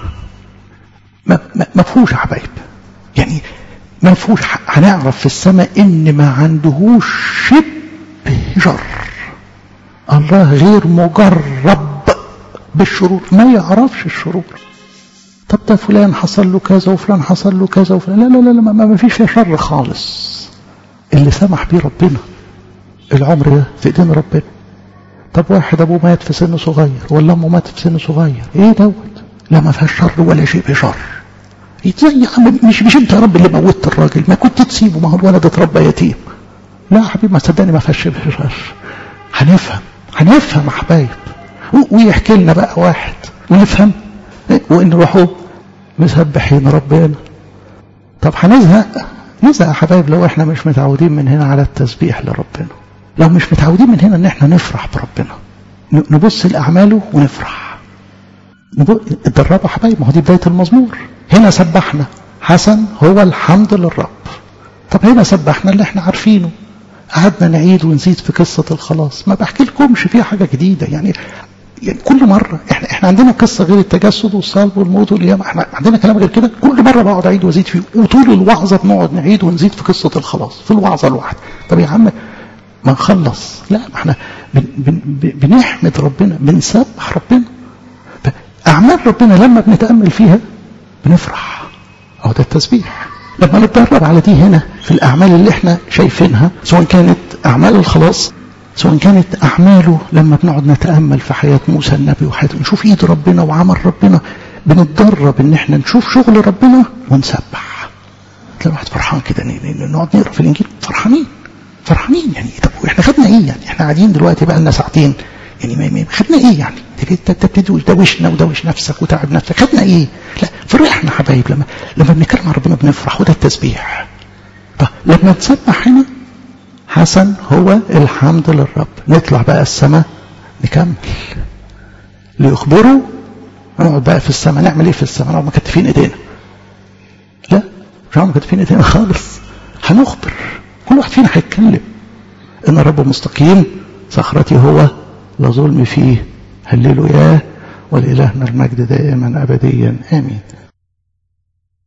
ما, ما, ما فيهوش يا حبايب يعني ما فيهوش هنعرف في السماء ان ما عندهوش شبه شر الله غير مجرب بالشرور ما يعرفش الشرور طب ده فلان حصل له كذا وفلان حصل له كذا وفلان لا لا لا, لا ما, ما فيش فيها شر خالص اللي سمح بيه ربنا العمر ده في ايدين ربنا طب واحد ابوه مات في سن صغير ولا امه مات في سن صغير ايه دوت لا ما فيهاش شر ولا شيء بشر ازاي يا عم مش مش انت يا رب اللي موتت الراجل ما كنت تسيبه ما هو الولد اتربى يتيم لا يا حبيبي ما صدقني ما فيهاش شبه شر هنفهم هنفهم يا حبايب ويحكي لنا بقى واحد ونفهم ونروحوا مسبحين ربنا طب هنزهق نزهق يا حبايب لو احنا مش متعودين من هنا على التسبيح لربنا لو مش متعودين من هنا ان احنا نفرح بربنا نبص لاعماله ونفرح اتدربوا حبايب ما هو دي بدايه المزمور هنا سبحنا حسن هو الحمد للرب طب هنا سبحنا اللي احنا عارفينه قعدنا نعيد ونزيد في قصة الخلاص ما بحكي لكمش فيها حاجة جديدة يعني يعني كل مرة احنا احنا عندنا قصة غير التجسد والصلب والموت والقيامة احنا عندنا كلام غير كده كل مرة بقعد اعيد وازيد فيه وطول الوعظة بنقعد نعيد ونزيد في قصة الخلاص في الوعظة الواحدة طب يا عم ما نخلص لا ما احنا بن بن بنحمد ربنا بنسبح ربنا اعمال ربنا لما بنتامل فيها بنفرح اهو ده التسبيح لما نتدرب على دي هنا في الاعمال اللي احنا شايفينها سواء كانت اعمال الخلاص سواء كانت اعماله لما بنقعد نتامل في حياه موسى النبي وحياته نشوف ايد ربنا وعمل ربنا بنتدرب ان احنا نشوف شغل ربنا ونسبح تلاقي واحد فرحان كده نقعد نقرا في الانجيل فرحانين فرحانين يعني طب واحنا خدنا ايه يعني احنا قاعدين دلوقتي بقى لنا ساعتين يعني ما خدنا ايه يعني انت تدوشنا ودوش نفسك وتعب نفسك خدنا ايه لا فرحنا حبايب لما لما بنتكلم عن ربنا بنفرح وده التسبيح طب لما نسبح هنا حسن هو الحمد للرب نطلع بقى السماء نكمل ليخبروا نقعد بقى في السماء نعمل ايه في السماء نقعد مكتفين ايدينا لا مش هنقعد مكتفين ايدينا خالص هنخبر كل واحد فينا هيتكلم ان الرب مستقيم صخرتي هو لا ظلم فيه هللوا ياه ولإلهنا المجد دائما أبديا آمين